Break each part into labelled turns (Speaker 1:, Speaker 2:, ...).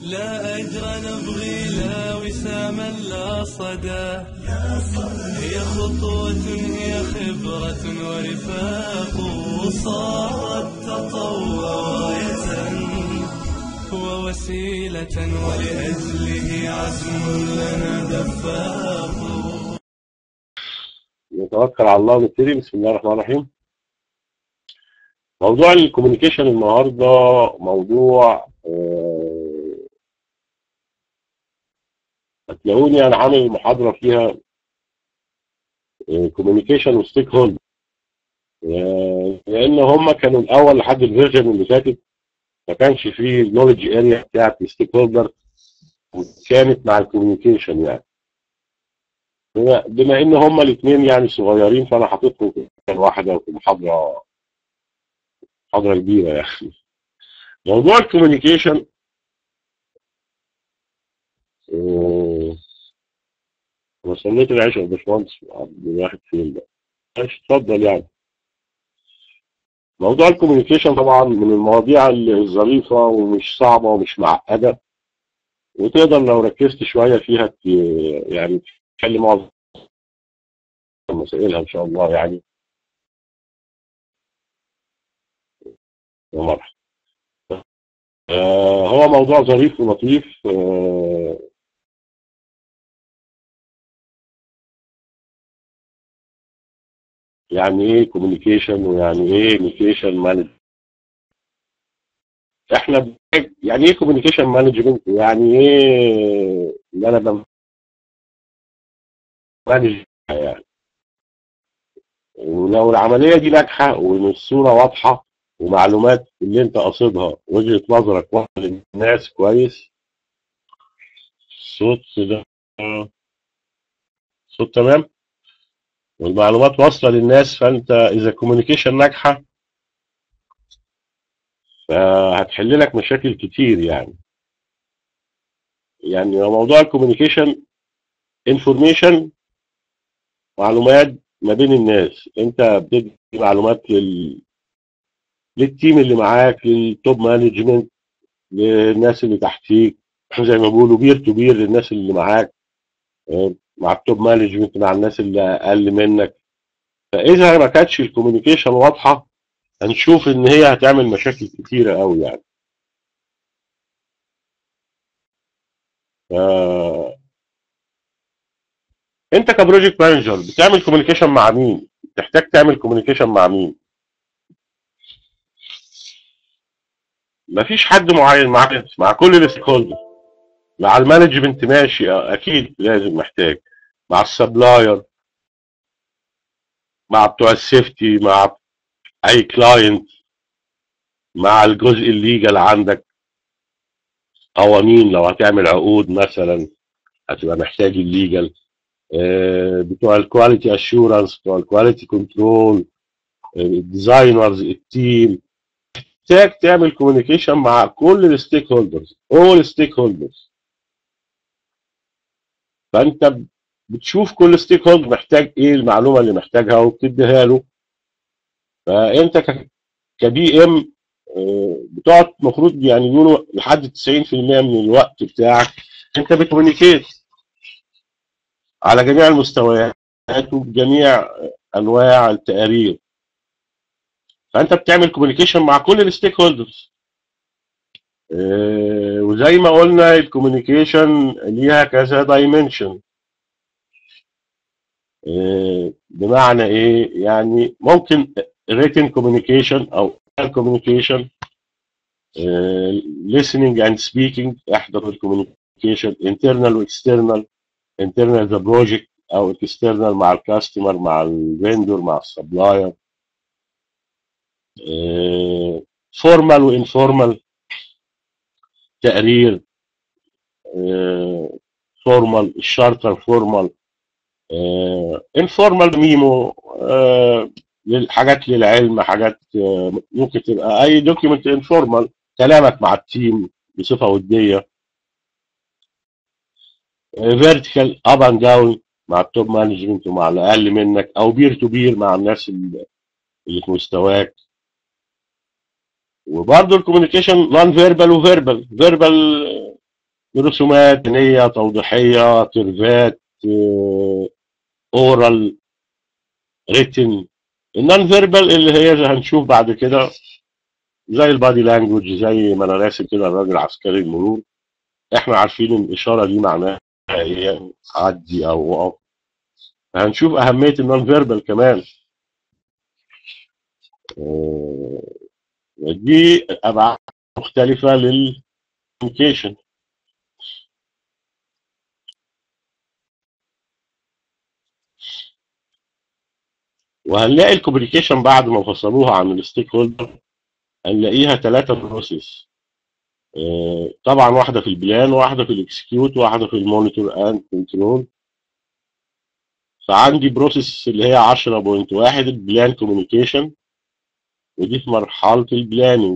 Speaker 1: لا أجر نبغي لا وساما لا صدى هي خطوة هي خبرة ورفاق صارت تطوع راية ووسيلة ولأجله عزم لنا دفاق
Speaker 2: نتوكل على الله ونبتدي بسم الله الرحمن الرحيم موضوع الكوميونيكيشن النهارده موضوع آه، هتلاقوني انا عامل محاضره فيها كوميونيكيشن وستيك هولد لان هم كانوا الاول لحد الفيرجن اللي فاتت ما كانش فيه النولج اريا بتاعت الستيك هولدر وكانت مع الكوميونيكيشن يعني بما, بما ان هم الاثنين يعني صغيرين فانا حاططهم في مكان واحده وفي محاضره محاضره كبيره يعني موضوع الكوميونيكيشن آه، انا صليت العشاء يا باشمهندس عبد الواحد فين بقى ماشي اتفضل يعني موضوع الكوميونيكيشن طبعا من المواضيع الظريفه ومش صعبه ومش معقده وتقدر لو ركزت شويه فيها ت- يعني تحل معظم مسائلها ان شاء الله يعني يا مرحبا آه هو موضوع ظريف ولطيف آه يعني ايه كوميونيكيشن ويعني ايه كوميونيكيشن مانجمنت احنا بنحتاج- يعني ايه كوميونيكيشن مانجمنت يعني ايه اللي انا بمانج يعني ولو العمليه دي ناجحه وان الصوره واضحه ومعلومات اللي انت قاصدها وجهه نظرك واضحه للناس كويس الصوت ده صوت تمام والمعلومات واصله للناس فانت اذا كوميونيكيشن ناجحه فهتحل لك مشاكل كتير يعني يعني هو موضوع الكوميونيكيشن انفورميشن معلومات ما بين الناس انت بتدي معلومات لل للتيم اللي معاك للتوب مانجمنت للناس اللي تحتيك زي ما بيقولوا بير تو بير للناس اللي معاك آه، مع التوب مانجمنت مع الناس اللي اقل منك فاذا ما كانتش الكوميونيكيشن واضحه هنشوف ان هي هتعمل مشاكل كتيره قوي يعني ف- انت كبروجكت مانجر بتعمل كوميونيكيشن مع مين تحتاج تعمل كوميونيكيشن مع مين مفيش حد معين مع مع كل الستيك هولدر مع المانجمنت ماشي اه، اكيد لازم محتاج مع السبلاير مع بتوع السيفتي مع اي كلاينت مع الجزء الليجل عندك قوانين لو هتعمل عقود مثلا هتبقى محتاج الليجل اه، بتوع الكواليتي اشورنس بتوع الكواليتي كنترول الديزاينرز التيم محتاج تعمل كوميونيكيشن مع كل الستيك هولدرز اول ستيك هولدرز فانت بتشوف كل ستيك هولدر محتاج ايه المعلومه اللي محتاجها وبتديها له فانت ك- كبي ام آه، بتقعد المفروض يعني يقولوا لحد 90% من الوقت بتاعك انت بتكومينيكيت على جميع المستويات وبجميع انواع التقارير فانت بتعمل كوميونيكيشن مع كل الستيك هولدرز وزي ما قلنا الكوميونيكيشن ليها كذا دايمنشن بمعنى ايه يعني ممكن written communication او communication آه، listening and speaking احدى الكوميونيكيشن internal و external internal the project او external مع الكاستمر مع الفندور مع السبلاير فورمال وانفورمال تقرير فورمال الشارتر فورمال انفورمال ميمو حاجات للعلم حاجات آه، ممكن تبقى اي دوكيمنت انفورمال كلامك مع التيم بصفه وديه فيرتيكال اب اند داون مع التوب مانجمنت ومع الاقل منك او بير تو بير مع الناس اللي اللي في مستواك وبرضه الكوميونيكيشن نون فيربال وفيربال فيربال رسومات نية توضيحية كيرفات اورال ريتن النون فيربال اللي هي زي هنشوف بعد كده زي البادي لانجوج زي ما انا راسم كده الراجل عسكري المرور احنا عارفين ان الاشاره دي معناها ايه عدي او وقف هنشوف اهميه النون فيربال كمان آه، دي ابعاد مختلفه للكوميونيكيشن وهنلاقي الكوميونيكيشن بعد ما فصلوها عن الستيك هولدر هنلاقيها ثلاثة بروسيس طبعا واحدة في البلان واحدة في الاكسكيوت واحدة في المونيتور اند كنترول فعندي بروسيس اللي هي 10.1 البلان كوميونيكيشن ودي في مرحلة البلاننج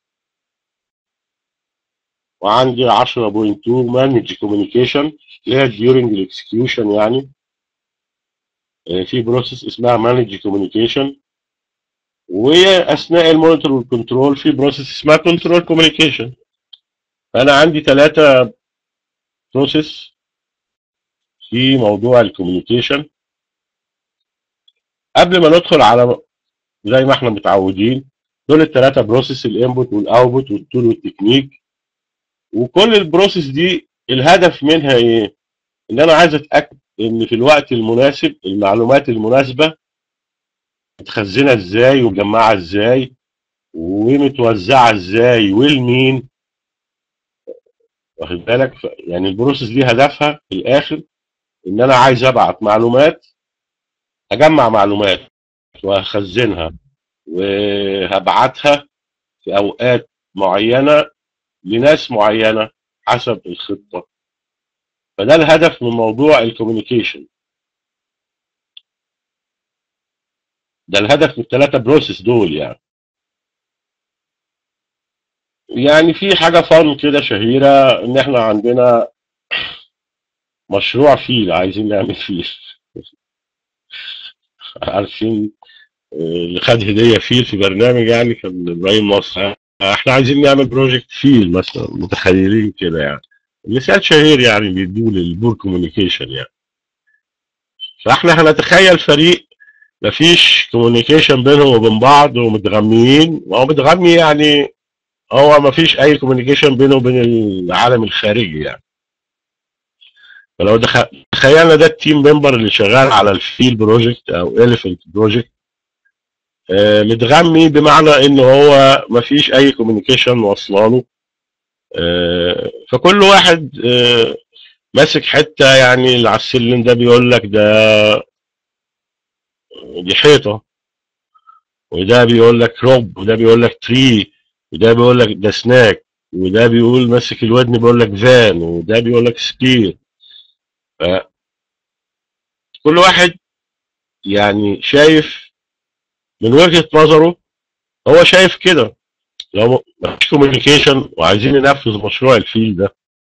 Speaker 2: وعندي 10.2 مانج كوميونيكيشن اللي هي during الاكسكيوشن يعني آه، في بروسيس اسمها مانج كوميونيكيشن واثناء المونيتور والكنترول في بروسيس اسمها كنترول كوميونيكيشن فانا عندي ثلاثه بروسيس في موضوع الكوميونيكيشن قبل ما ندخل على زي ما احنا متعودين دول الثلاثه بروسيس الانبوت والاوتبوت والتول والتكنيك وكل البروسيس دي الهدف منها ايه؟ ان انا عايز اتاكد ان في الوقت المناسب المعلومات المناسبه متخزنه ازاي ومجمعه ازاي ومتوزعه ازاي والمين واخد بالك ف- يعني البروسيس دي هدفها في الاخر ان انا عايز ابعت معلومات اجمع معلومات وهخزنها وهبعتها في اوقات معينه لناس معينه حسب الخطه فده الهدف من موضوع الكوميونيكيشن ده الهدف من الثلاثه بروسيس دول يعني يعني في حاجه فن كده شهيره ان احنا عندنا مشروع فيل عايزين نعمل فيل عارفين آه، اللي خد هديه فيل في برنامج يعني كان ابراهيم مصر احنا عايزين نعمل بروجكت فيل مثلا متخيلين كده يعني مثال شهير يعني بيدوه للبور كوميونيكيشن يعني فاحنا هنتخيل فريق مفيش كوميونيكيشن بينهم وبين بعض ومتغميين وهو متغمي يعني هو مفيش اي كوميونيكيشن بينه وبين العالم الخارجي يعني فلو دخ- تخيلنا ده التيم ممبر اللي شغال على الفيل بروجكت او اليفنت بروجكت متغمي بمعنى ان هو مفيش اي كوميونيكيشن واصله له آه، فكل واحد آه، ماسك حته يعني اللي على السلم ده بيقول لك ده دي حيطه وده بيقول لك روب وده بيقول لك تري وده بيقول لك ده سناك وده بيقول ماسك الودن بيقول لك فان وده بيقول لك سبير كل واحد يعني شايف من وجهة نظره هو شايف كده لو مفيش كوميونيكيشن وعايزين ننفذ مشروع الفيل ده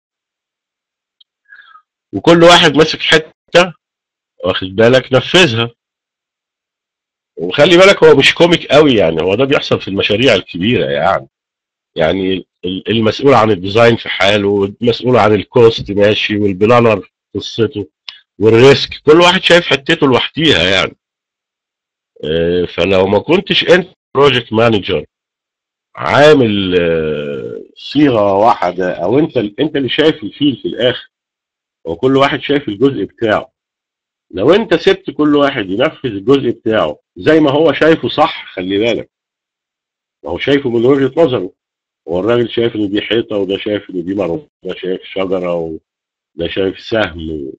Speaker 2: وكل واحد ماسك حته واخد بالك نفذها وخلي بالك هو مش كوميك قوي يعني هو ده بيحصل في المشاريع الكبيره يعني يعني ال- المسؤول عن الديزاين في حاله والمسؤول عن الكوست ماشي والبلانر قصته والريسك كل واحد شايف حتته لوحديها يعني آه، فلو ما كنتش انت بروجكت مانجر عامل آه، صيغه واحده او انت انت اللي شايف الفيل في الاخر وكل واحد شايف الجزء بتاعه لو انت سبت كل واحد ينفذ الجزء بتاعه زي ما هو شايفه صح خلي بالك ما هو شايفه من وجهة نظره هو الراجل شايف ان دي حيطة وده شايف ان دي مرض وده شايف شجرة وده شايف سهم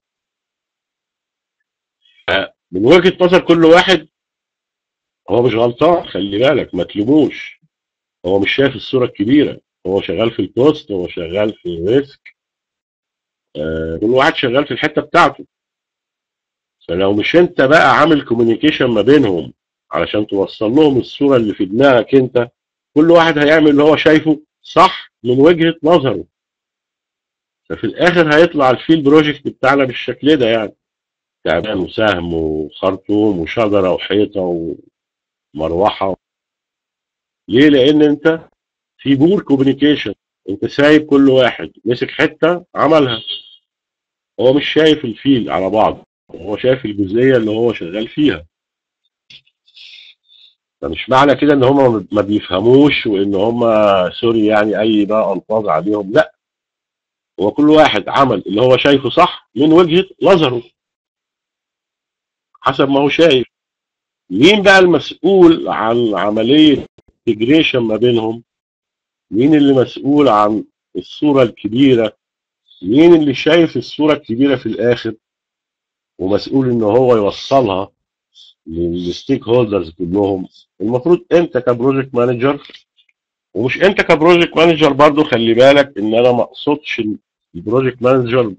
Speaker 2: ف- من وجهة نظر كل واحد هو مش غلطان خلي بالك ما تلوموش هو مش شايف الصورة الكبيرة هو شغال في الكوست هو شغال في الريسك آه، كل واحد شغال في الحتة بتاعته فلو مش انت بقى عامل كوميونيكيشن ما بينهم علشان توصل لهم الصورة اللي في دماغك انت كل واحد هيعمل اللي هو شايفه صح من وجهة نظره ففي الاخر هيطلع الفيل بروجكت بتاعنا بالشكل ده يعني تعبان وسهم وخرطوم وشجرة وحيطة ومروحة ليه لان انت في بور كوميونيكيشن انت سايب كل واحد مسك حته عملها هو مش شايف الفيل على بعض هو شايف الجزئيه اللي هو شغال فيها فمش معنى كده ان هم ما بيفهموش وان هم سوري يعني اي بقى الفاظ عليهم لا هو كل واحد عمل اللي هو شايفه صح من وجهه نظره حسب ما هو شايف مين بقى المسؤول عن عمليه انتجريشن ما بينهم مين اللي مسؤول عن الصوره الكبيره مين اللي شايف الصوره الكبيره في الاخر ومسؤول ان هو يوصلها للستيك هولدرز كلهم المفروض انت كبروجكت مانجر ومش انت كبروجكت مانجر برضو خلي بالك ان انا ما اقصدش البروجكت مانجر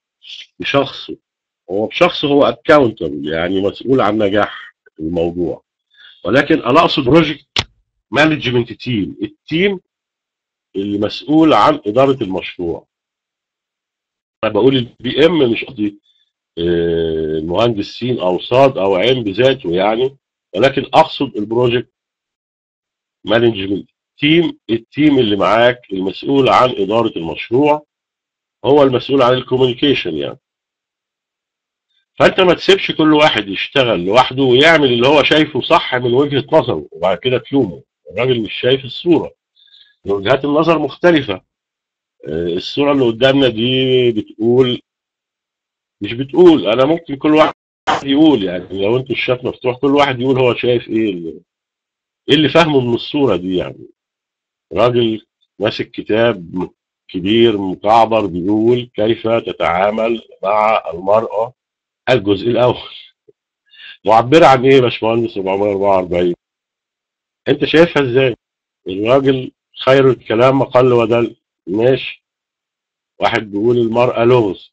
Speaker 2: بشخصه هو بشخصه هو اكاونتبل يعني مسؤول عن نجاح الموضوع ولكن انا اقصد بروجكت مانجمنت تيم التيم اللي مسؤول عن اداره المشروع انا بقول البي ام مش قصدي آه، المهندس سين او صاد او عين بذاته يعني ولكن اقصد البروجكت مانجمنت تيم التيم اللي معاك المسؤول عن اداره المشروع هو المسؤول عن الكوميونيكيشن يعني فانت ما تسيبش كل واحد يشتغل لوحده ويعمل اللي هو شايفه صح من وجهه نظره وبعد كده تلومه الراجل مش شايف الصوره وجهات النظر مختلفه آه، الصوره اللي قدامنا دي بتقول مش بتقول انا ممكن كل واحد يقول يعني لو انتوا الشات مفتوح كل واحد يقول هو شايف ايه اللي ايه اللي فاهمه من الصوره دي يعني راجل ماسك كتاب كبير مكعبر بيقول كيف تتعامل مع المرأة الجزء الأول معبرة عن إيه يا باشمهندس 444 أنت شايفها إزاي؟ الراجل خير الكلام أقل ودل ماشي واحد بيقول المرأة لغز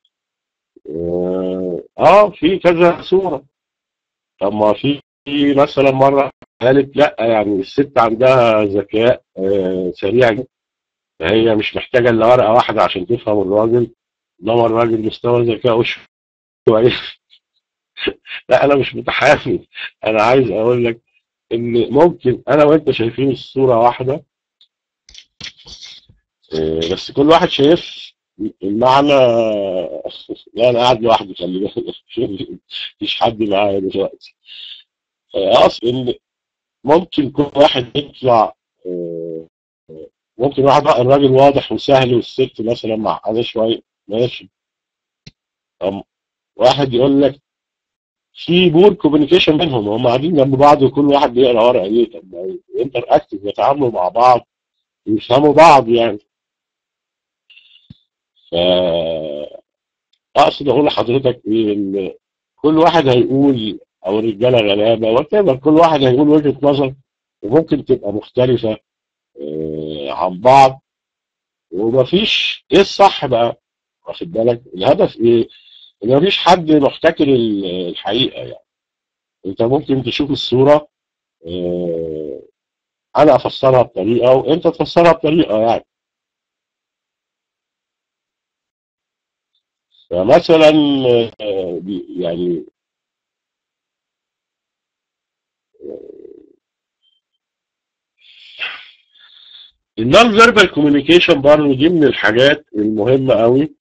Speaker 2: آه, آه في كذا صورة طب ما في في مثلا مرة قالت لا يعني الست عندها ذكاء آه سريع جدا فهي مش محتاجة إلا ورقة واحدة عشان تفهم الراجل إنما الراجل مستوى ذكائه شوية لا أنا مش متحامل أنا عايز أقول لك إن ممكن أنا وأنت شايفين الصورة واحدة آه، بس كل واحد شايف المعنى لا أنا قاعد لوحدي خلي بالك مفيش حد معايا دلوقتي آه، أقصد إن ممكن كل واحد يطلع آه، ممكن واحد بقى الراجل واضح وسهل والست مثلا معقده شويه ماشي أم واحد يقول لك في بور كوميونيكيشن بينهم هم قاعدين جنب بعض وكل واحد بيقرا ورقه ايه طب انتر اكتف يتعاملوا مع بعض يفهموا بعض يعني ف اقصد اقول لحضرتك ايه ان كل واحد هيقول او الرجاله غلابه وات كل واحد هيقول وجهه نظر وممكن تبقى مختلفه آه، عن بعض ومفيش ايه الصح بقى واخد بالك الهدف ايه ان مفيش حد محتكر ال- الحقيقه يعني انت ممكن تشوف الصوره آه، انا افسرها بطريقه وانت تفسرها بطريقه يعني فمثلا آه، بي- يعني النون فيربال كوميونيكيشن برضه دي من الحاجات المهمه قوي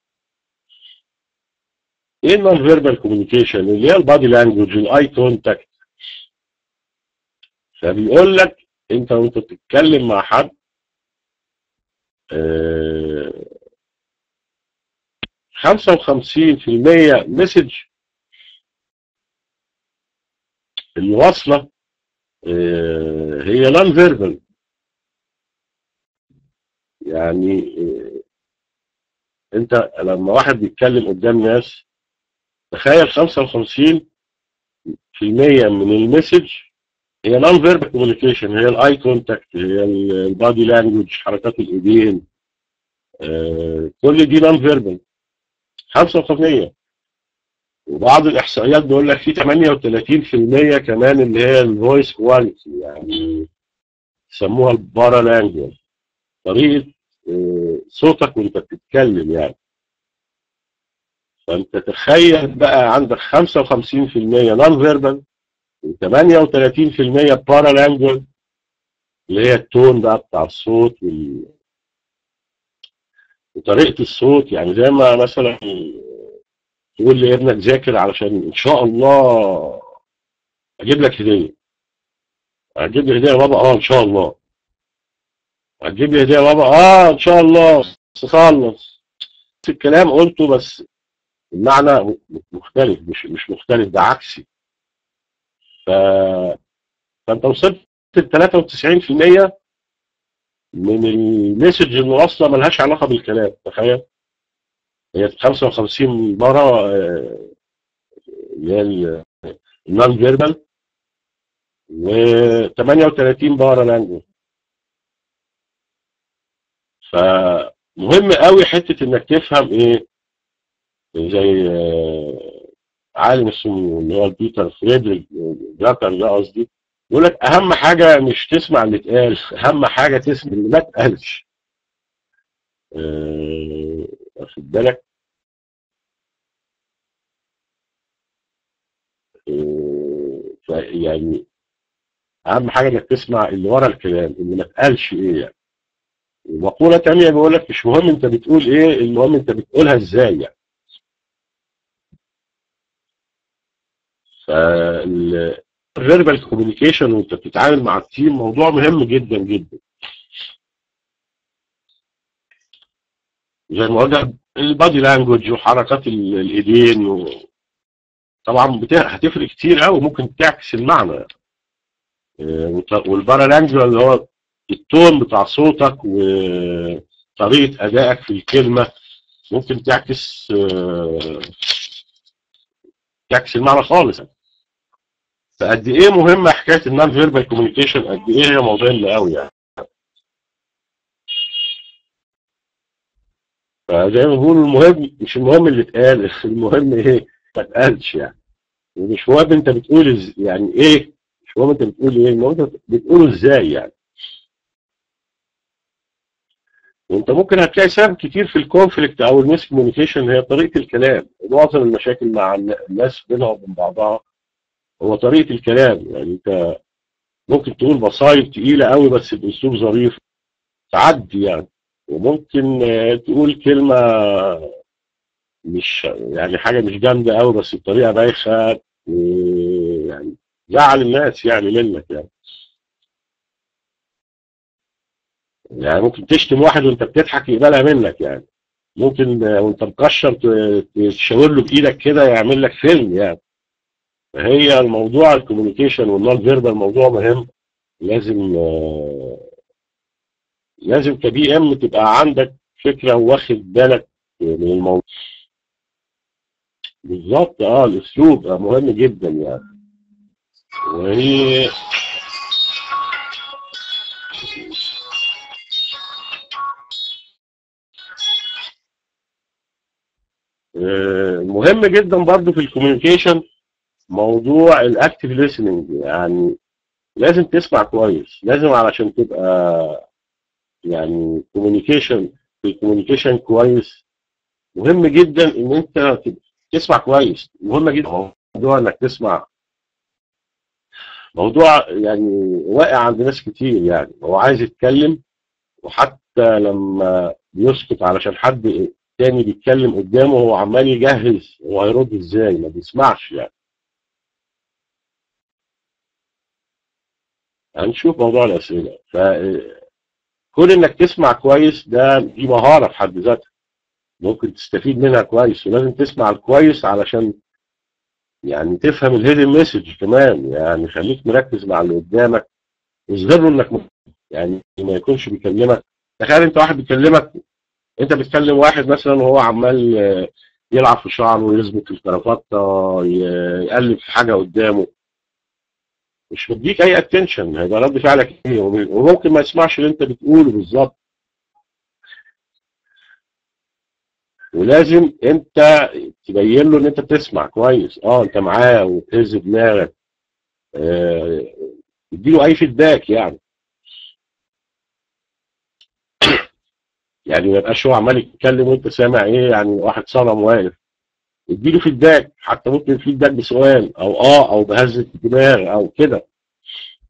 Speaker 2: ايه النون فيربال كوميونيكيشن اللي هي البادي لانجوج الاي كونتاكت فبيقول لك انت وانت بتتكلم مع حد آه، 55% مسج اللي واصله آه، هي نون فيربال يعني آه، انت لما واحد بيتكلم قدام ناس تخيل 55% من المسج هي نون فيربال كوميونيكيشن هي الاي كونتاكت هي البادي لانجوج حركات الايدين آه، كل دي نون فيربال 55% وبعض الاحصائيات بيقول لك في 38% كمان اللي هي الفويس كواليتي يعني يسموها البارا لانجوج طريقه آه، صوتك وانت بتتكلم يعني فانت تخيل بقى عندك 55% نون فيربال و38% بارا لانجوج اللي هي التون بقى بتاع الصوت وال... وطريقه الصوت يعني زي ما مثلا تقول لابنك ذاكر علشان ان شاء الله اجيب لك هديه هتجيب لي هديه يا بابا اه ان شاء الله هتجيب لي هديه يا بابا اه ان شاء الله بس خلص الكلام قلته بس المعنى مختلف مش مش مختلف ده عكسي ف... فانت وصلت ل 93% من المسج اللي واصله ملهاش علاقه بالكلام تخيل هي 55 مره آه، اللي هي النون فيربال و38 بارا لانجوج فمهم قوي حته انك تفهم ايه زي آه، عالم اسمه اللي هو بيتر فريدريك جاكر ده قصدي يقول لك اهم حاجه مش تسمع اللي اتقال اهم حاجه تسمع اللي ما اتقالش آه، واخد بالك آه، يعني اهم حاجه انك تسمع اللي ورا الكلام اللي ما اتقالش ايه يعني ومقوله تانية بيقول لك مش مهم انت بتقول ايه المهم انت بتقولها ازاي يعني فالفيربال كوميونيكيشن وانت بتتعامل مع التيم موضوع مهم جدا جدا زي ما قلنا البادي لانجوج وحركات ال- الايدين و... طبعا بتا... هتفرق كتير قوي ممكن تعكس المعنى آه، وط- والبارا لانجوج اللي هو التون بتاع صوتك وطريقه ادائك في الكلمه ممكن تعكس آه، تعكس المعنى خالص فقد ايه مهمه حكايه النون فيربال كوميونيكيشن قد ايه هي مهمه قوي يعني فزي ما بقول المهم مش المهم اللي اتقال المهم ايه ما اتقالش يعني ومش مهم انت بتقول إز- يعني ايه مش مهم انت بتقول ايه المهم انت بتقوله ازاي يعني وانت ممكن هتلاقي سبب كتير في الكونفليكت او الميس كوميونيكيشن هي طريقه الكلام معظم المشاكل مع الن- الناس بينها وبين بعضها هو طريقه الكلام يعني انت ممكن تقول مصايب تقيله قوي بس باسلوب ظريف تعدي يعني وممكن آه، تقول كلمه مش يعني حاجه مش جامده قوي بس بطريقه بايخه و- يعني زعل الناس يعني منك يعني يعني ممكن تشتم واحد وانت بتضحك يقبلها منك يعني ممكن آه، وانت مكشر ت- تشاور له بايدك كده يعمل لك فيلم يعني فهي الموضوع الكوميونيكيشن والنون فيربال موضوع مهم لازم آه، لازم كبي ام تبقى عندك فكره واخد بالك من الموضوع بالظبط اه الاسلوب آه، مهم جدا يعني وهي آه، مهم جدا برضو في الكوميونيكيشن موضوع الاكتف listening يعني لازم تسمع كويس لازم علشان تبقى يعني كوميونيكيشن في الكوميونيكيشن كويس مهم جدا ان انت تبقى تسمع كويس مهم جدا موضوع انك تسمع موضوع يعني واقع عند ناس كتير يعني هو عايز يتكلم وحتى لما بيسكت علشان حد تاني بيتكلم قدامه هو عمال يجهز هو هيرد ازاي ما بيسمعش يعني هنشوف موضوع الاسئله فكون انك تسمع كويس ده دي مهاره في حد ذاتها ممكن تستفيد منها كويس ولازم تسمع الكويس علشان يعني تفهم الهيدن مسج كمان يعني خليك مركز مع اللي قدامك اظهر له انك م- يعني ما يكونش بيكلمك تخيل انت واحد بيكلمك انت بتكلم واحد مثلا وهو عمال آه، يلعب في شعره ويظبط الكرافته ي- يقلب في حاجه قدامه مش مديك اي اتنشن هيبقى رد فعلك ايه وممكن ما يسمعش اللي انت بتقوله بالظبط ولازم انت تبين له ان انت بتسمع كويس اه انت معاه وتهز دماغك آه، اديله اي فيدباك يعني يعني ما يبقاش هو عمال يتكلم وانت سامع ايه يعني واحد صنم واقف اديله فيدباك حتى ممكن فيدباك بسؤال او اه او بهزة دماغ او كده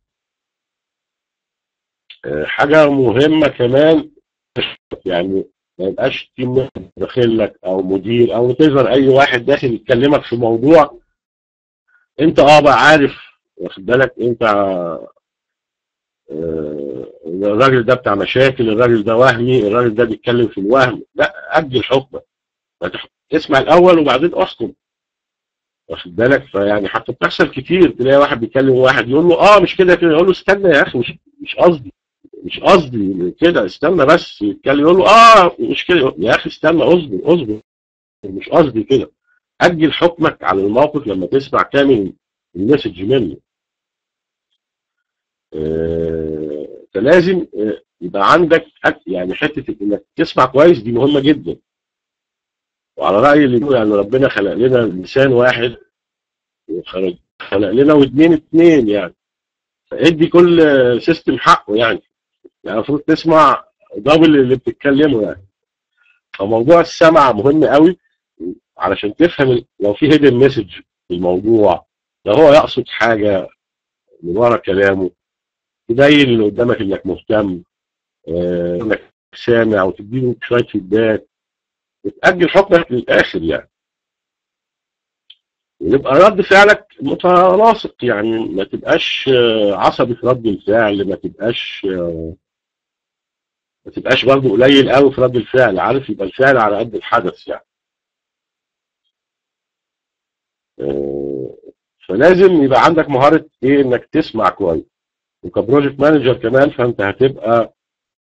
Speaker 2: آه، حاجة مهمة كمان يعني ما يبقاش تيم داخل لك او مدير او تظهر اي واحد داخل يكلمك في موضوع انت اه بقى عارف واخد بالك انت آه، الراجل ده بتاع مشاكل الراجل ده وهمي الراجل ده بيتكلم في الوهم لا اجل حكمك ما تح- اسمع الاول وبعدين احكم واخد بالك فيعني حتى بتحصل كتير تلاقي واحد بيكلم واحد يقول له اه مش كده كده يقول له استنى يا اخي مش مش قصدي مش قصدي كده استنى بس يتكلم يقول له اه مش كده يا اخي استنى اصبر اصبر مش قصدي كده اجل حكمك على الموقف لما تسمع كامل المسج منه آه، فلازم آه، يبقى عندك أك- يعني حته انك تسمع كويس دي مهمه جدا وعلى راي اللي بيقول يعني ربنا خلق لنا لسان واحد وخلق خلق لنا ودنين اتنين يعني فادي كل سيستم حقه يعني يعني المفروض تسمع دبل اللي بتتكلمه يعني فموضوع السمع مهم قوي علشان تفهم ال- لو في هيدن مسج في الموضوع لو هو يقصد حاجه من ورا كلامه تبين اللي قدامك انك مهتم آه، انك سامع وتديله شويه فيدباك وتأجل حكمك للآخر يعني ويبقى رد فعلك متناسق يعني ما تبقاش آه، عصبي في رد الفعل ما تبقاش آه، ما تبقاش برضه قليل قوي في رد الفعل عارف يبقى الفعل على قد الحدث يعني آه، فلازم يبقى عندك مهارة ايه انك تسمع كويس وكبروجكت مانجر كمان فانت هتبقى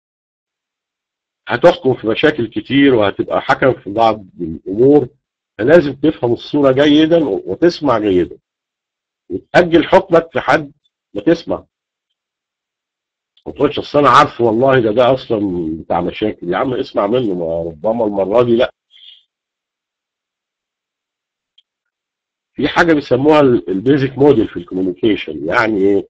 Speaker 2: هتحكم في مشاكل كتير وهتبقى حكم في بعض الامور فلازم تفهم الصورة جيدا وتسمع جيدا وتأجل حكمك لحد ما تسمع ما تقولش اصل انا عارفه والله ده ده اصلا بتاع مشاكل يا عم اسمع منه ما ربما المره دي لا في حاجه بيسموها البيزك موديل في الكوميونيكيشن يعني ايه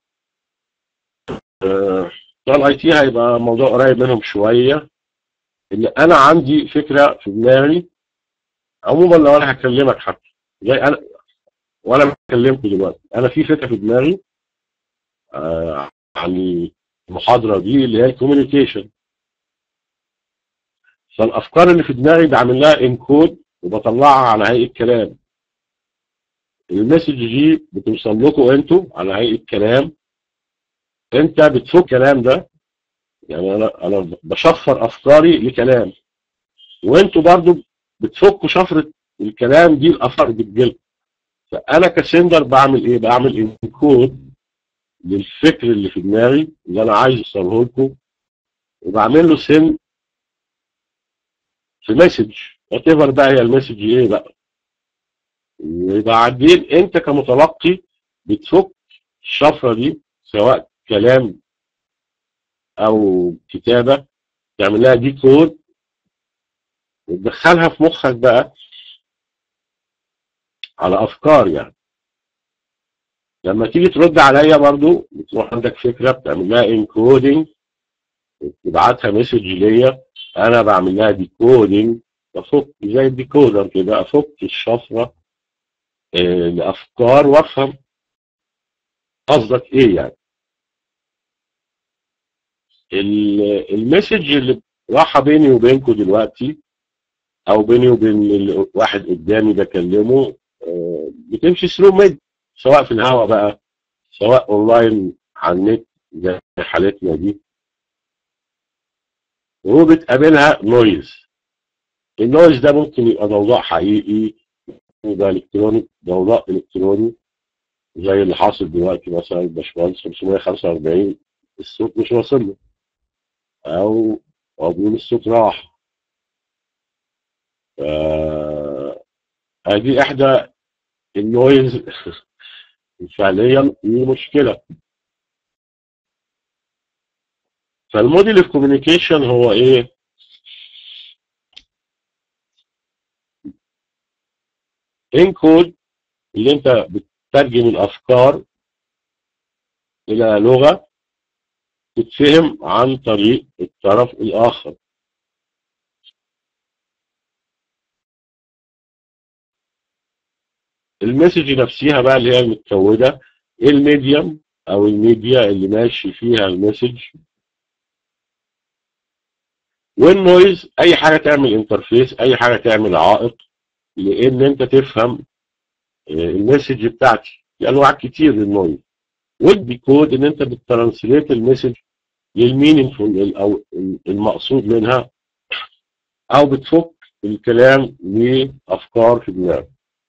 Speaker 2: آه، بتوع الاي تي هيبقى موضوع قريب منهم شويه ان انا عندي فكره في دماغي عموما لو انا هكلمك حتى زي انا وانا بكلمكم دلوقتي انا في فكره في دماغي آه عن المحاضره دي اللي هي الكوميونيكيشن فالافكار اللي في دماغي بعمل لها انكود وبطلعها على هيئه كلام المسج دي بتوصل لكم انتوا على هيئه كلام انت بتفك الكلام ده يعني انا انا بشفر افكاري لكلام وانتوا برضو بتفكوا شفره الكلام دي الافكار بتجيلكم فانا كسندر بعمل ايه بعمل انكود للفكر اللي في دماغي اللي انا عايز اوصله لكم وبعمل له سن في مسج وات ايفر بقى هي المسج ايه بقى وبعدين انت كمتلقي بتفك الشفره دي سواء كلام او كتابه تعمل لها دي كود وتدخلها في مخك بقى على افكار يعني لما تيجي ترد عليا برضو بتروح عندك فكره بتعمل لها انكودنج تبعتها مسج ليا انا بعمل لها ديكودنج بفك زي الديكودر كده افك الشفره آه، لافكار وافهم قصدك ايه يعني ال- المسج اللي راحه بيني وبينكم دلوقتي او بيني وبين ال- واحد قدامي بكلمه آه، بتمشي ثرو ميد سواء في الهواء بقى سواء اونلاين على النت زي حالتنا دي وهو بتقابلها نويز النويز ده ممكن يبقى ضوضاء حقيقي يبقى الكتروني ضوضاء الكتروني زي اللي حاصل دلوقتي مثلا الباشمهندس 545 الصوت مش واصل له او او بيقول الصوت راح ف- هذه احدى النويز فعليا دي مشكله فالموديل اوف كوميونيكيشن هو ايه انكود اللي انت بتترجم الافكار الى لغه تتفهم عن طريق الطرف الاخر المسج نفسها بقى اللي هي المتكوده الميديم او الميديا اللي ماشي فيها المسج والنويز اي حاجه تعمل انترفيس اي حاجه تعمل عائق لان انت تفهم آه، المسج بتاعتي في انواع كتير للنويز والديكود ان انت بتترانسليت المسج للمينينفول او المقصود منها او بتفك الكلام لافكار في دماغك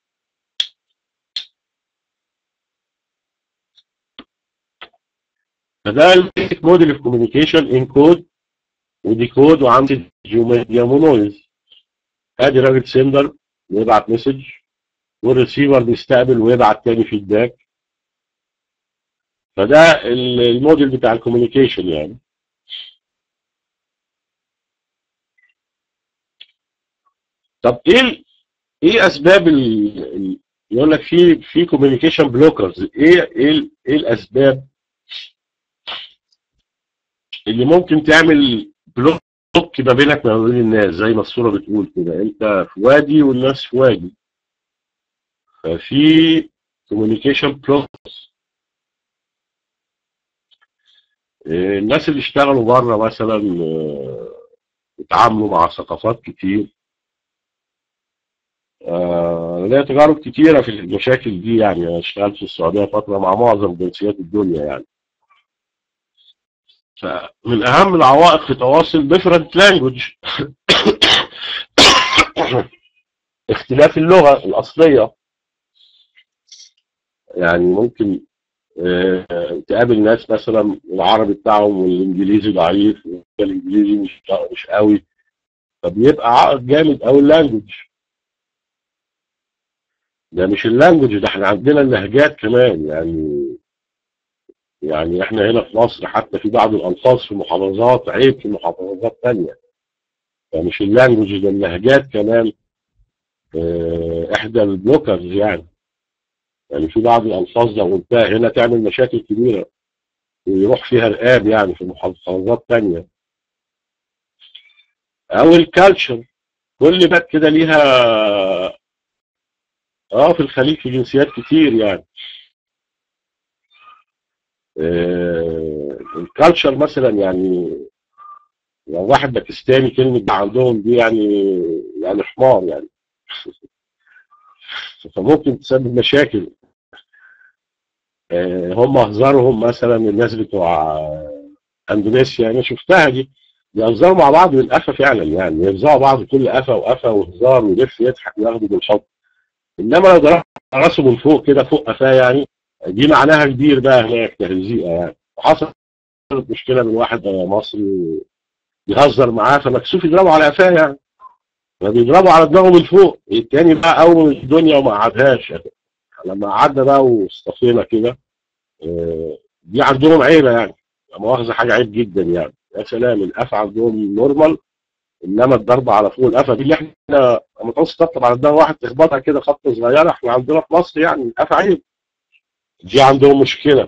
Speaker 2: فده الموديل اوف كوميونيكيشن انكود وديكود وعندي جيوميديا ونويز ادي راجل سندر بيبعت مسج والريسيفر بيستقبل ويبعت تاني فيدباك فده الموديل بتاع الكوميونيكيشن يعني طب ايه ايه اسباب ال... يقول لك في في كوميونيكيشن بلوكرز ايه ايه ايه الاسباب اللي ممكن تعمل بلوك ما بينك وما بين الناس زي ما الصوره بتقول كده انت في وادي والناس في وادي ففي كوميونيكيشن بلوكرز الناس اللي اشتغلوا بره مثلا آه، اتعاملوا مع ثقافات كتير آه، ليا تجارب كتيرة في المشاكل دي يعني أنا اشتغلت في السعودية فترة مع معظم جنسيات الدنيا يعني فمن أهم العوائق في تواصل different language اختلاف اللغة الأصلية يعني ممكن آه، تقابل ناس مثلا العربي بتاعهم والإنجليزي ضعيف والإنجليزي مش مش قوي فبيبقى عائق جامد أوي اللانجوج ده مش اللانجوج ده احنا عندنا اللهجات كمان يعني يعني احنا هنا في مصر حتى في بعض الالفاظ في محافظات عيب في محافظات ثانيه فمش اللانجوج ده اللهجات كمان اه احدى البلوكرز يعني يعني في بعض الالفاظ لو قلتها هنا تعمل مشاكل كبيره ويروح فيها رقاب يعني في محافظات ثانيه او الكالتشر كل بلد كده ليها اه في الخليج في جنسيات كتير يعني آه الكالتشر مثلا يعني لو واحد باكستاني كلمة دي عندهم دي يعني يعني حمار يعني فممكن تسبب مشاكل آه هم هزارهم مثلا الناس بتوع اندونيسيا انا شفتها دي بيهزروا مع بعض بالقفا فعلا يعني يفزعوا بعض كل قفا وقفا وهزار ويلف يضحك وياخدوا بالحب انما لو ضربت راسه من فوق كده فوق قفاه يعني دي معناها كبير بقى هناك تهزيئه يعني وحصلت مشكله من واحد مصري بيهزر معاه فمكسوف يضربه على قفاه يعني فبيضربوا على دماغه من فوق التاني بقى قوم الدنيا وما قعدهاش لما قعدنا بقى واصطفينا كده دي عندهم عيبه يعني مؤاخذه حاجه عيب جدا يعني يا سلام القفا عندهم نورمال انما الضربه على فوق القفا دي اللي احنا لما تعوز تطبطب على دماغ واحد تخبطها كده خبطه صغيره احنا عندنا في مصر يعني القفا عيب دي عندهم مشكله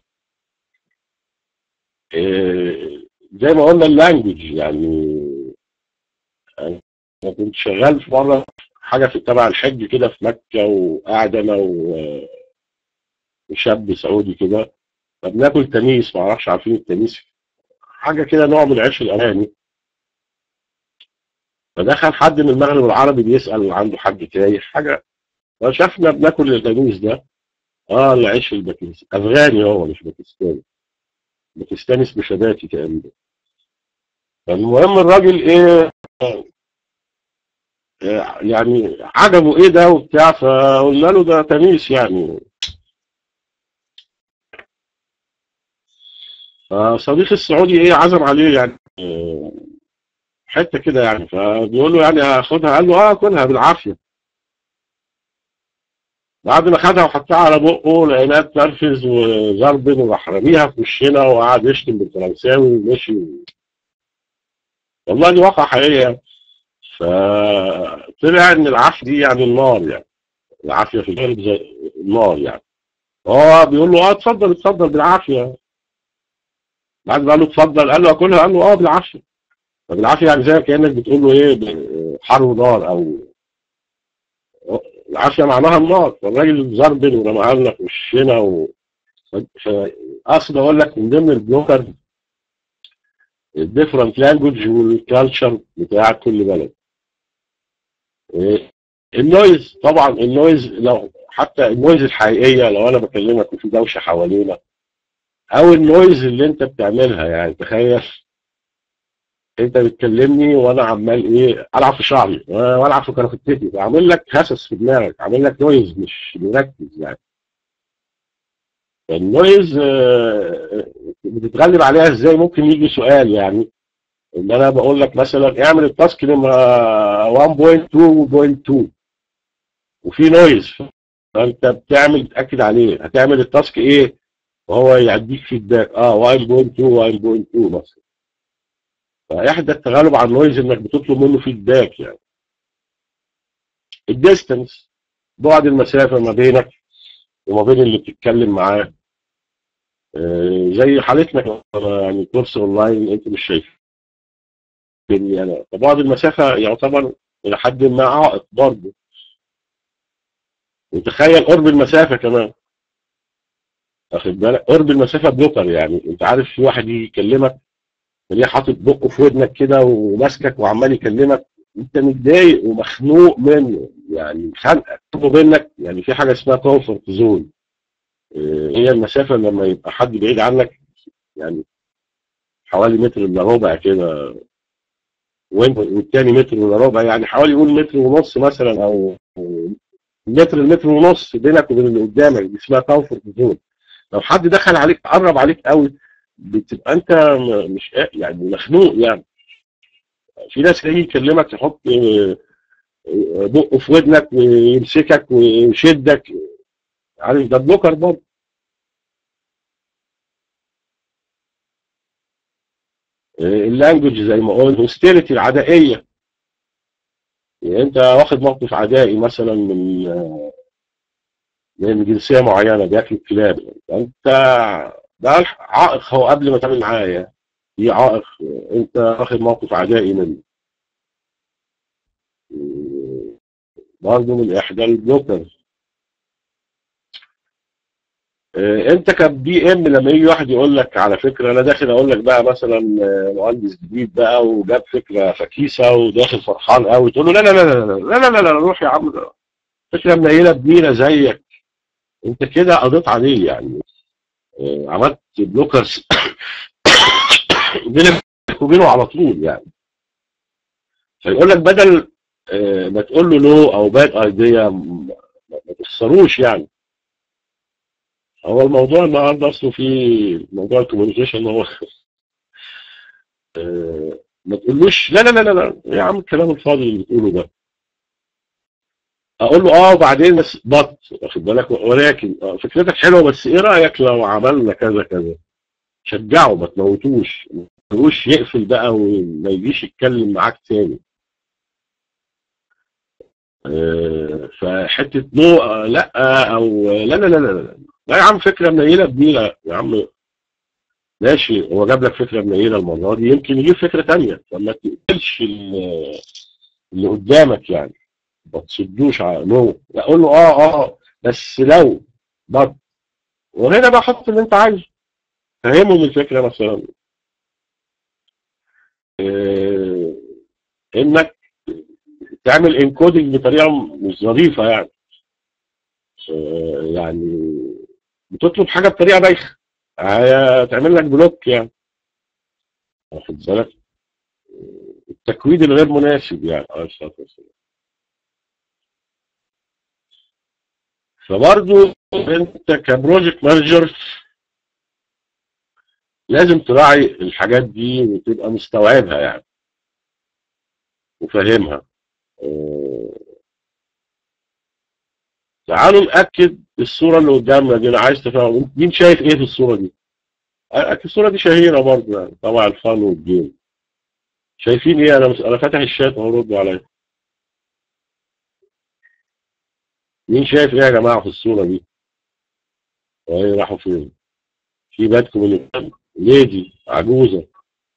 Speaker 2: إيه زي ما قلنا اللانجوج يعني انا كنت شغال في مره حاجه في تبع الحج كده في مكه وقاعد انا وشاب سعودي كده فبناكل تميس ما اعرفش عارفين التميس حاجه كده نوع من العيش الاماني فدخل حد من المغرب العربي بيسال عنده حد تايه حاجه فشافنا بناكل التميس ده اه العيش الباكستاني افغاني هو مش باكستاني باكستاني اسمه شباتي تقريبا فالمهم الراجل ايه يعني عجبه ايه ده وبتاع فقلنا له ده تميس يعني فصديقي السعودي ايه عزم عليه يعني حته كده يعني فبيقول له يعني هاخدها قال له اه كلها بالعافيه بعد ما خدها وحطها على بقه لقيناه اتنرفز وزربن وراح راميها في وشنا وقعد يشتم بالفرنساوي ومشي والله دي واقعة حقيقية فطلع ان العافية دي يعني النار يعني العافية في الغالب زي النار يعني هو بيقول له اه اتفضل اتفضل بالعافية بعد ما قال له اتفضل قال له اكلها قال له اه بالعافية فبالعافية يعني زي كأنك بتقول له ايه حر نار او العافية معناها النار فالراجل زربن ورماها لنا في وشنا و... اقصد اقول لك من ضمن البلوكر الديفرنت لانجوج والكالتشر بتاع كل بلد إيه، النويز طبعا النويز لو حتى النويز الحقيقيه لو انا بكلمك وفي دوشه حوالينا او النويز اللي انت بتعملها يعني تخيل انت بتكلمني وانا عمال ايه العب في شعري والعب في كرافتتي بعمل لك هسس في دماغك عامل لك نويز مش مركز يعني النويز آه، بتتغلب عليها ازاي ممكن يجي سؤال يعني ان انا بقول لك مثلا اعمل التاسك نمره 1.2.2 وفي نويز فانت بتعمل تاكد عليه هتعمل التاسك ايه وهو يديك فيدباك اه 1.2 1.2 مثلا فاحدى التغلب على النويز انك بتطلب منه فيدباك يعني الديستنس بعد المسافه ما بينك وما بين اللي بتتكلم معاه آه، زي حالتنا كده، أنا يعني كورس اونلاين انت مش شايف انا فبعد المسافه يعتبر الى حد ما عائق برضه وتخيل قرب المسافه كمان واخد بالك قرب المسافه بلوكر يعني انت عارف في واحد يجي يكلمك تلاقيه حاطط بقه في ودنك كده وماسكك وعمال يكلمك انت متضايق ومخنوق منه يعني خانقك بينك يعني في حاجه اسمها كومفورت زون هي المسافه لما يبقى حد بعيد عنك يعني حوالي متر الا ربع كده وانت والتاني متر الا ربع يعني حوالي يقول متر ونص مثلا او متر المتر ونص بينك وبين اللي قدامك دي اسمها كومفورت زون لو حد دخل عليك قرب عليك قوي بتبقى انت م- مش قا- يعني مخنوق يعني في ناس يجي يكلمك يحط آه، آه، بقه في ودنك ويمسكك ويشدك عارف ده بلوكر برضه آه، اللانجوج زي ما قلت هوستيليتي العدائيه يعني انت واخد موقف عدائي مثلا من آه، من جنسيه معينه بياكلوا الكلاب يعني فانت ده عائق هو قبل ما تعمل معاه يعني دي عائق آه، انت واخد موقف عدائي منه آه، برضه من احدى البلوكرز آه، انت كبي ام لما يجي واحد يقول لك على فكره انا داخل اقول لك بقى مثلا آه، مهندس جديد بقى وجاب فكره فكيسه وداخل فرحان قوي تقول له لا لا لا لا لا لا لا لا روح يا عم ده فكره منيله بنيله زيك انت كده قضيت عليه يعني آه، عملت بلوكرز بينك وبينه على طول يعني فيقول لك بدل آه، ما تقول له نو او باد ايديا ما ما تخسروش يعني هو الموضوع النهارده اصله في موضوع الكوميونيكيشن هو آه، ما تقولوش لا لا لا لا لا يا عم الكلام الفاضي اللي بتقوله ده اقول له اه وبعدين بس بط واخد بالك ولكن آه، فكرتك حلوه بس ايه رايك لو عملنا كذا كذا شجعه ما تموتوش ما تقولوش يقفل بقى وما يجيش يتكلم معاك تاني آه، فحته نو آه، لا او لا لا لا لا لا لا يا عم فكره منيله بنيله يا عم ماشي هو جاب لك فكره منيله المره دي يمكن يجيب فكره تانية فما تقبلش ال- اللي قدامك يعني ما تصدوش على نو لا قول له اه اه بس لو بط وهنا بقى حط اللي انت عايزه فهمهم الفكره مثلا آه، انك تعمل انكودنج بطريقه مش ظريفه يعني آه، يعني بتطلب حاجه بطريقه بايخه هتعمل لك بلوك يعني واخد بالك التكويد الغير مناسب يعني عليه الصلاه والسلام فبرضه انت كبروجكت مانجر لازم تراعي الحاجات دي وتبقى مستوعبها يعني وفاهمها آه، تعالوا نأكد الصورة اللي قدامنا دي أنا عايز تفهم مين شايف إيه في الصورة دي؟ أكيد الصورة دي شهيرة برضه يعني طبعا الفن والجيم شايفين إيه أنا مس... أنا فاتح الشات أهو ردوا عليا مين شايف إيه يا جماعة في الصورة دي؟ وهي راحوا فين؟ في باتكم اللي قدام ليدي عجوزة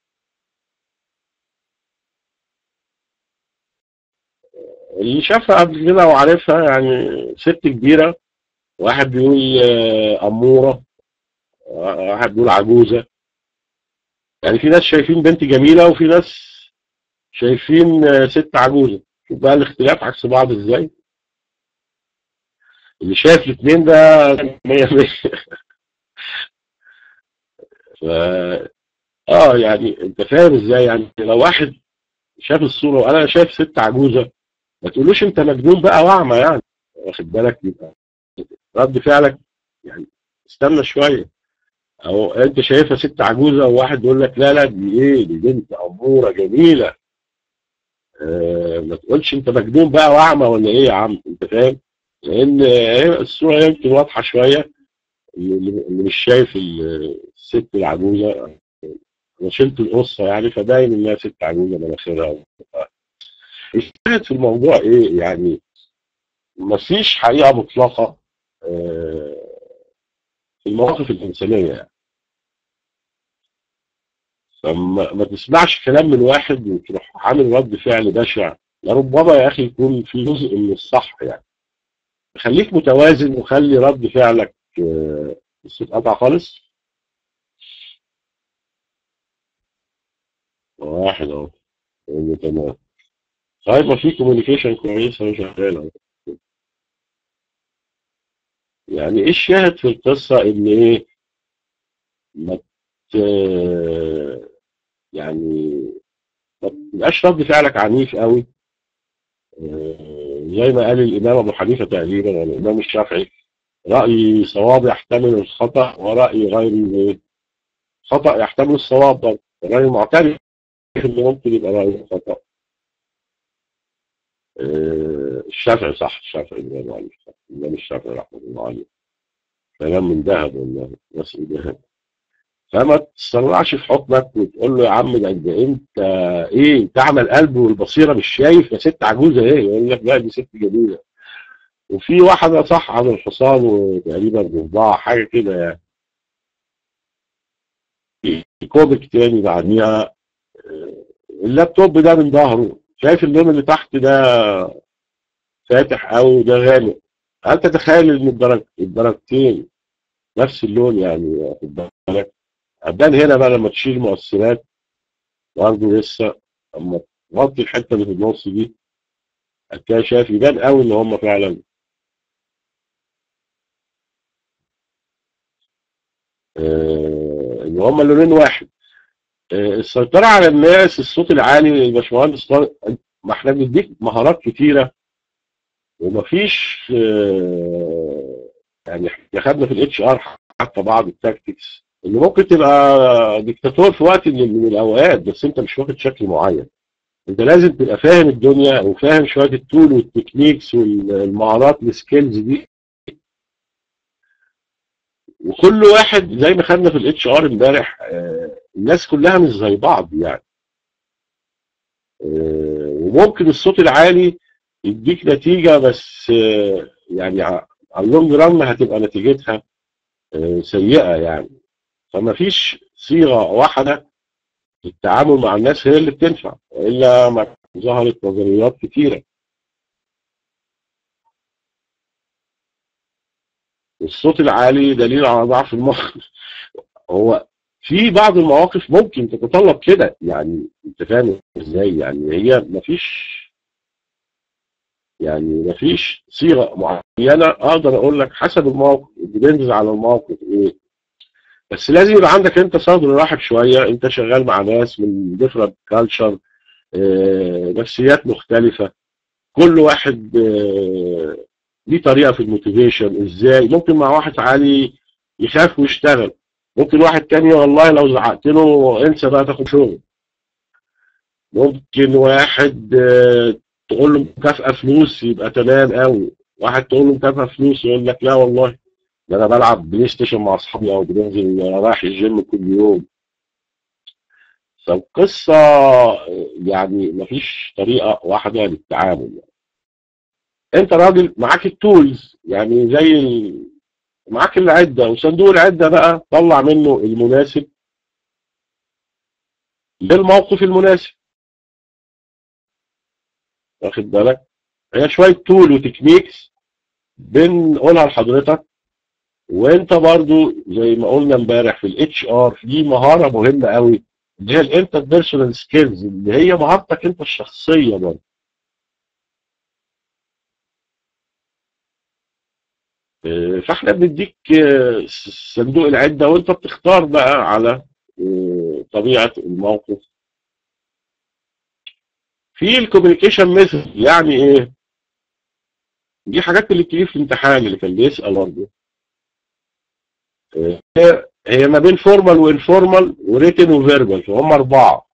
Speaker 2: اللي شافها قبل كده وعارفها يعني ست كبيرة واحد بيقول آه، أمورة واحد بيقول عجوزة يعني في ناس شايفين بنت جميله وفي ناس شايفين آه، ست عجوزه شوف بقى الاختلاف عكس بعض ازاي اللي شايف الاثنين ده 100 100 ف اه يعني انت فاهم ازاي يعني لو واحد شاف الصوره وانا شايف ست عجوزه ما تقولوش انت مجنون بقى واعمى يعني واخد بالك يبقى رد فعلك يعني استنى شويه او انت شايفها ست عجوزه وواحد يقول لك لا لا دي ايه دي بنت اموره جميله آه ما تقولش انت مجنون بقى واعمى ولا ايه يا عم انت فاهم لان هي الصوره يمكن واضحه شويه اللي اللي مش شايف ال- الست العجوزه انا شلت القصه يعني فباين انها ست عجوزه مناخيرها الشاهد في الموضوع ايه يعني مفيش حقيقه مطلقه آه، في المواقف الانسانيه يعني فما ما تسمعش كلام من واحد وتروح عامل رد فعل بشع لربما يا اخي يكون في جزء من الصح يعني خليك متوازن وخلي رد فعلك آه، الصوت قطع خالص واحد اهو قول له تمام طيب ما في كوميونيكيشن كويسه وشغاله يعني ايه الشاهد في القصه ان ايه ما ت... يعني ما تبقاش رد فعلك عنيف قوي آه، زي ما قال الامام ابو حنيفه تقريبا ولا الامام الشافعي رايي صواب يحتمل الخطا ورايي غير خطا يحتمل الصواب برضه الراي معترف ان ممكن يبقى رايه خطا آه، الشافعي صح الشافعي الامام علي صح الامام الشافعي رحمه الله عليه كلام من ذهب والله ناس ذهب فما تسرعش في حكمك وتقول له يا عم ده ده انت ايه انت اعمل قلب والبصيره مش شايف يا ست عجوزه ايه يقول لك لا دي ست جميله وفي واحده صح عن الحصان وتقريبا ضفدعه حاجه كده يعني في كوميك تاني بعديها آه، اللابتوب ده من ظهره شايف اللون اللي تحت ده فاتح قوي وده غامق هل تتخيل ان الدرج الدرجتين نفس اللون يعني واخد بالك هتبان هنا بقى لما تشيل المؤثرات برضه لسه اما تغطي الحته اللي في النص دي هتلاقي شايف يبان قوي ان هم فعلا آه ان هم لونين واحد آه السيطره على الناس الصوت العالي الباشمهندس طارق ما احنا بنديك مهارات كتيره ومفيش آه يعني احنا خدنا في الاتش ار حتى بعض التاكتكس اللي ممكن تبقى ديكتاتور في وقت من, من الاوقات بس انت مش واخد شكل معين انت لازم تبقى فاهم الدنيا وفاهم شويه التول والتكنيكس والمهارات السكيلز دي وكل واحد زي ما خدنا في الاتش ار امبارح آه، الناس كلها مش زي بعض يعني آه، وممكن الصوت العالي يديك نتيجه بس آه، يعني ع- على اللونج ران هتبقى نتيجتها آه، سيئه يعني فما فيش صيغه واحده في التعامل مع الناس هي اللي بتنفع والا ما ظهرت نظريات كتيره والصوت العالي دليل على ضعف المخ هو في بعض المواقف ممكن تتطلب كده يعني انت فاهم ازاي يعني هي مفيش يعني مفيش صيغه معينه اقدر اقول لك حسب الموقف بينزل على الموقف ايه بس لازم يبقى عندك انت صدر رحب شويه انت شغال مع ناس من ديفرنت كالتشر نفسيات مختلفه كل واحد آه، ليه طريقه في الموتيفيشن ازاي ممكن مع واحد عالي يخاف ويشتغل ممكن واحد تاني والله لو زعقت له انسى بقى تاخد شغل ممكن واحد آه، تقول له مكافأة فلوس يبقى تمام قوي واحد تقول له مكافأة فلوس يقول لك لا والله ده انا بلعب بلاي ستيشن مع اصحابي او بننزل رايح الجيم كل يوم فالقصة آه، يعني مفيش طريقة واحدة للتعامل يعني. انت راجل معاك التولز يعني زي ال... معاك العدة وصندوق العدة بقى طلع منه المناسب للموقف المناسب واخد بالك هي شوية تول وتكنيكس بنقولها لحضرتك وانت برضو زي ما قلنا امبارح في الاتش ار دي مهارة مهمة قوي اللي هي الانتر بيرسونال سكيلز اللي هي مهارتك انت الشخصيه برضه آه، فاحنا بنديك آه، صندوق العده وانت بتختار بقى على آه، طبيعه الموقف في الكوميونيكيشن ميثود يعني ايه دي حاجات اللي بتيجي في الامتحان اللي كان بيسال برضه آه، هي هي ما بين فورمال وانفورمال وريتن وفيربال فهم اربعه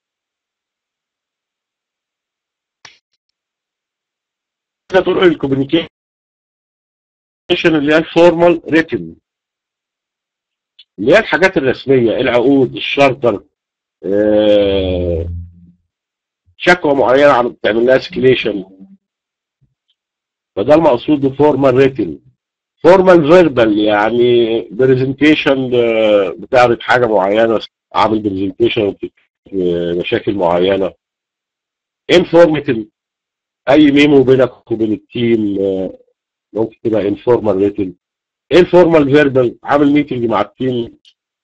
Speaker 2: طرق الكوميونيكيشن اللي هي الفورمال ريتن اللي هي الحاجات الرسميه العقود الشارتر آه، شكوى معينه عم بتعمل لها اسكليشن فده المقصود بفورمال ريتن فورمال فيربال يعني برزنتيشن بتعرض حاجه معينه عامل برزنتيشن مشاكل معينه انفورماتيف اي ميمو بينك وبين التيم آه، ممكن تبقى انفورمال ريتن انفورمال فيربال عامل ميتنج مع التيم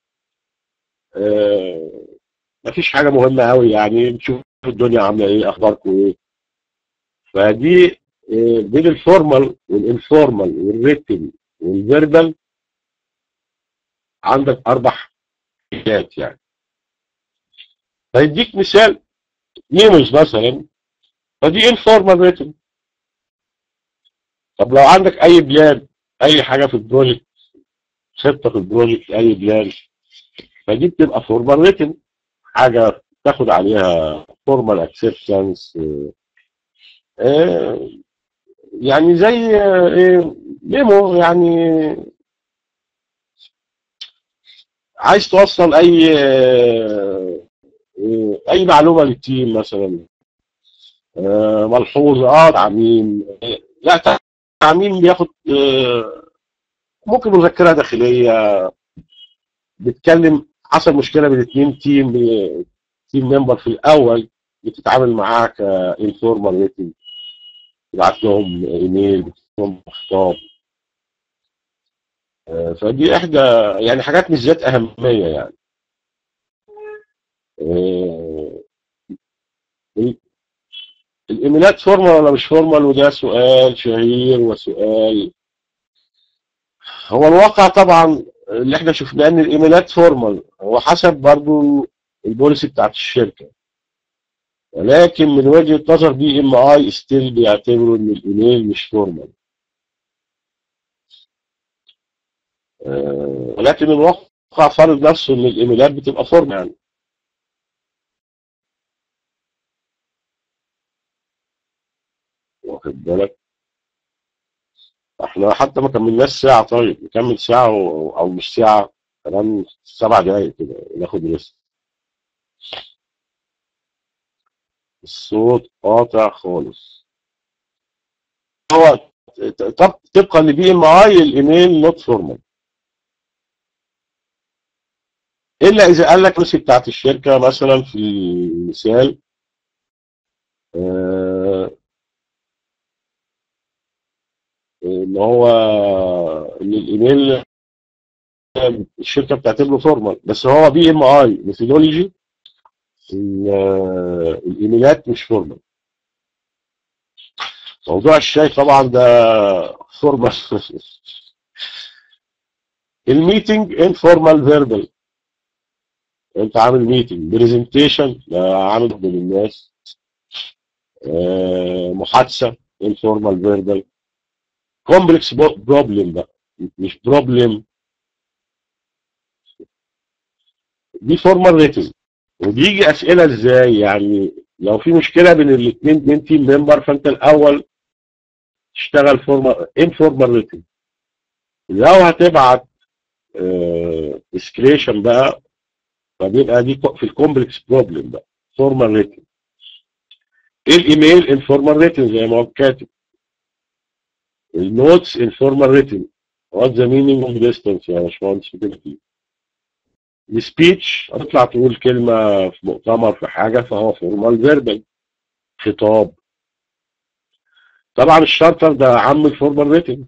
Speaker 2: آه، مفيش حاجه مهمه قوي يعني بتشوف الدنيا عامله ايه اخباركم ايه فدي آه، بين الفورمال والانفورمال والريتن والفيربال عندك اربع حاجات يعني فيديك مثال ميموز مثلا فدي انفورمال ريتن طب لو عندك اي بلان اي حاجه في البروجكت خطه في البروجكت اي بلان فدي بتبقى فورمال ريتن حاجه تاخد عليها فورمال اكسبتنس يعني زي آه، ايه ميمو يعني عايز توصل اي آه، آه، اي معلومه للتيم مثلا آه، ملحوظه اه تعميم آه، لا تعميم بياخد آه، ممكن مذكره داخليه بتكلم حصل مشكله بين اتنين تيم تيم ممبر في الاول بتتعامل معاه كانفورمال ميتنج تبعت لهم ايميل بتبعت لهم خطاب آه، فدي احدى يعني حاجات مش ذات اهميه يعني آه، ال- الايميلات فورمال ولا مش فورمال وده سؤال شهير وسؤال هو الواقع طبعا اللي احنا شفناه ان الايميلات فورمال هو حسب برضو البوليسي بتاعت الشركه ولكن من وجهه نظر بي ام اي ستيل بيعتبروا ان الايميل مش فورمال آه، ولكن الواقع فرض نفسه ان الايميلات بتبقى فورمال يعني واخد بالك احنا حتى ما كملناش ساعه طيب نكمل ساعه و- او مش ساعه كمان سبع دقايق كده ناخد ريست الصوت قاطع خالص هو طب طبقا لبي ام اي الايميل نوت فورمال الا اذا قال لك البوليسي بتاعت الشركه مثلا في المثال آه، ان هو ان الايميل الشركه بتعتبره فورمال بس هو بي ام اي ميثودولوجي الايميلات مش فورمال موضوع الشاي طبعا ده فورمال الميتنج انفورمال فيربال انت عامل ميتنج برزنتيشن عامل بين الناس آه، محادثه انفورمال فيربال كومبلكس بروبلم بقى مش بروبلم دي فورمال ريتنج وبيجي اسئله ازاي يعني لو في مشكله بين الاثنين اتنين تيم ممبر فانت الاول تشتغل فورمال انفورمال ريتنج لو هتبعت اسكليشن بقى فبيبقى دي في الكومبلكس بروبلم بقى فورمال ريتنج الايميل انفورمال ريتنج زي ما هو كاتب النوتس انفورمال ريتنج وات ذا مينينج اوف ديستانس يا باشمهندس بتكتب السبيتش هتطلع تقول كلمة في مؤتمر في حاجة فهو فورمال فيربال خطاب طبعا الشارتر ده عم الفورمال ريتنج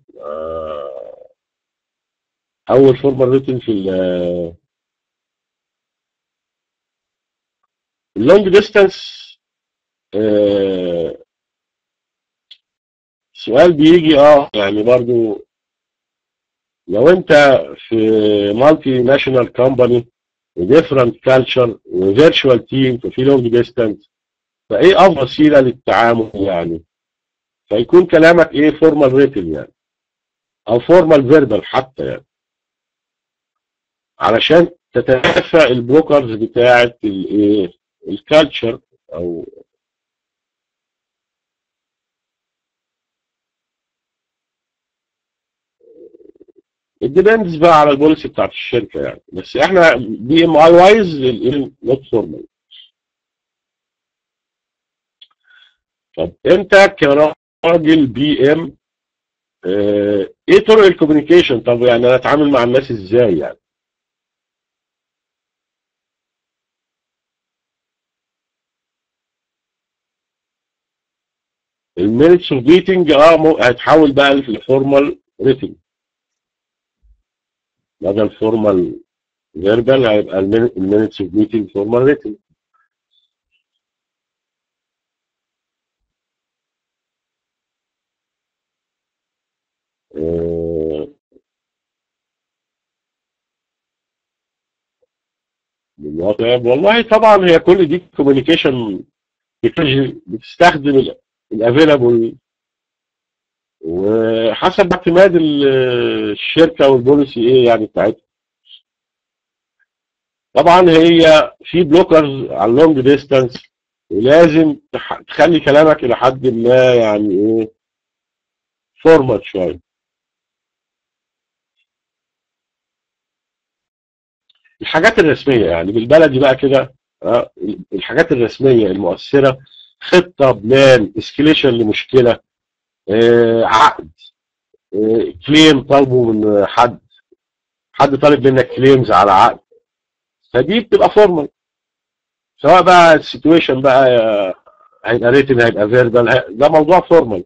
Speaker 2: أول فورمال ريتنج في ال اللونج ديستانس سؤال بيجي اه يعني برضو لو انت في مالتي ناشونال كومباني وديفرنت كالتشر وفيرتشوال تيم ففي لونج ديستانس فايه افضل وسيله للتعامل يعني فيكون كلامك ايه فورمال ريتن يعني او فورمال فيربال حتى يعني علشان تتنافى البروكرز بتاعه الايه الكالتشر او الديبندز بقى على البوليسي بتاعت الشركه يعني بس احنا بي ام اي وايز نوت فورمال طب انت كراجل بي ام اه ايه طرق الكوميونيكيشن طب يعني انا اتعامل مع الناس ازاي يعني المينتس اوف ميتنج اه هتحول بقى لفورمال ريتنج بدل فورمال فيربال هيبقى المينتس اوف ميتنج فورمال ريتنج والله طبعا هي كل دي كوميونيكيشن بتستخدم الافيلابل وحسب اعتماد الشركه والبوليسي ايه يعني بتاعتها طبعا هي في بلوكرز على اللونج ديستانس ولازم تخلي كلامك الى حد ما يعني ايه فورمال شويه الحاجات الرسميه يعني بالبلدي بقى كده الحاجات الرسميه المؤثره خطه بلان اسكليشن لمشكله آه عقد آه كليم طالبه من حد حد طالب منك كليمز على عقد فدي بتبقى فورمال سواء بقى السيتويشن بقى هيبقى ريتن هيبقى فيربال ده موضوع فورمال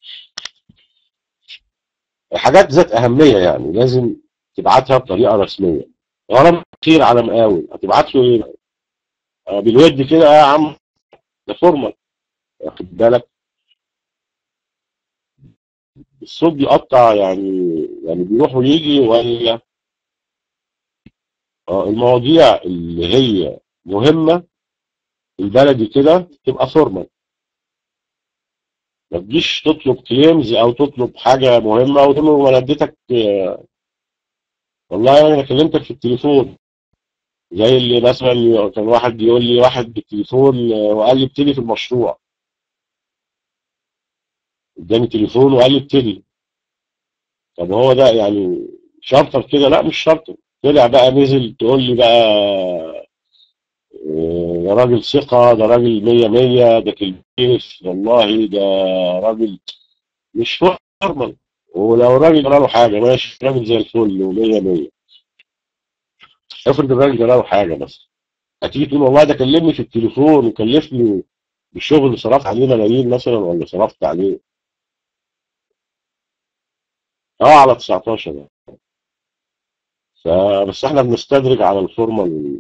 Speaker 2: حاجات ذات اهميه يعني لازم تبعتها بطريقه رسميه غرام خير على مقاول هتبعت له ايه آه بالود كده يا عم ده فورمال واخد بالك الصوت بيقطع يعني يعني بيروح ويجي ولا اه المواضيع اللي هي مهمة البلدي كده تبقى فورمال ما تجيش تطلب كليمز او تطلب حاجة مهمة وانا اديتك والله انا كلمتك في التليفون زي اللي مثلا كان واحد بيقول لي واحد بالتليفون وقال لي ابتدي في المشروع اداني تليفون وقال لي ابتدي طب هو ده يعني شرطر كده لا مش شرطر طلع بقى نزل تقول لي بقى ده راجل ثقة ده راجل مية مية ده كلمتيس والله ده راجل مش فورمال ولو الراجل جرى له حاجة ماشي راجل زي الفل ومية مية افرض الراجل جرى له حاجة بس هتيجي تقول والله ده كلمني في التليفون وكلفني بالشغل اللي صرفت عليه ملايين مثلا ولا صرفت عليه اه على 19 ده فبس احنا بنستدرج على الفورمال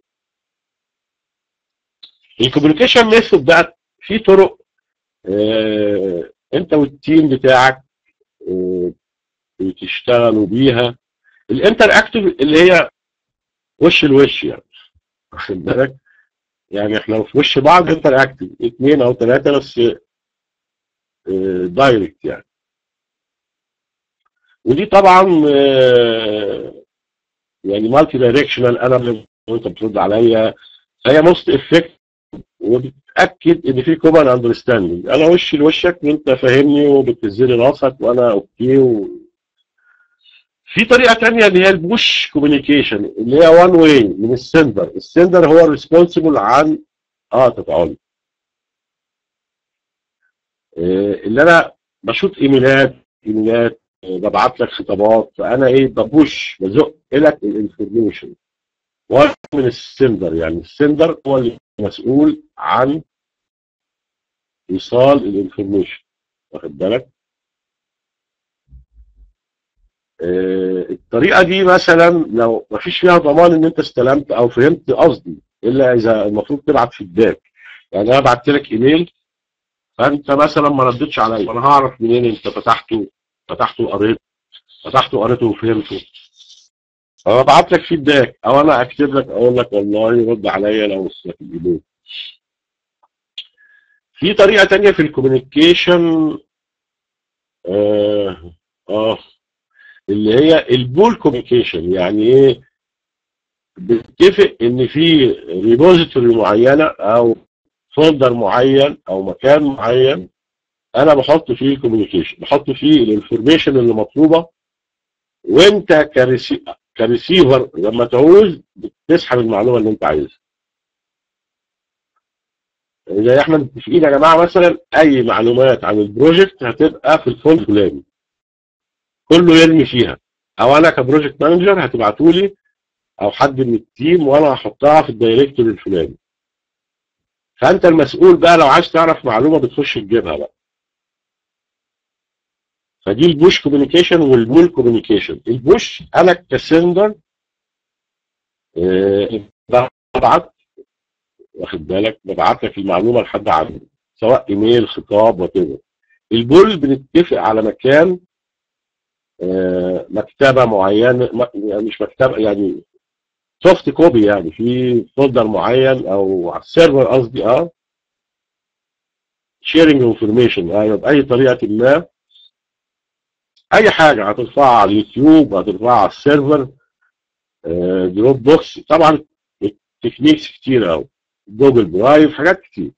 Speaker 2: الكوميونيكيشن ميثود بقى في طرق اه انت والتيم بتاعك اه بتشتغلوا بيها الانتر اكتف اللي هي وش الوش يعني واخد بالك يعني احنا في وش بعض انتر اكتف اثنين او ثلاثه بس اه دايركت يعني ودي طبعا يعني مالتي دايركشنال انا وانت بترد عليا هي موست افكت وبتاكد ان في كومن اندرستاندنج انا وشي لوشك وانت فاهمني وبتنزلي راسك وانا اوكي و... في طريقه ثانيه اللي هي البوش كوميونيكيشن اللي هي وان واي من السندر السندر هو الريسبونسبل عن اه تفاعلي اللي انا بشوط ايميلات ايميلات ببعت لك خطابات فانا ايه ببوش بزق لك الانفورميشن وانا من السندر يعني السندر هو اللي مسؤول عن ايصال الانفورميشن واخد بالك آه الطريقه دي مثلا لو ما فيش فيها ضمان ان انت استلمت او فهمت قصدي الا اذا المفروض تبعت فيدباك يعني انا بعت لك ايميل فانت مثلا ما ردتش عليا انا هعرف منين انت فتحته فتحته وقريته فتحته وقريته وفهمته انا ببعت لك فيدباك او انا اكتب لك اقول لك والله رد عليا لو وصلك الايميل في طريقه تانية في الكوميونيكيشن اه اه اللي هي البول كوميونيكيشن يعني ايه بنتفق ان في ريبوزيتوري معينه او فولدر معين او مكان معين انا بحط فيه الكوميونيكيشن بحط فيه الانفورميشن اللي مطلوبه وانت كريسي... كريسيفر لما تعوز بتسحب المعلومه اللي انت عايزها زي احنا متفقين يا جماعه مثلا اي معلومات عن البروجكت هتبقى في الفولد الفلاني كله يرمي فيها او انا كبروجكت مانجر هتبعتوا لي او حد من التيم وانا هحطها في الدايركتور الفلاني فانت المسؤول بقى لو عايز تعرف معلومه بتخش تجيبها بقى فدي البوش كوميونيكيشن والبول كوميونيكيشن البوش انا كسندر آه، ببعت واخد بالك ببعت لك المعلومه لحد عنده سواء ايميل خطاب وكده البول بنتفق على مكان آه، مكتبه معينه م- يعني مش مكتبه يعني سوفت كوبي يعني في فولدر معين او على السيرفر قصدي اه شيرنج انفورميشن ايوه باي طريقه ما اي حاجه هترفعها على اليوتيوب هترفعها على السيرفر آه، دروب بوكس طبعا تكنيكس كتير قوي جوجل درايف حاجات كتير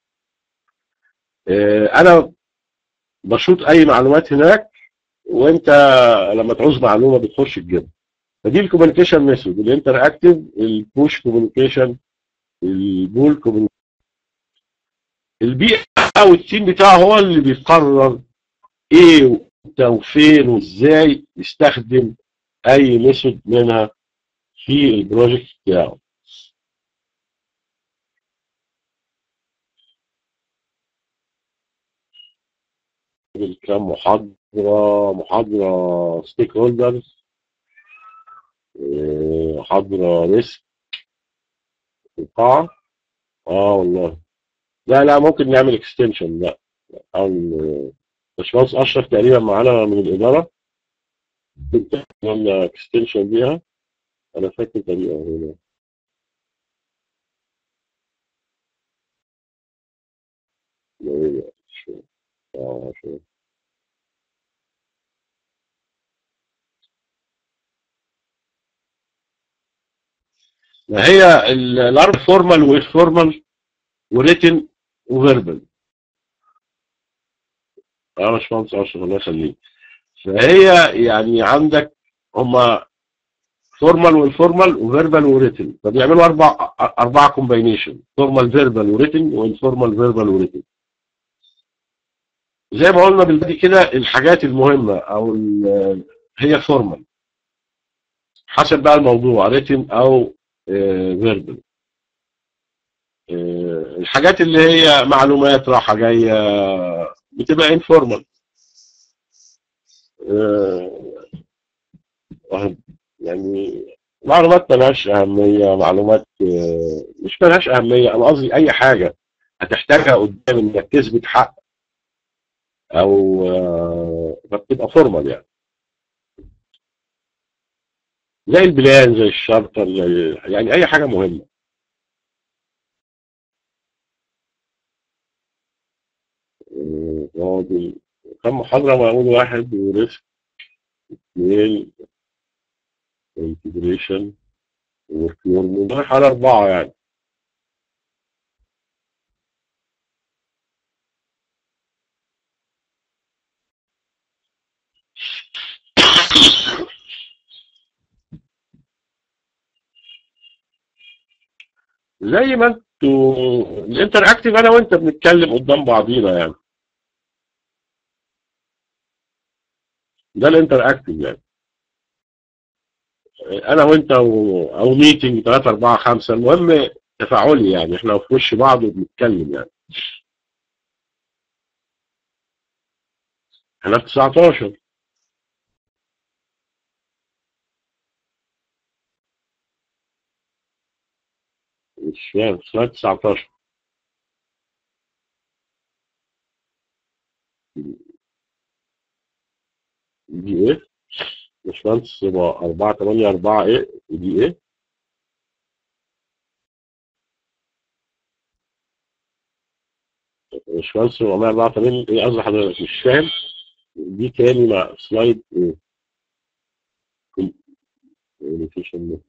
Speaker 2: آه، انا بشوط اي معلومات هناك وانت لما تعوز معلومه بتخش تجيبها فدي الكوميونيكيشن ميثود الانتر اكتيف البوش كوميونيكيشن البول كوميونيكيشن البيئه والتيم بتاعه هو اللي بيقرر ايه وامتى وفين وازاي يستخدم اي ميثود منها في البروجكت بتاعه كام محاضرة محاضرة ستيك هولدرز محاضرة ريسك القاعة اه والله لا لا ممكن نعمل اكستنشن لا او باشمهندس اشرف تقريبا معانا من الاداره كنت عملنا اكستنشن بيها انا فاكر تقريبا هنا لا، لا، شو- آه، شو. ما هي ال- الاربع فورمال والفورمال وريتن وفيربال اه باشمهندس اشرف الله يخليك فهي يعني عندك هما فورمال والفورمال وفيربال وريتن فبيعملوا اربع اربعه كومباينيشن فورمال فيربال وريتن والفورمال فيربال وريتن زي ما قلنا بالبدي كده الحاجات المهمه او ال- هي فورمال حسب بقى الموضوع ريتن او فيربال الحاجات اللي هي معلومات راحه جايه بتبقى انفورمال يعني معلومات ملهاش أهمية معلومات آه، مش ملهاش أهمية أنا قصدي أي حاجة هتحتاجها قدام إنك تثبت حق أو آه، فبتبقى فورمال يعني زي البلان زي الشارتر زي يعني أي حاجة مهمة آه، فاضل كم محاضرة معمول واحد وريسك اثنين انتجريشن ورك نورمال رايح على أربعة يعني زي ما انتوا الانتر اكتيف انا وانت بنتكلم قدام بعضينا يعني ده الانتر اكتيف يعني انا وانت و... او ميتنج 3 4 5 المهم تفاعلي يعني احنا في وش بعض وبنتكلم يعني احنا في 19 ان مش فاهم سلايد 19 دي ايه؟ باشمهندس يبقى 4 8 4 ايه؟ دي ايه؟ باشمهندس 484 ايه قصدي حضرتك مش فاهم دي تاني مع سلايد ايه؟ communication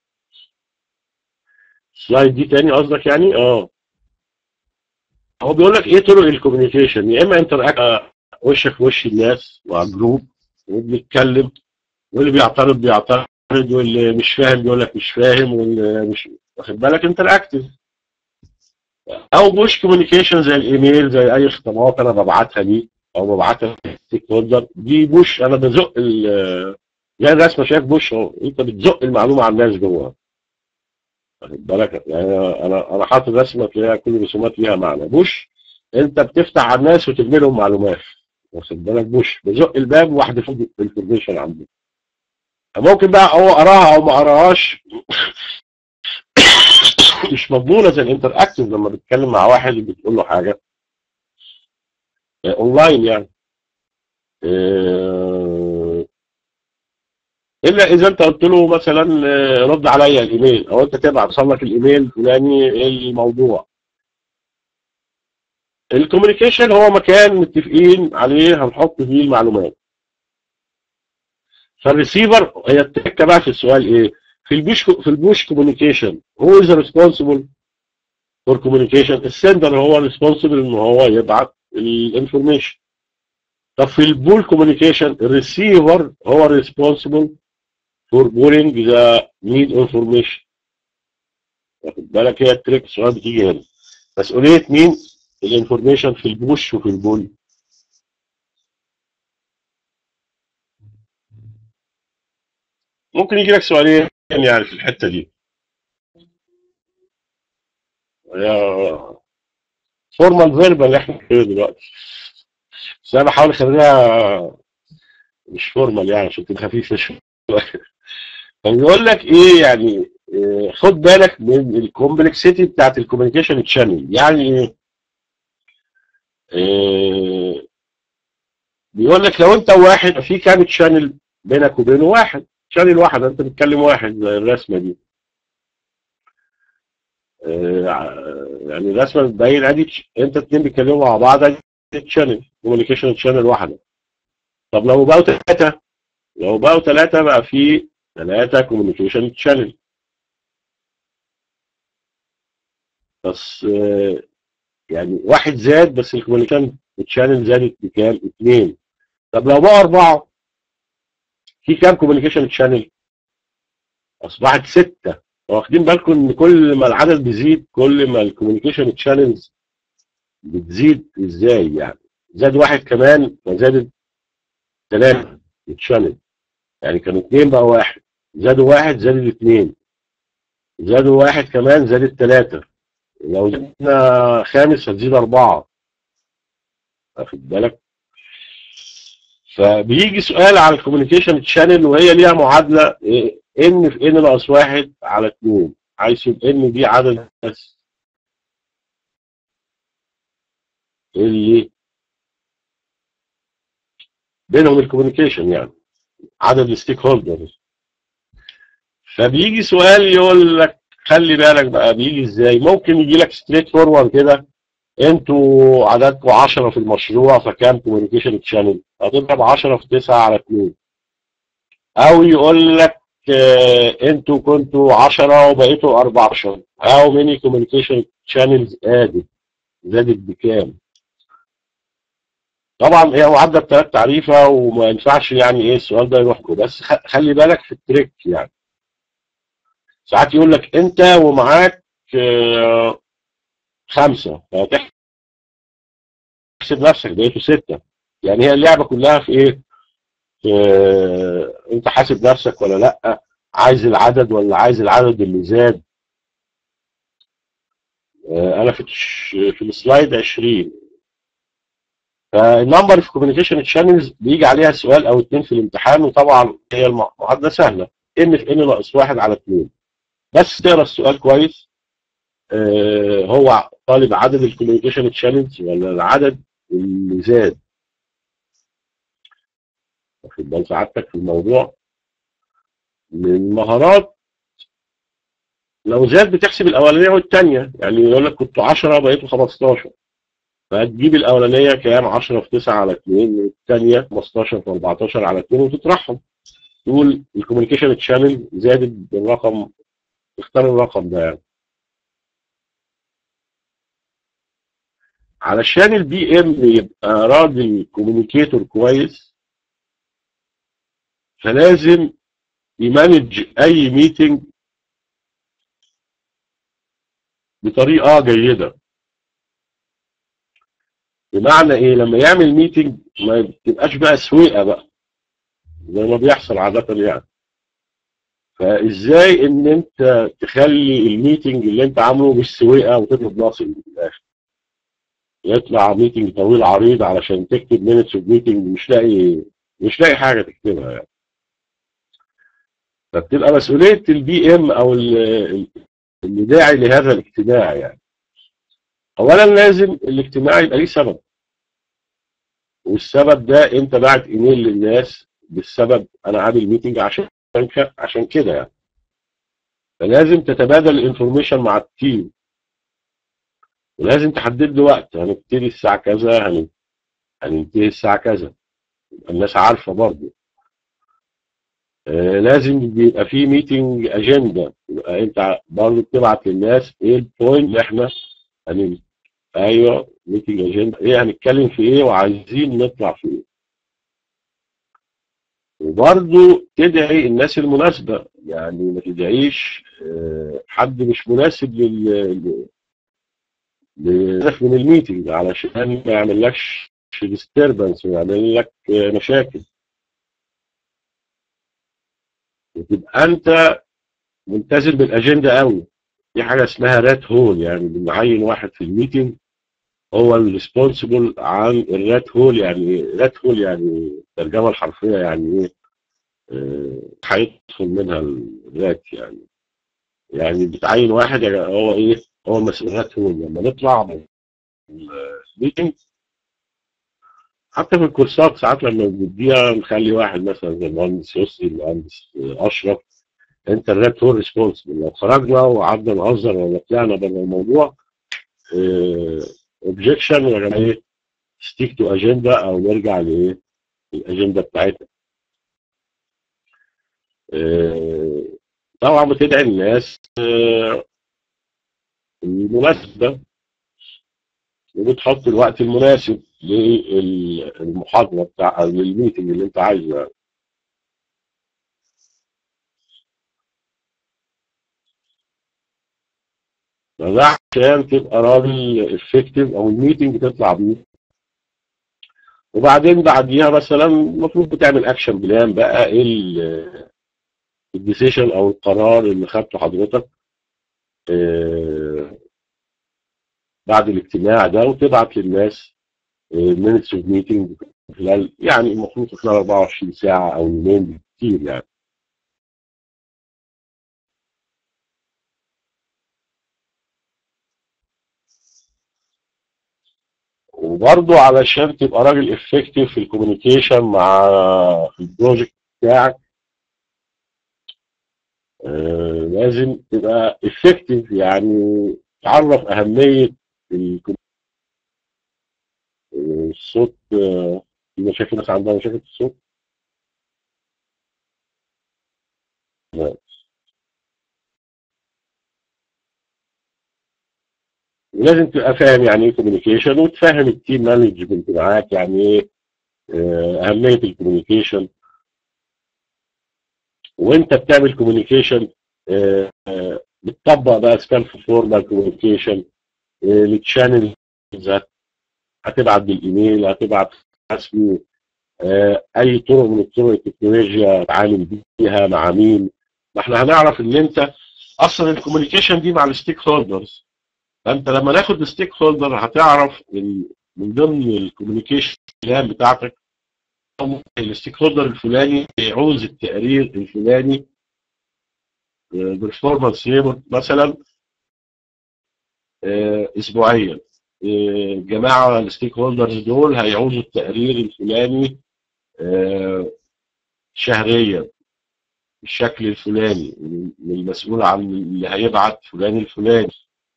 Speaker 2: سلايد دي تاني قصدك يعني اه هو بيقول لك ايه طرق الكوميونيكيشن يا اما انتر وشك في وش الناس وعلى الجروب وبنتكلم واللي بيعترض بيعترض واللي مش فاهم بيقول لك مش فاهم واللي مش واخد بالك انتر اكتف او بوش كوميونيكيشن زي الايميل زي اي خطابات انا ببعتها دي او ببعتها ستيك هولدر دي بوش انا بزق ال- زي الرسمه شايف بوش اهو انت بتزق المعلومه على الناس جوه واخد بالك يعني انا انا حاطط رسمه فيها كل الرسومات ليها معنى بوش انت بتفتح على الناس وتبني لهم معلومات واخد بالك بوش بزق الباب واحده في الانفورميشن عنده ممكن بقى هو قراها او ما قراهاش مش مضمونه زي الانتر اكتف لما بتتكلم مع واحد بتقول له حاجه آه، اونلاين يعني آه، الا اذا انت قلت له مثلا آه، رد عليا الايميل او انت تبعت وصل لك الايميل الفلاني الموضوع الكوميونيكيشن هو مكان متفقين عليه هنحط فيه المعلومات فالريسيفر هي التكه بقى في السؤال ايه في البوش في البوش كوميونيكيشن هو از ريسبونسبل فور كوميونيكيشن السندر هو ريسبونسبل ان هو يبعت الانفورميشن طب في البول كوميونيكيشن الريسيفر هو ريسبونسبل فور بولينج ذا نيد انفورميشن واخد بالك هي التريك السؤال بتيجي هنا مسؤوليه مين الانفورميشن في البوش وفي البول ممكن يجي لك سؤالين يعني في الحته دي فورمال فيربال اللي احنا فيه دلوقتي بس انا بحاول اخليها مش فورمال يعني عشان تبقى خفيفه شويه فبيقول لك ايه يعني إيه خد بالك من الكومبلكسيتي بتاعت الكوميونيكيشن تشانل يعني ايه إيه بيقول لك لو انت واحد في كام تشانل بينك وبينه واحد شانل واحد انت بتتكلم واحد زي الرسمه دي آه، يعني الرسمه بتبين ادي تش- انت اتنين بيتكلموا مع بعض ادي تشانل كوميونيكيشن تشانل واحده طب لو بقوا ثلاثه لو بقوا ثلاثه بقى في ثلاثه كوميونيكيشن تشانل بس آه، يعني واحد زاد بس الكوميونيكيشن تشانل زادت بكام؟ اثنين طب لو بقوا اربعه في كام كوميونيكيشن تشانل؟ اصبحت سته واخدين بالكم ان كل ما العدد بيزيد كل ما الكوميونيكيشن تشانلز بتزيد ازاي يعني زاد واحد كمان فزادت ثلاثه تشانل يعني كانوا اثنين بقى واحد زادوا واحد زادت اثنين زادوا واحد كمان زادت ثلاثه لو زدنا خامس هتزيد اربعه واخد بالك فبيجي سؤال على الكوميونيكيشن تشانل وهي ليها معادله إيه؟ ان في ان ناقص واحد على اتنين حيث ان دي عدد الناس اللي بينهم الكوميونيكيشن يعني عدد الستيك هولدرز فبيجي سؤال يقول لك خلي بالك بقى بيجي ازاي ممكن يجي لك ستريت فورورد كده انتوا عددكم 10 في المشروع فكام كوميونيكيشن تشانل هتضرب 10 في 9 على 2 او يقول لك آه، انتوا كنتوا 10 وبقيتوا 14 how many communication channels added زادت بكام طبعا هي معدل ثلاث تعريفه وما ينفعش يعني ايه السؤال ده يروحكم بس خ- خلي بالك في التريك يعني ساعات يقول لك انت ومعاك آه، خمسه فتحسب نفسك بقيتوا سته يعني هي اللعبه كلها في ايه؟ في آه، انت حاسب نفسك ولا لا عايز العدد ولا عايز العدد اللي زاد آه، انا في الش- في السلايد 20 فالنمبر اوف كوميونيكيشن تشانلز بيجي عليها سؤال او اتنين في الامتحان وطبعا هي المعادله سهله ان في ان ناقص واحد على اتنين بس تقرا السؤال كويس آه، هو طالب عدد الكوميونيكيشن تشالنج ولا العدد اللي زاد واخد بال سعادتك في الموضوع من المهارات لو زاد بتحسب الاولانيه والثانيه يعني يقول لك كنت 10 بقيتوا 15 فهتجيب الاولانيه كام 10 في 9 على 2 والثانيه 15 في 14 على 2 وتطرحهم تقول الكوميونيكيشن تشانل زادت بالرقم اختار الرقم ده يعني علشان البي ام يبقى راجل كوميونيكيتور كويس فلازم يمانج اي ميتنج بطريقه جيده بمعنى ايه لما يعمل ميتنج ما تبقاش بقى سويقه بقى زي ما بيحصل عاده يعني فازاي ان انت تخلي الميتنج اللي انت عامله مش سويقه وتطلب ناصر في الاخر يطلع ميتنج طويل عريض علشان تكتب مينتس اوف ميتنج مش لاقي مش لاقي حاجه تكتبها يعني فبتبقى مسؤوليه البي ام او ال- اللي داعي لهذا الاجتماع يعني اولا لازم الاجتماع يبقى ليه سبب والسبب ده انت بعت ايميل للناس بالسبب انا عامل ميتنج عشان ك- عشان كده يعني فلازم تتبادل الانفورميشن مع التيم ولازم تحدد له وقت هنبتدي الساعه كذا هن- هننتهي الساعه كذا يبقى الناس عارفه برضه آه، لازم بيبقى في ميتنج اجنده يبقى انت برضه بتبعت للناس ايه البوينت اللي احنا هن... ايوه ميتنج اجنده ايه هنتكلم في ايه وعايزين نطلع في ايه وبرضه تدعي الناس المناسبه يعني ما تدعيش آه، حد مش مناسب لل للهدف من الميتنج علشان ما يعملكش ديستربنس ويعمل لك آه، مشاكل وتبقى انت ملتزم بالاجنده قوي في حاجه اسمها رات هول يعني بنعين واحد في الميتنج هو الريسبونسبل عن الرات هول يعني رات هول يعني الترجمه الحرفيه يعني ايه آه، هيدخل منها الرات يعني يعني بتعين واحد يعني هو ايه هو مسؤول رات هول لما نطلع من الميتنج حتى في الكورسات ساعات لما بنديها نخلي واحد مثلا زي المهندس يسري المهندس اشرف انت الرات هول ريسبونسبل لو خرجنا وقعدنا نهزر ولا طلعنا بره الموضوع اوبجيكشن يا جماعه ايه ستيك تو اجندا او نرجع لايه الاجنده بتاعتنا آه، طبعا بتدعي الناس آه، المناسبه وبتحط الوقت المناسب للمحاضره بتاع للميتنج اللي انت عايزه يعني. فده عشان تبقى راجل افكتيف او الميتنج تطلع بيه وبعدين بعديها مثلا المفروض بتعمل اكشن بلان بقى ايه الديسيشن او القرار اللي خدته حضرتك آه، بعد الاجتماع ده وتبعت للناس مينتس اوف ميتنج خلال يعني المفروض في خلال 24 ساعه او يومين كتير يعني وبرضه علشان تبقى راجل افكتيف في الكوميونيكيشن مع البروجكت بتاعك آه، لازم تبقى افكتيف يعني تعرف اهميه الكم- آه، الصوت آه، في مشاكل ناس عندها مشاكل في الصوت لا. ولازم تبقى فاهم يعني ايه كوميونيكيشن وتفهم التيم مانجمنت معاك يعني ايه آه، اهميه الكوميونيكيشن وانت بتعمل كوميونيكيشن بتطبق بقى سكالف فورمال كوميونيكيشن التشانل هتبعت بالايميل هتبعت رسمي آه، اي طرق من الطرق التكنولوجيا تتعامل بيها مع مين ما احنا هنعرف ان انت اصلا الكوميونيكيشن دي مع الستيك هولدرز فانت لما ناخد الستيك هولدر هتعرف إن من ضمن الكوميونيكيشن بلان بتاعتك الستيك هولدر الفلاني يعوز التقرير الفلاني برفورمانس ريبورت مثلا آه، اسبوعيا آه، الجماعه الستيك هولدرز دول هيعوزوا التقرير الفلاني آه، شهريا بالشكل الفلاني من المسؤول عن اللي هيبعت فلان الفلاني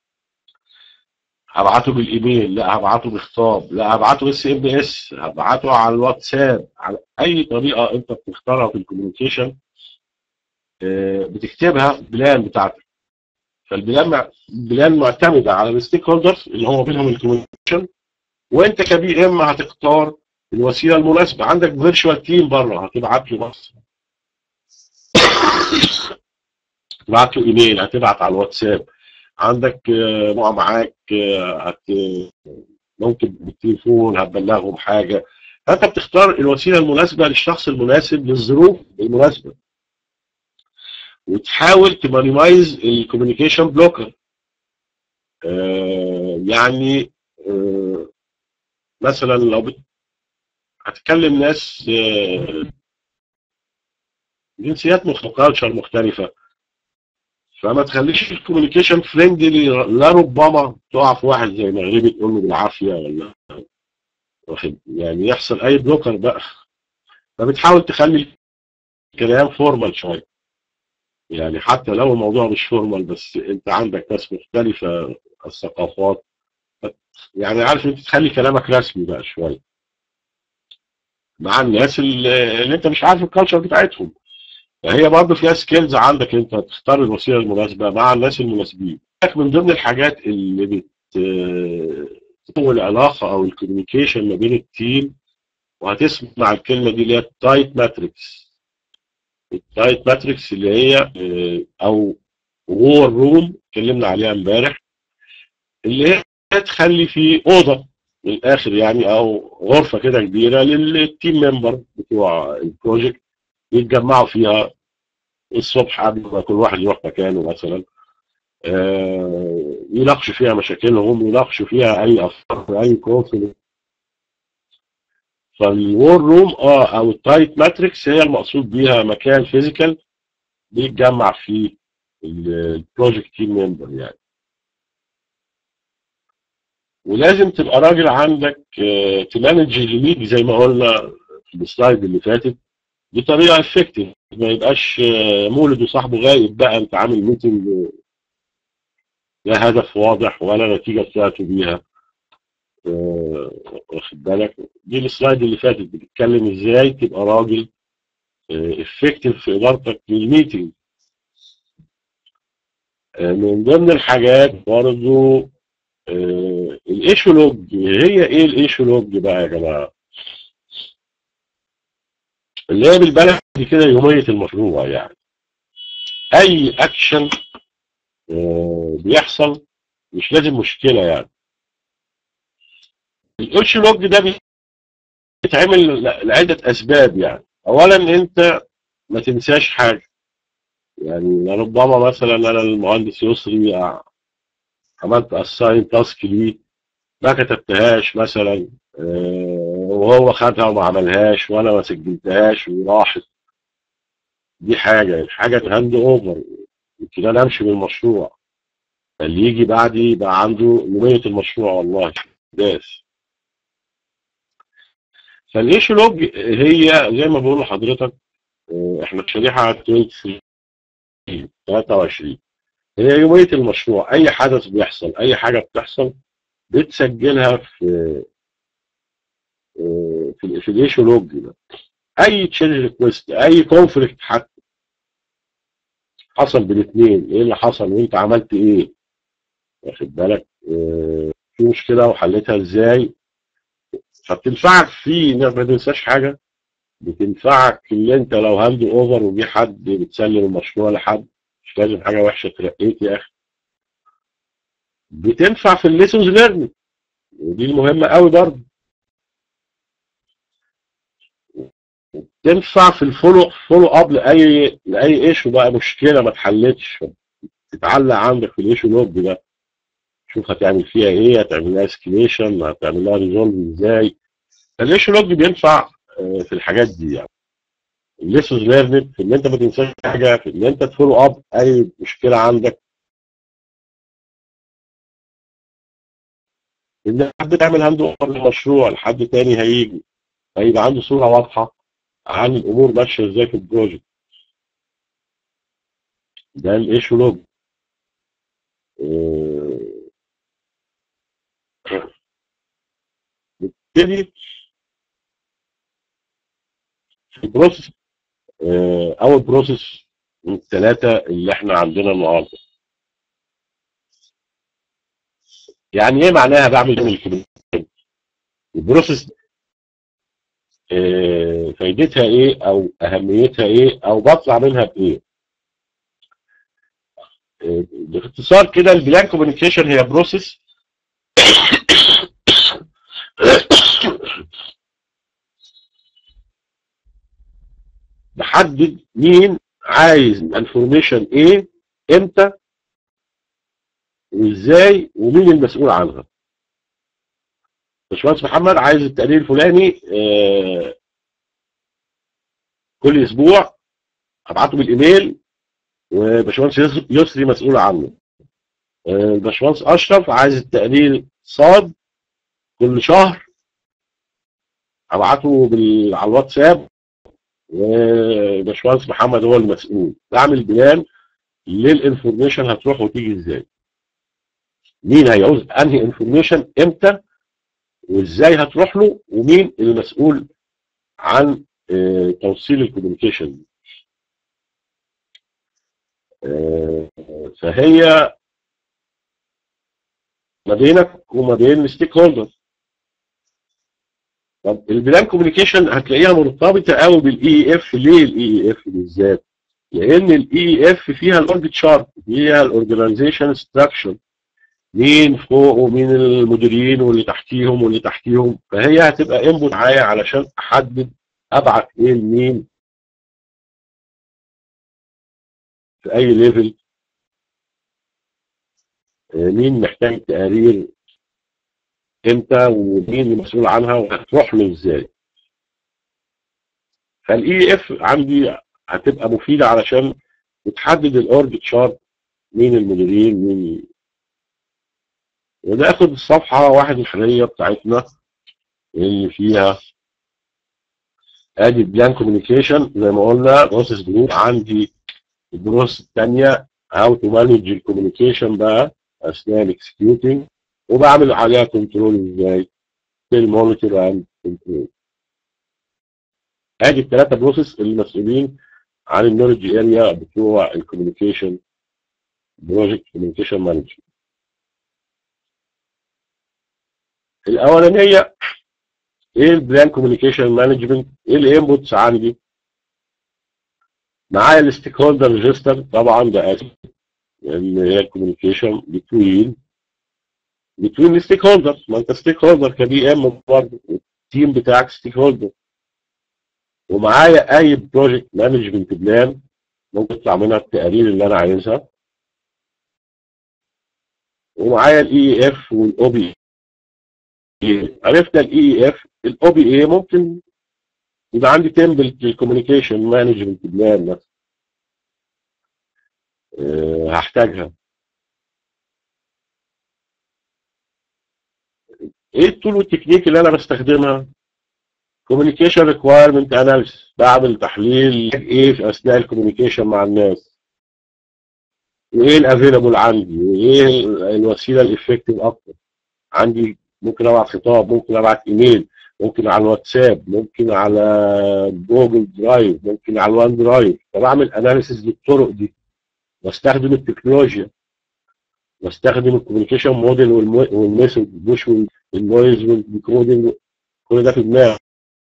Speaker 2: هبعته بالايميل لا هبعته بخطاب لا هبعته اس ام اس هبعته على الواتساب على اي طريقه انت بتختارها في الكوميونيكيشن آه، بتكتبها بلان بتاعتك فالبلان مع- بلان معتمده على الستيك هولدرز اللي هو بينهم الكوميونيكيشن وانت كبي ام هتختار الوسيله المناسبه عندك فيرتشوال تيم بره هتبعت له بس تبعت له ايميل هتبعت على الواتساب عندك آه، نوع معاك آه، هت ممكن بالتليفون هتبلغهم حاجه فانت بتختار الوسيله المناسبه للشخص المناسب للظروف المناسبه وتحاول تمانيمايز الكوميونيكيشن بلوكر يعني آه، مثلا لو بت- هتكلم ناس آه، جنسيات مختلفه مختلفه فما تخليش الكوميونيكيشن فريندلي لا ربما تقع في واحد زي مغربي تقول له بالعافيه ولا واخد يعني يحصل اي بلوكر بقى فبتحاول تخلي الكلام فورمال شويه يعني حتى لو الموضوع مش فورمال بس انت عندك ناس مختلفه الثقافات يعني عارف انت تخلي كلامك رسمي بقى شويه مع الناس اللي, اللي انت مش عارف الكالتشر بتاعتهم فهي برضه فيها سكيلز عندك انت تختار الوسيله المناسبه مع الناس المناسبين من ضمن الحاجات اللي بت تطول العلاقه او الكوميونيكيشن ما بين التيم وهتسمع الكلمه دي اللي هي التايت ماتريكس التايت ماتريكس اللي هي اه، او وور روم اتكلمنا عليها امبارح اللي هي تخلي فيه اوضه من الاخر يعني او غرفه كده كبيره للتيم ممبر بتوع البروجكت يتجمعوا فيها الصبح قبل ما كل واحد يروح مكانه مثلا آه، يناقشوا فيها مشاكلهم يناقشوا فيها اي افكار اي كونفليكت فالوور روم اه او التايت ماتريكس هي المقصود بيها مكان فيزيكال بيتجمع فيه البروجكت تيم ممبر يعني ولازم تبقى راجل عندك آه، تمانج الميت زي ما قلنا في السلايد اللي فاتت بطريقه افكتيف ما يبقاش آه، مولد وصاحبه غايب بقى انت عامل ميتنج لا هدف واضح ولا نتيجه طلعتوا بيها آه، واخد بالك دي السلايد اللي فاتت بتتكلم ازاي تبقى راجل افكتيف في ادارتك للميتنج آه، من ضمن الحاجات برضو الايشو لوج هي ايه الايشو لوج بقى يا جماعه اللي هي بالبلدي كده يوميه المشروع يعني اي اكشن آه، بيحصل مش لازم مشكله يعني الايشو لوج ده بيتعمل ل- لعده اسباب يعني اولا انت ما تنساش حاجه يعني ربما مثلا انا المهندس يسري عملت اساين تاسك ليه ما كتبتهاش مثلا آه، وهو خدها وما عملهاش وانا ما سجلتهاش وراحت دي حاجه الحاجه تهاند اوفر يمكن انا امشي من المشروع اللي يجي بعدي يبقى عنده نوعيه المشروع والله داس فالايشو لوج هي زي ما بقول لحضرتك آه، احنا في شريحه 23 23 هي يوميه المشروع اي حدث بيحصل اي حاجه بتحصل بتسجلها في آه، في ال- في الايشو لوج ده اي تشينج ريكويست اي كونفليكت حتى حصل بين الاثنين ايه اللي حصل وانت عملت ايه واخد بالك آه، في مشكله وحلتها ازاي فبتنفعك في إنك ما تنساش حاجه بتنفعك اللي انت لو هاند اوفر وجي حد بتسلم المشروع لحد مش لازم حاجه وحشه ترقيت يا اخي بتنفع في الليسونز ليرنينج ودي المهمه قوي برضه تنفع في الفولو فولو اب لاي لاي ايشو بقى مشكله ما اتحلتش تتعلق عندك في الايشو لوج ده شوف هتعمل فيها ايه هتعمل لها اسكليشن هتعمل لها ريزولف ازاي الايشو لوج بينفع آه، في الحاجات دي يعني الليسونز ليرند في ان انت ما تنساش حاجه في ان انت تفولو اب اي مشكله عندك ان حد تعمل هاند اوفر للمشروع لحد تاني هيجي هيبقى عنده صوره واضحه عن الامور ماشيه ازاي في البروجكت ده الايشو لوج نبتدي في البروسيس آه، اول بروسيس من الثلاثه اللي احنا عندنا النهارده يعني ايه معناها بعمل الكوميونيكيشن البروسيس آه، فايدتها ايه او اهميتها ايه او بطلع منها بايه آه، باختصار كده البلان كوميونيكيشن هي بروسيس بحدد مين عايز انفورميشن ايه امتى وازاي ومين المسؤول عنها باشمهندس محمد عايز التقرير الفلاني آه كل اسبوع ابعته بالايميل وباشمهندس يس- يسري مسؤول عنه آه، الباشمهندس اشرف عايز التقرير صاد كل شهر ابعته بال... على الواتساب وباشمهندس محمد هو المسؤول بعمل بلان للانفورميشن هتروح وتيجي ازاي مين هيعوز انهي انفورميشن امتى وازاي هتروح له ومين المسؤول عن آه، توصيل الكوميونيكيشن آه، فهي ما بينك وما بين الستيك هولدر طب البلان كوميونيكيشن هتلاقيها مرتبطه قوي بالاي اف ليه الاي اف بالذات؟ لان الاي اف فيها الاورج تشارت فيها الاورجنايزيشن ستراكشر مين فوق ومين المديرين واللي تحتيهم واللي تحتيهم فهي هتبقى انبوت معايا علشان احدد ابعت ايه لمين في اي ليفل آه، مين محتاج تقارير امتى ومين المسؤول عنها وهتروح له ازاي فالاي اف عندي هتبقى مفيده علشان بتحدد الاورج تشارت مين المديرين مين وناخد الصفحه واحد الحاليه بتاعتنا اللي فيها ادي بلان كوميونيكيشن زي ما قلنا بروسيس جروب عندي البروسيس الثانيه هاو تو مانج الكوميونيكيشن بقى اثناء الاكسكيوتنج وبعمل عليها كنترول ازاي بالمونيتور اند كنترول ادي الثلاثه بروسيس المسؤولين عن النولج اريا بتوع الكوميونيكيشن بروجكت كوميونيكيشن مانجمنت الاولانيه ايه البلان كوميونيكيشن مانجمنت ايه الانبوتس عندي معايا الستيك هولدر ريجستر طبعا ده اسف لان هي الكوميونيكيشن بتوين بتوين الستيك هولدر ما انت ستيك هولدر كبي ام برضه التيم بتاعك ستيك هولدر ومعايا اي بروجكت مانجمنت بلان ممكن يطلع منها التقارير اللي انا عايزها ومعايا الاي اف والاو بي عرفنا الاي اف الاو بي اي ممكن يبقى عندي تمبلت للكوميونيكيشن مانجمنت بلان مثلا أه هحتاجها ايه التول والتكنيك اللي انا بستخدمها كوميونيكيشن ريكوايرمنت اناليسيس بعمل تحليل ايه في اثناء الكوميونيكيشن مع الناس وايه الافيلابل عندي وايه الوسيله الافكتيف اكتر عندي ممكن ابعت خطاب ممكن ابعت ايميل ممكن على الواتساب ممكن على جوجل درايف ممكن على الوان درايف فبعمل اناليسيس للطرق دي واستخدم التكنولوجيا واستخدم الكوميونيكيشن موديل والميثود مش والنويز والديكودنج كل ده في دماغي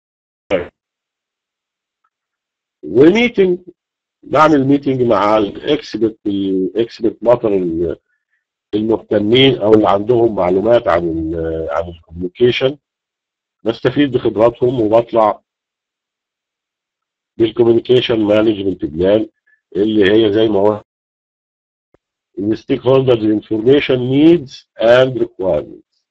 Speaker 2: وميتنج بعمل ميتنج مع الاكسبرت الاكسبرت مطر المهتمين او اللي عندهم معلومات عن ال عن الكوميونيكيشن بستفيد بخبراتهم وبطلع بالكوميونيكيشن مانجمنت بلان اللي هي زي ما هو الستيك هولدرز انفورميشن نيدز اند ريكوايرمنتس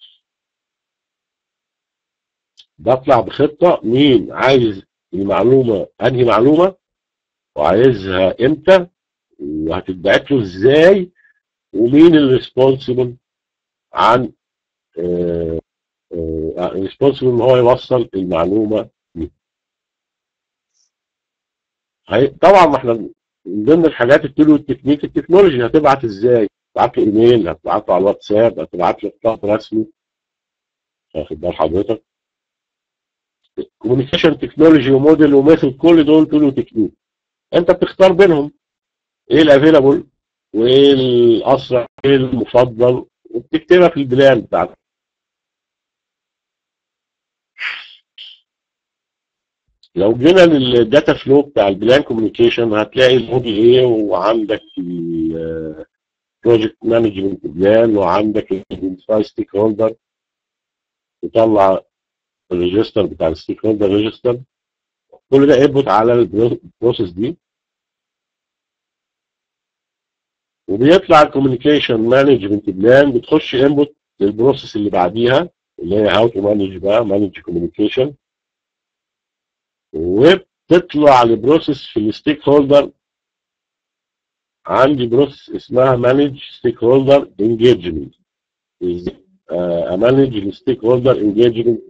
Speaker 2: بطلع بخطه مين عايز المعلومه انهي معلومه وعايزها امتى وهتتبعت له ازاي ومين الريسبونسبل عن ريسبونسبل ان هو يوصل المعلومه دي هي- طبعا ما احنا من ضمن الحاجات التولو التكنيك التكنولوجي هتبعت ازاي؟ هتبعت له ايميل هتبعت له على الواتساب هتبعت له خطاب رسمي واخد بال حضرتك كوميونيكيشن تكنولوجي وموديل وميثود كل دول تولو تكنيك انت بتختار بينهم ايه الافيلابل وايه الاسرع ايه المفضل وبتكتبها في البلان بتاعتك لو جينا للداتا فلو بتاع البلان كوميونيكيشن هتلاقي الموديل ايه وعندك البروجكت مانجمنت بلان وعندك الايدنتيفاي ستيك هولدر تطلع الريجستر بتاع الستيك هولدر ريجستر كل ده انبوت على البروسيس دي وبيطلع الكوميونيكيشن مانجمنت بلان بتخش انبوت للبروسيس اللي بعديها اللي هي هاو تو مانج بقى مانج كوميونيكيشن وبتطلع لبروسيس في الستيك هولدر عندي بروسيس اسمها مانج ستيك هولدر انجيجمنت امانج الستيك هولدر انجيجمنت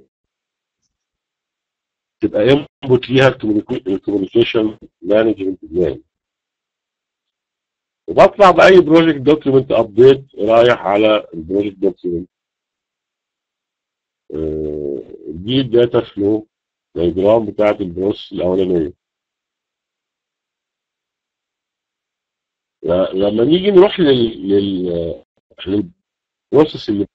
Speaker 2: تبقى انبوت ليها الكوميونيكيشن مانجمنت بلان وبطلع باي بروجكت دوكيومنت ابديت رايح على البروجكت دوكيومنت دي الداتا فلو الدياجرام بتاعت البروسيس الاولانيه ل- لما نيجي نروح لل لل للبروسيس اللي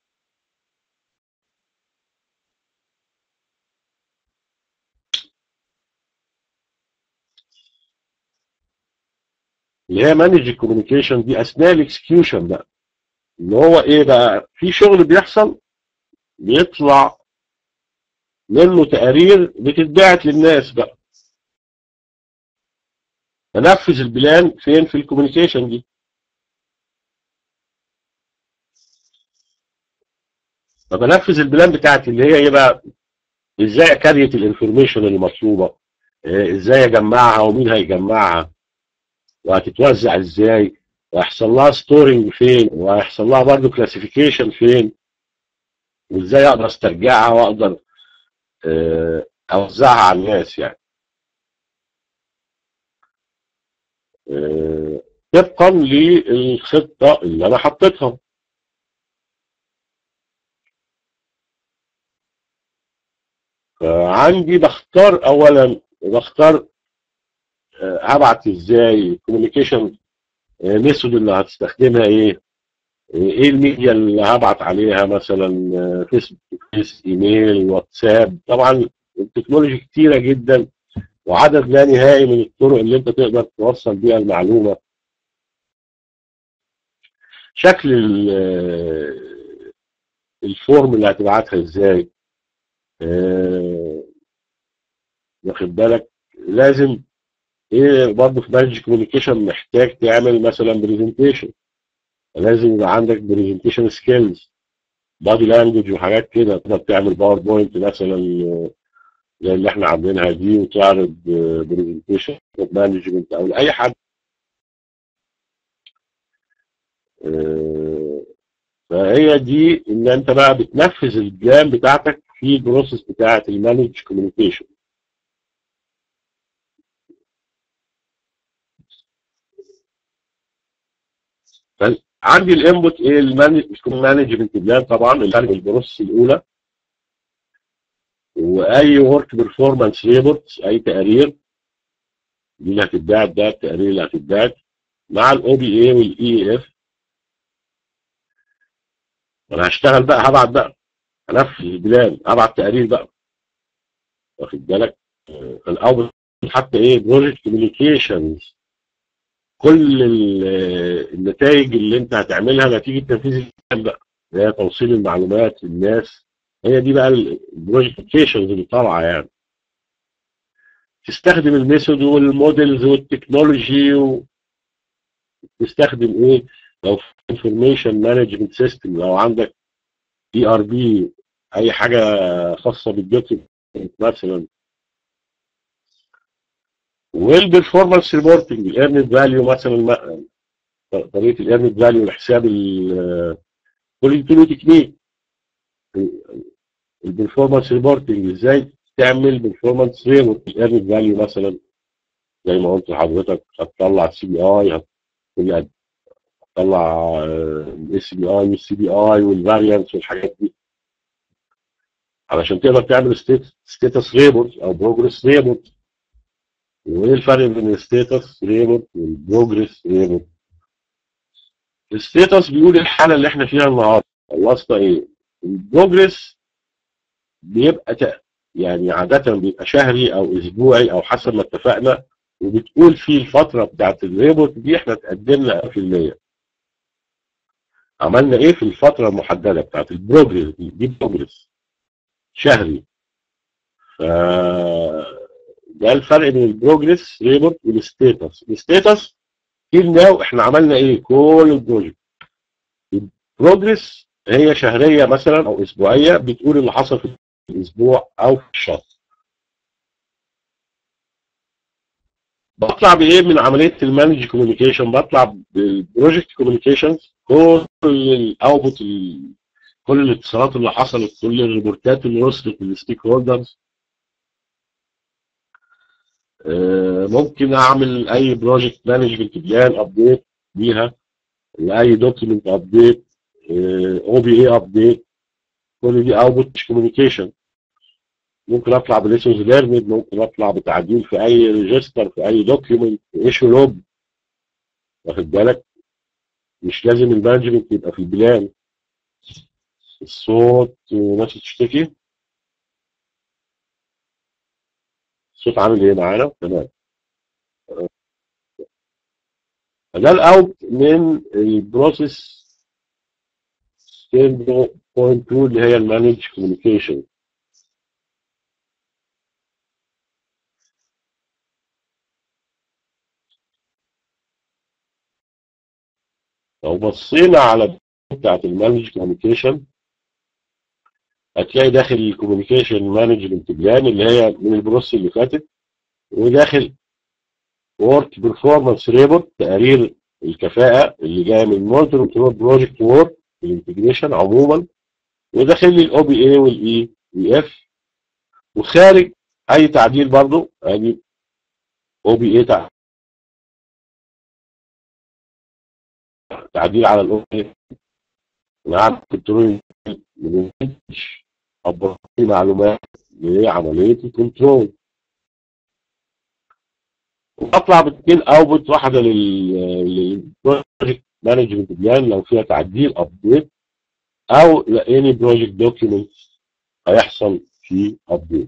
Speaker 2: اللي هي مانج الكوميونيكيشن دي اثناء الاكسكيوشن بقى اللي هو ايه بقى في شغل بيحصل بيطلع منه تقارير بتتبعت للناس بقى انفذ البلان فين في الكوميونيكيشن دي فبنفذ البلان بتاعتي اللي هي ايه بقى ازاي اكريت الانفورميشن اللي مطلوبه آه، ازاي اجمعها ومين هيجمعها وهتتوزع ازاي وهيحصل لها ستورنج فين وهيحصل لها برضه كلاسيفيكيشن فين وازاي اقدر استرجعها واقدر آه، اوزعها على الناس يعني آه، طبقا للخطه اللي انا حطيتها فعندي بختار اولا بختار آه، هبعت ازاي كوميونيكيشن ميثود اللي هتستخدمها ايه ايه الميديا اللي هبعت عليها مثلا آه، فيسبوك فيس ايميل واتساب طبعا التكنولوجي كتيره جدا وعدد لا نهائي من الطرق اللي انت تقدر توصل بيها المعلومه شكل ال- آه، الفورم اللي هتبعتها ازاي آه، واخد بالك لازم ايه برضه في مانج كوميونيكيشن محتاج تعمل مثلا برزنتيشن لازم يبقى عندك برزنتيشن سكيلز بادي لانجوج وحاجات كده تقدر تعمل باوربوينت مثلا آه، زي اللي احنا عاملينها دي وتعرض برزنتيشن مانجمنت او لاي حد آه، فهي دي ان انت بقى بتنفذ البلان بتاعتك في البروسيس بتاعت المانج كوميونيكيشن عندي الانبوت ايه المانجمنت بلان طبعا اللي خارج البروسيس الاولى واي ورك بيرفورمانس ريبورت اي تقارير دي اللي هتتبعت ده التقارير اللي هتتبعت مع الاو بي اي والاي اف انا هشتغل بقى هبعت بقى هنفذ البلان هبعت تقارير بقى واخد بالك آه، الاول حتى ايه بروجكت كوميونيكيشنز كل ال- النتائج اللي انت هتعملها نتيجه تنفيذ البلان بقى اللي هي توصيل المعلومات للناس هي دي بقى البروجكتيشنز اللي طالعه يعني تستخدم الميثود والمودلز والتكنولوجي وتستخدم ايه لو انفورميشن مانجمنت سيستم لو عندك اي ار بي اي حاجه خاصه بالدوكيمنت مثلا والبرفورمانس ريبورتنج الايرند فاليو مثلا ما- طريقه الايرند فاليو لحساب ال- كل دي له تكنيك البرفورمانس ريبورتنج ازاي تعمل برفورمانس ريبورت الايرن فاليو مثلا زي ما قلت لحضرتك هتطلع السي بي اي هتطلع الاس بي اي والسي بي اي والفاريانس والحاجات دي علشان تقدر تعمل ستيتس ريبورت او بروجرس ريبورت وايه الفرق بين الستيتس ريبورت والبروجرس ريبورت الستيتس بيقول الحاله اللي احنا فيها النهارده خلصنا ايه البروجرس بيبقى تق- يعني عاده بيبقى شهري او اسبوعي او حسب ما اتفقنا وبتقول فيه الفتره بتاعت الريبورت دي احنا اتقدمنا 100% عملنا ايه في الفتره المحدده بتاعت البروجرس دي دي بروجرس شهري ف ده الفرق بين البروجرس ريبورت والستيتس الستيتس تيل ناو احنا عملنا ايه كل البروجكت البروجرس هي شهريه مثلا او اسبوعيه بتقول اللي حصل في الاسبوع او في الشهر بطلع بايه من عمليه المانج كوميونيكيشن بطلع بالبروجكت كوميونيكيشنز كل الاوتبوت كل الاتصالات اللي حصلت كل الريبورتات اللي وصلت للستيك هولدرز ممكن اعمل اي بروجكت مانجمنت بلان ابديت بيها لاي دوكيمنت ابديت او بي اي ابديت كل دي اوتبوت كوميونيكيشن ممكن اطلع بليسنز ليرند ممكن اطلع بتعديل في اي ريجستر في اي دوكيومنت ايشو لوج واخد بالك مش لازم المانجمنت يبقى في البلان الصوت ناس تشتكي الصوت عامل ايه معانا تمام ده الاوت من البروسيس 10.2 اللي هي المانج كوميونيكيشن لو بصينا على بتاعت المانج كوميونيكيشن هتلاقي داخل الكوميونيكيشن مانجمنت بلان اللي هي من البروس اللي فاتت وداخل ورك بيرفورمانس ريبورت تقارير الكفاءه اللي جايه من مونتر كنترول بروجكت وورك الانتجريشن عموما وداخل لي الاو بي اي والاي بي اف وخارج اي تعديل برضو ادي او بي اي تعديل على الاو بي اي مع كنترول من ابرز معلومات لعمليه الكنترول واطلع باثنين اوتبوت واحده للبروجكت مانجمنت بلان لو فيها تعديل ابديت او لاني بروجكت دوكيومنت هيحصل فيه ابديت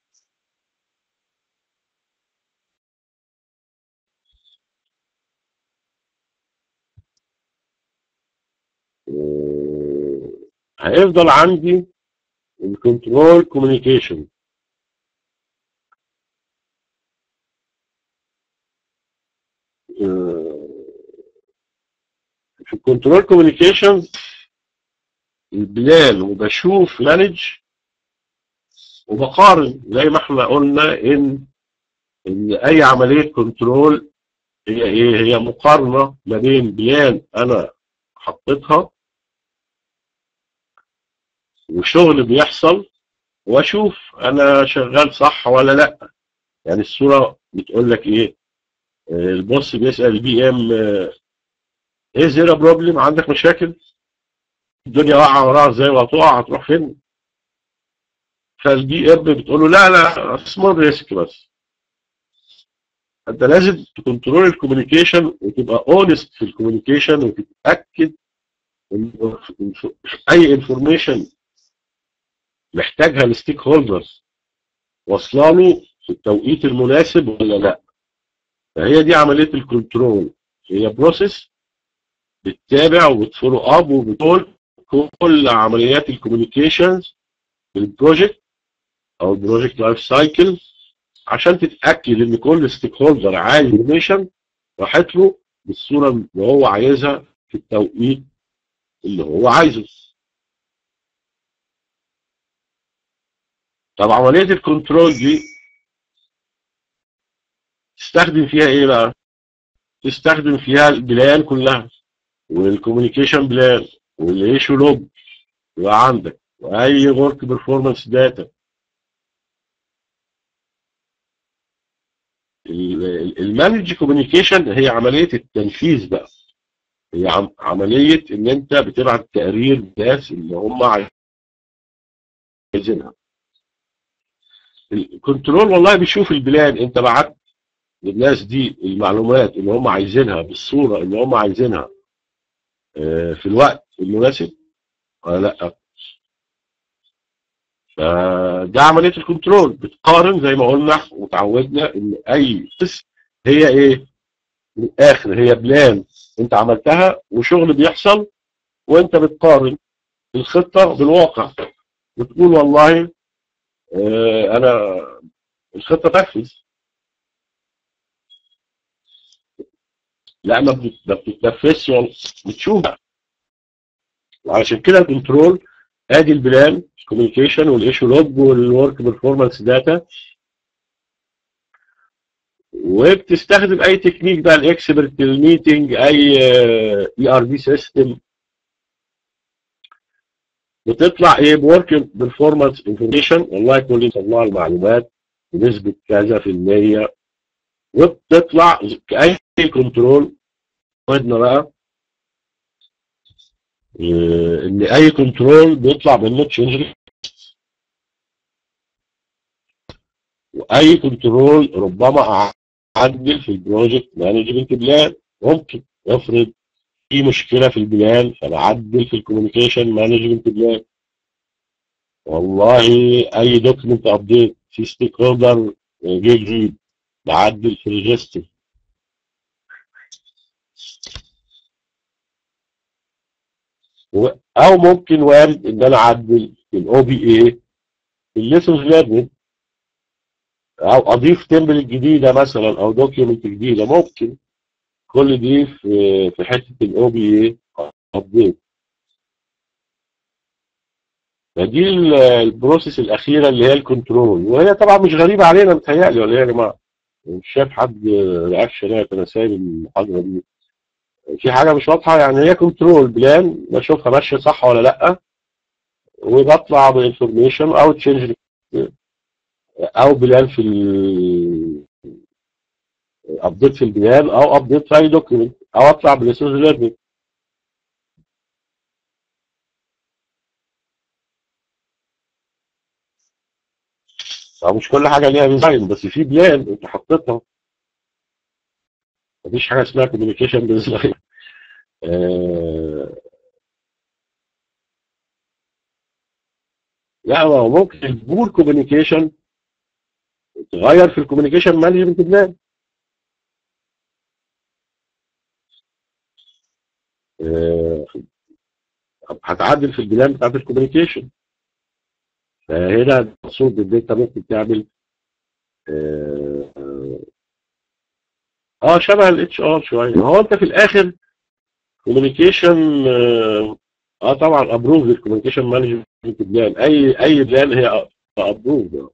Speaker 2: هيفضل عندي الكنترول كوميونيكيشن في الكنترول كوميونيكيشن البلان وبشوف مانج وبقارن زي ما احنا قلنا ان ان اي عمليه كنترول هي ايه هي مقارنه ما بين بلان انا حطيتها وشغل بيحصل واشوف انا شغال صح ولا لا يعني الصوره بتقول لك ايه البوس بيسال البي ام ايه زيرا بروبلم عندك مشاكل الدنيا واقعه وراها ازاي وهتقع هتروح فين فالبي ام بتقول له لا لا سمول ريسك بس انت لازم تكنترول الكوميونيكيشن وتبقى اونست في الكوميونيكيشن وتتاكد ان اي انفورميشن محتاجها الستيك هولدرز واصله له في التوقيت المناسب ولا لا فهي دي عمليه الكنترول هي بروسيس بتتابع وبتفولو اب وبتقول كل عمليات الكوميونيكيشنز في البروجكت او البروجكت لايف سايكل عشان تتاكد ان كل ستيك هولدر عايز انفورميشن راحت له بالصوره اللي هو عايزها في التوقيت اللي هو عايزه طب عمليه الكنترول دي تستخدم فيها ايه بقى تستخدم فيها البلان كلها والكوميونيكيشن بلان والايشو لوج يبقى عندك واي ورك بيرفورمانس داتا المانج كوميونيكيشن هي عمليه التنفيذ بقى هي عم- عمليه ان انت بتبعت تقرير للناس اللي هم عايزينها الكنترول والله بيشوف البلان انت بعت للناس دي المعلومات اللي هم عايزينها بالصوره اللي هم عايزينها آه، في الوقت المناسب ولا لا فده عمليه الكنترول بتقارن زي ما قلنا وتعودنا ان اي قسم هي ايه من الاخر هي بلان انت عملتها وشغل بيحصل وانت بتقارن الخطه بالواقع بتقول والله آه، انا الخطه تنفذ لا ما بت- ما بتتنفذش والله بتشوف وعلشان كده الكنترول ادي البلان كوميونيكيشن والايشو لوج والورك بيرفورمانس داتا وبتستخدم اي تكنيك بقى الاكسبرت الميتنج اي اي ار بي سيستم بتطلع ايه بورك بيرفورمانس انفورميشن والله كل يطلع المعلومات بنسبه كذا في المية وبتطلع كاي كنترول خدنا بقى آه، ان اي كنترول بيطلع منه تشينج واي كنترول ربما اعدل في البروجكت مانجمنت بلان ممكن افرض في مشكله في البلان فبعدل في الكوميونيكيشن مانجمنت بلان والله اي دوكيمنت ابديت في ستيك هولدر جه جديد بعدل في الريجستر و- او ممكن وارد ان انا اعدل في الاو بي اي في الليسنز ليرنينج او اضيف تمبل جديده مثلا او دوكيومنت جديده ممكن كل دي في في حته الاو بي اي ابديت فدي ال- البروسيس الاخيره اللي هي الكنترول وهي طبعا مش غريبه علينا متهيألي ولا ايه يا جماعه مش شايف حد رياكشن انا سايب المحاضره دي في حاجه مش واضحه يعني هي كنترول بلان بشوفها ماشيه صح ولا لا وبطلع بانفورميشن او تشينج او بلان في ابديت في البلان او ابديت في اي دوكيمنت او اطلع بالاساس ليرنينج أو مش كل حاجه ليها ديزاين بس في بلان انت حطيتها مفيش حاجه اسمها كوميونيكيشن ديزاين لا ما هو ممكن البور كوميونيكيشن تغير في الكوميونيكيشن مانجمنت بلان آه، هتعدل في البلان بتاعت الكوميونيكيشن فهنا المقصود ان انت ممكن تعمل اه آه، شبه الاتش ار شويه هو انت في الاخر كوميونيكيشن اه آه، طبعا ابروف الكوميونيكيشن مانجمنت بلان اي اي بلان هي ابروف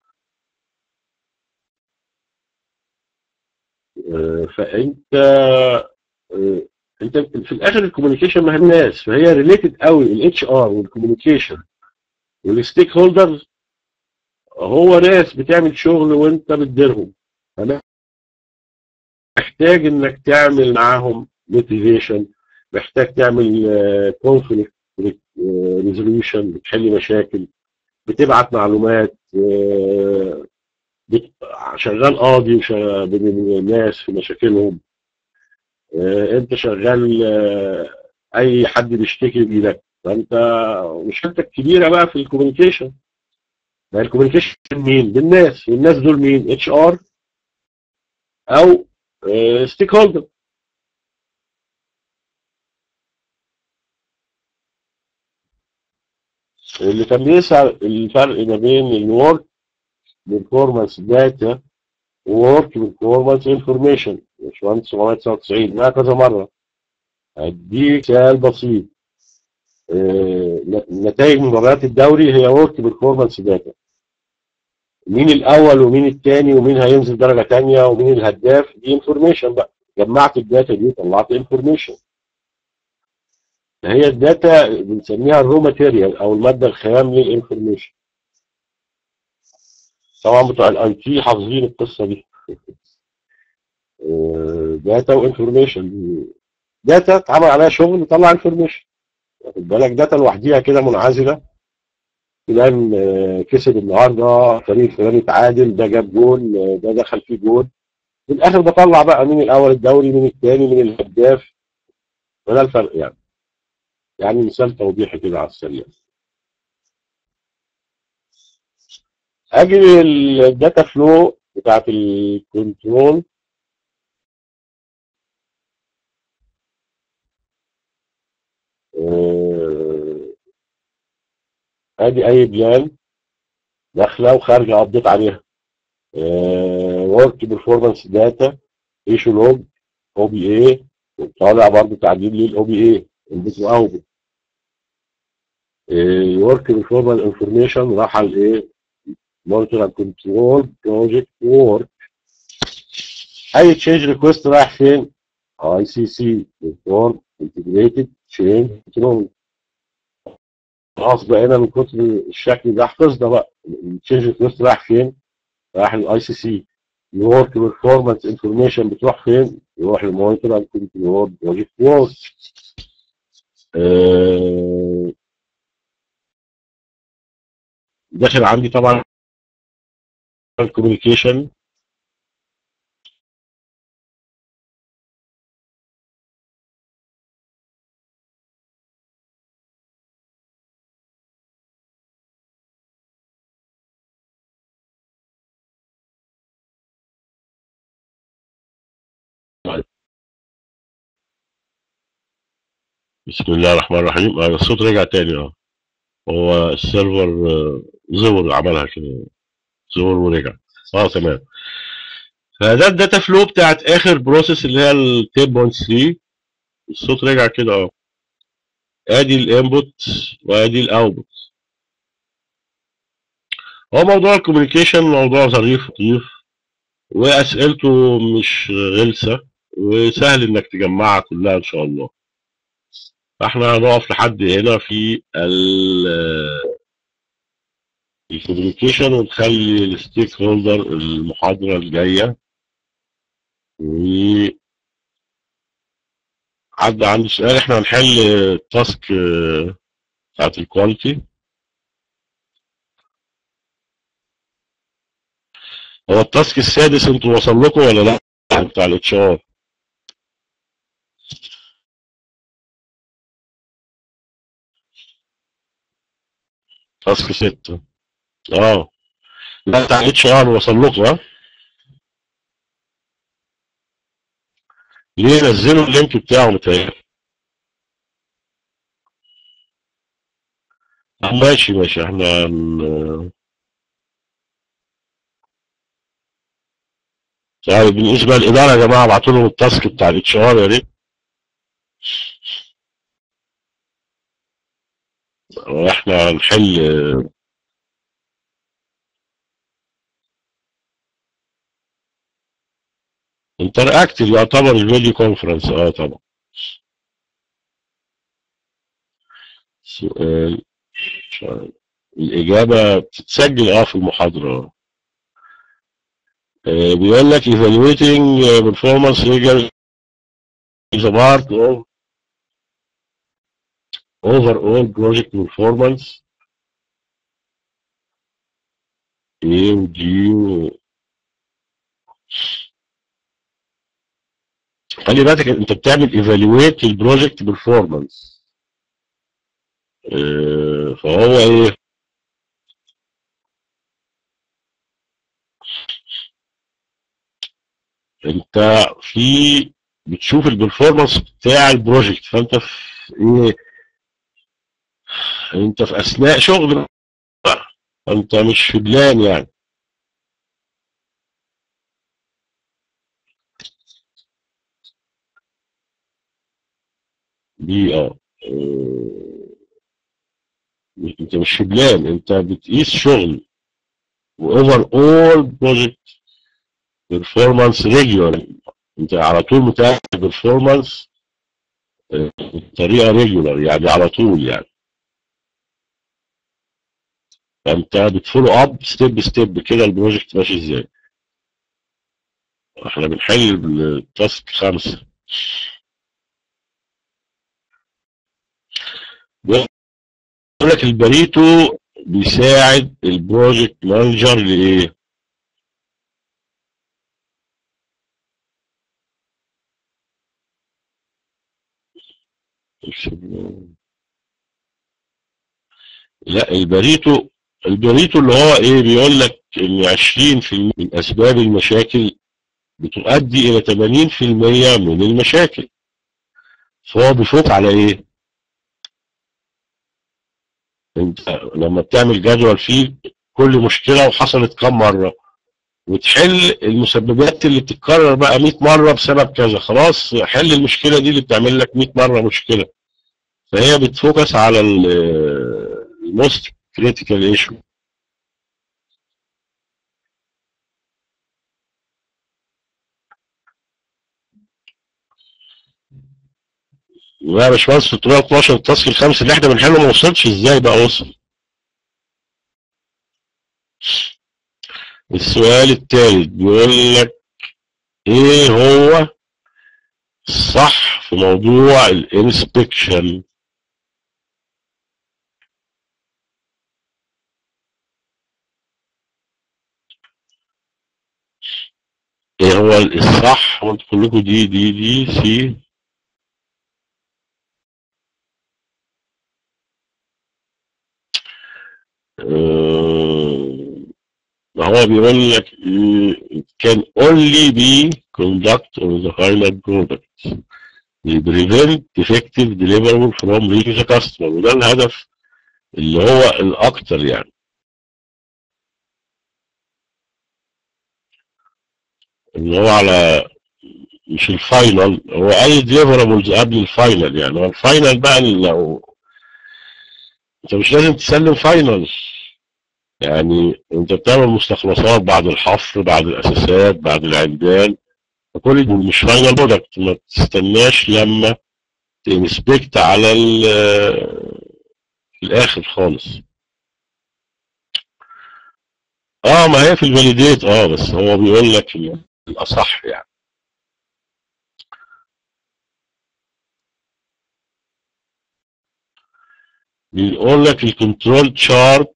Speaker 2: فانت آه، انت في الاخر الكوميونيكيشن مع الناس فهي ريليتد قوي الاتش ار والكوميونيكيشن والستيك هولدرز هو ناس بتعمل شغل وانت بتديرهم تمام محتاج انك تعمل معاهم موتيفيشن محتاج تعمل كونفليكت ريزوليوشن بتحل مشاكل بتبعت معلومات آه، بت- شغال قاضي وشغال بين الناس في مشاكلهم آه، انت شغال آه، اي حد بيشتكي بايدك فانت مشكلتك كبيره بقى في الكوميونيكيشن ما الكوميونيكيشن مين؟ بالناس والناس دول مين؟ اتش ار او ستيك هولدر اللي كان بيسأل الفرق ما بين الورك بيرفورمانس داتا وورك بيرفورمانس انفورميشن باشمهندس 799 ده كذا مره هديك سؤال بسيط آه، نتائج مباريات الدوري هي ورك بيرفورمانس داتا مين الاول ومين الثاني ومين هينزل درجه ثانيه ومين الهداف دي انفورميشن بقى جمعت الداتا دي طلعت انفورميشن هي الداتا بنسميها الرو ماتيريال او الماده الخام للانفورميشن طبعا بتوع الاي تي حافظين القصه دي داتا وانفورميشن داتا اتعمل عليها شغل طلع انفورميشن واخد بالك داتا لوحديها كده منعزله فلان آه، كسب النهارده فريق فلان اتعادل ده جاب جول آه، ده دخل فيه جول في الاخر بطلع بقى مين الاول الدوري مين الثاني مين الهداف وده الفرق يعني يعني مثال توضيحي كده على السريع اجي الداتا فلو بتاعت الكنترول آه، ادي اي بلان داخله وخارجه ابديت عليها ورك بيرفورمانس داتا ايشو لوج او بي اي طالع برضه تعديل للاو بي اي انبوت واوتبوت ورك بيرفورمانس انفورميشن راح على الايه مونيتور اند كنترول بروجكت وورك اي تشينج ريكوست رايح فين اي سي سي بيرفورم انتجريتد تشينج كنترول خلاص بقينا من كتر الشكل ده حفظنا بقى التشينج ريكوست رايح فين رايح للاي سي سي الورك بيرفورمانس انفورميشن بتروح فين يروح للمونيتور اند كنترول بروجكت وورك داخل عندي طبعا الكوميونيكيشن بسم الله الرحمن الرحيم آه، الصوت رجع تاني اه هو السيرفر آه، زور عملها كده زور ورجع اه تمام فده الداتا فلو بتاعت اخر بروسيس اللي هي ال 10.3 الصوت رجع كده اه ادي الانبوت وادي الاوتبوت هو موضوع الكوميونيكيشن موضوع ظريف لطيف واسئلته مش غلسه وسهل انك تجمعها كلها ان شاء الله فاحنا هنقف لحد هنا في الكوميونيكيشن ونخلي الستيك هولدر المحاضره الجايه و حد عنده سؤال احنا هنحل التاسك بتاعت الكواليتي هو التاسك السادس انتوا وصل لكم ولا لا بتاع الاتش ار تاسك ستة اه لا بتاع الاتش ار وصل لكم ها ليه نزلوا اللينك بتاعه متهيألي آه، ماشي ماشي احنا هن- طيب بالنسبه للاداره يا جماعه ابعتوا لهم التاسك بتاع الاتش ار يا ريت واحنا هنحل انتر اكتف يعتبر الفيديو كونفرنس اه طبعا سؤال سؤال. الاجابه بتتسجل اه في المحاضره آه، بيقول لك evaluating uh, performance figures is a part of overall project performance A و G و خلي بالك انت بتعمل evaluate البروجكت performance آه، فهو ايه انت في بتشوف البرفورمانس بتاع البروجكت فانت في ايه انت في اثناء شغل بقى. انت مش في بلان يعني دي اه آه، انت مش في بلان انت بتقيس شغل واوفر اول بروجكت بيرفورمانس ريجولار انت على طول متابع البرفورمانس آه، بطريقه ريجولار يعني على طول يعني فانت بتفولو اب ستيب ستيب كده البروجكت ماشي ازاي احنا بنحل التاسك خمسة بيقول لك البريتو بيساعد البروجكت مانجر لايه لا البريتو البريتو اللي هو ايه بيقول لك ان 20% من اسباب المشاكل بتؤدي الى 80% من المشاكل فهو بيفوت على ايه انت لما بتعمل جدول فيه كل مشكله وحصلت كم مره وتحل المسببات اللي بتتكرر بقى 100 مره بسبب كذا خلاص حل المشكله دي اللي بتعمل لك 100 مره مشكله فهي بتفوكس على الموست كريتيكال ايشو لا يا باشمهندس 612 التاسك الخامس اللي احنا بنحله ما وصلش ازاي بقى وصل السؤال الثالث بيقول لك ايه هو الصح في موضوع الانسبكشن ايه هو الصح وانتوا كلكم دي دي دي سي ما هو بيقول لك it can only be conduct of the final product We prevent defective deliverable from reaching the customer وده الهدف اللي هو الأكتر يعني اللي هو على مش الفاينل هو اي ديليفرابلز قبل الفاينل يعني هو الفاينل بقى لو انت مش لازم تسلم فاينل يعني انت بتعمل مستخلصات بعد الحفر بعد الاساسات بعد العمدان كل دي مش فاينل برودكت ما تستناش لما تنسبكت على الاخر خالص اه ما هي في الفاليديت اه بس هو بيقول لك الاصح يعني بيقول لك الكنترول شارت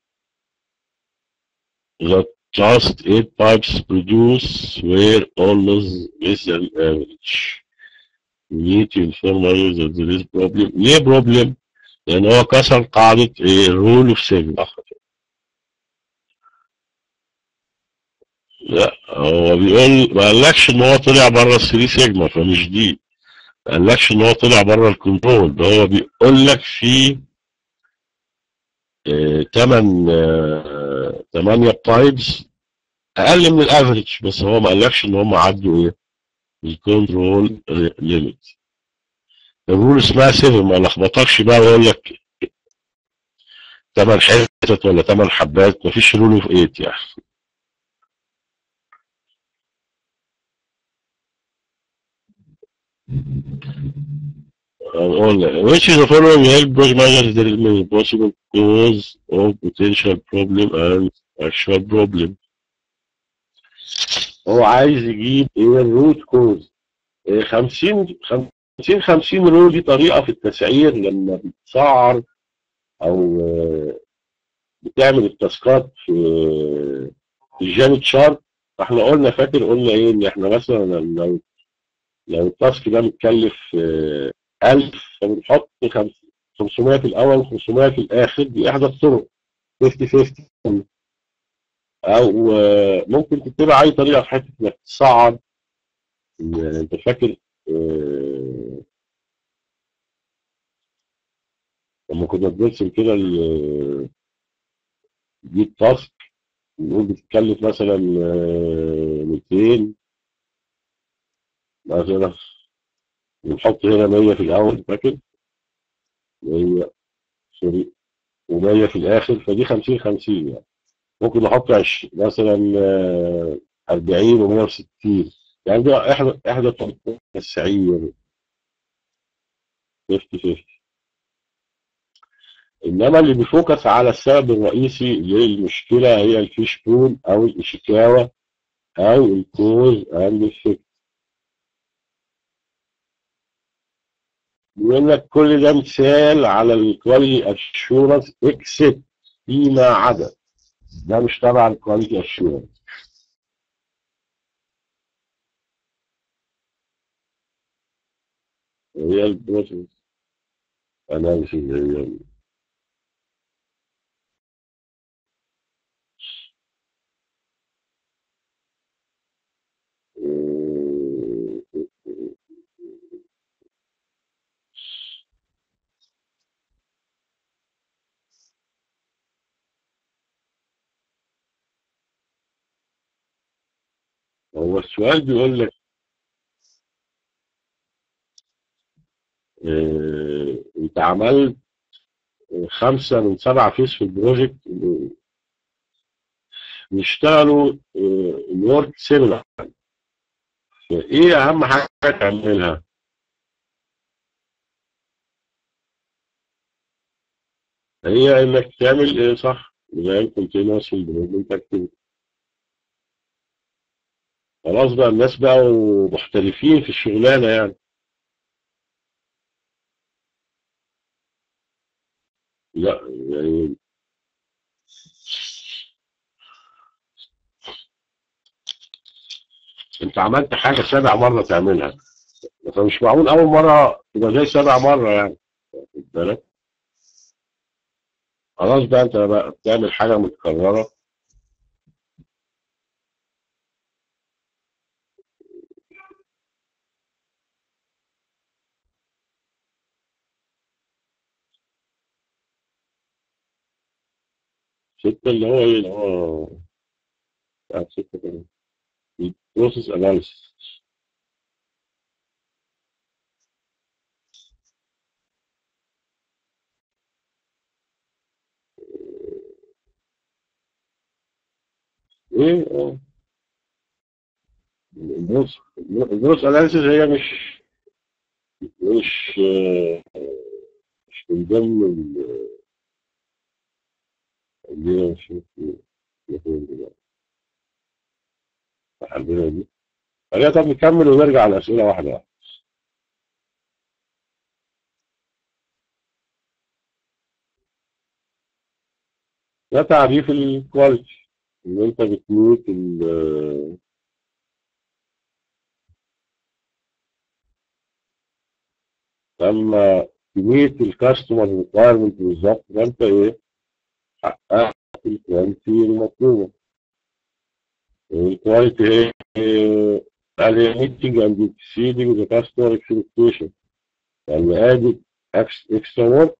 Speaker 2: that just eight pipes produce were always less than average. We need to inform others that there is problem. ليه problem؟ لأن هو كسر قاعدة الرول اوف سيجما لا هو بيقول ما قالكش ان هو طلع بره الثري سيجما فمش دي ما قالكش ان هو طلع بره الكنترول ده هو بيقول لك في تمن تمانية بايبس اقل من الافريج بس هو ما قالكش ان هم عدوا ايه الكنترول ليميت الرول اسمها 7 ما لخبطكش بقى ويقول لك 8 حتت ولا 8 حبات مفيش رول اوف 8 يعني Only. Which is the following help project manager determine possible cause of potential problem and actual problem. هو عايز يجيب ايه الروت كوز 50 50 50 رو دي طريقه في التسعير لما بتسعر او بتعمل التاسكات في في الجانب شارت فاحنا قلنا فاكر قلنا ايه ان احنا مثلا لو لو التاسك ده متكلف 1000 فبنحط 500 في الاول و500 في الاخر دي احدى الطرق 50 50 او ممكن تتبع اي طريقه في حته انك تصعد انت فاكر لما كنا بنرسم كده دي التاسك نقول بتتكلف مثلا 200 مثلا ونحط هنا 100 في الاول فاكر 100 سوري و100 في الاخر فدي 50 50 يعني ممكن نحط عش مثلا 40 و160 يعني ده احدى احدى طرق التسعير 50 50 انما اللي بيفوكس على السبب الرئيسي للمشكله هي الفيش بول او الاشيكاوا او الكوز اند الفكت بيقول لك كل ده مثال على الكواليتي اشورنس اكسبت فيما عدا ده مش تبع الكواليتي اشورنس هي البروسيس اناليسيس هي هو السؤال بيقول لك آه، انت عملت خمسة من سبعة فيس في البروجكت بيشتغلوا الورك سيميلر ايه اهم حاجة تعملها هي انك تعمل ايه صح زي الكونتينوس الديفلوبمنت اكتيفيتي خلاص بقى الناس بقوا محترفين في الشغلانة يعني لا يعني انت عملت حاجة سابع مرة تعملها فمش معقول أول مرة تبقى زي سابع مرة يعني واخد بالك خلاص بقى انت بقى بتعمل حاجة متكررة ستة اللي هو ايه اللي هو بتاع ستة كده البروسيس اناليسيس ايه اه البروسيس البروسيس اناليسيس هي مش مش آه، مش من ضمن ال- اللي هي مش مفهوم دلوقتي عندنا دي خلينا طب نكمل ونرجع على الأسئلة واحدة واحدة ده تعريف الكواليتي ان انت بتميت ال لما تميت الكاستمر ريكوايرمنت بالظبط فانت ايه حققت الكواليتي المطلوبة الكواليتي هي هي meeting and exceeding the customer expectation يعني added extra work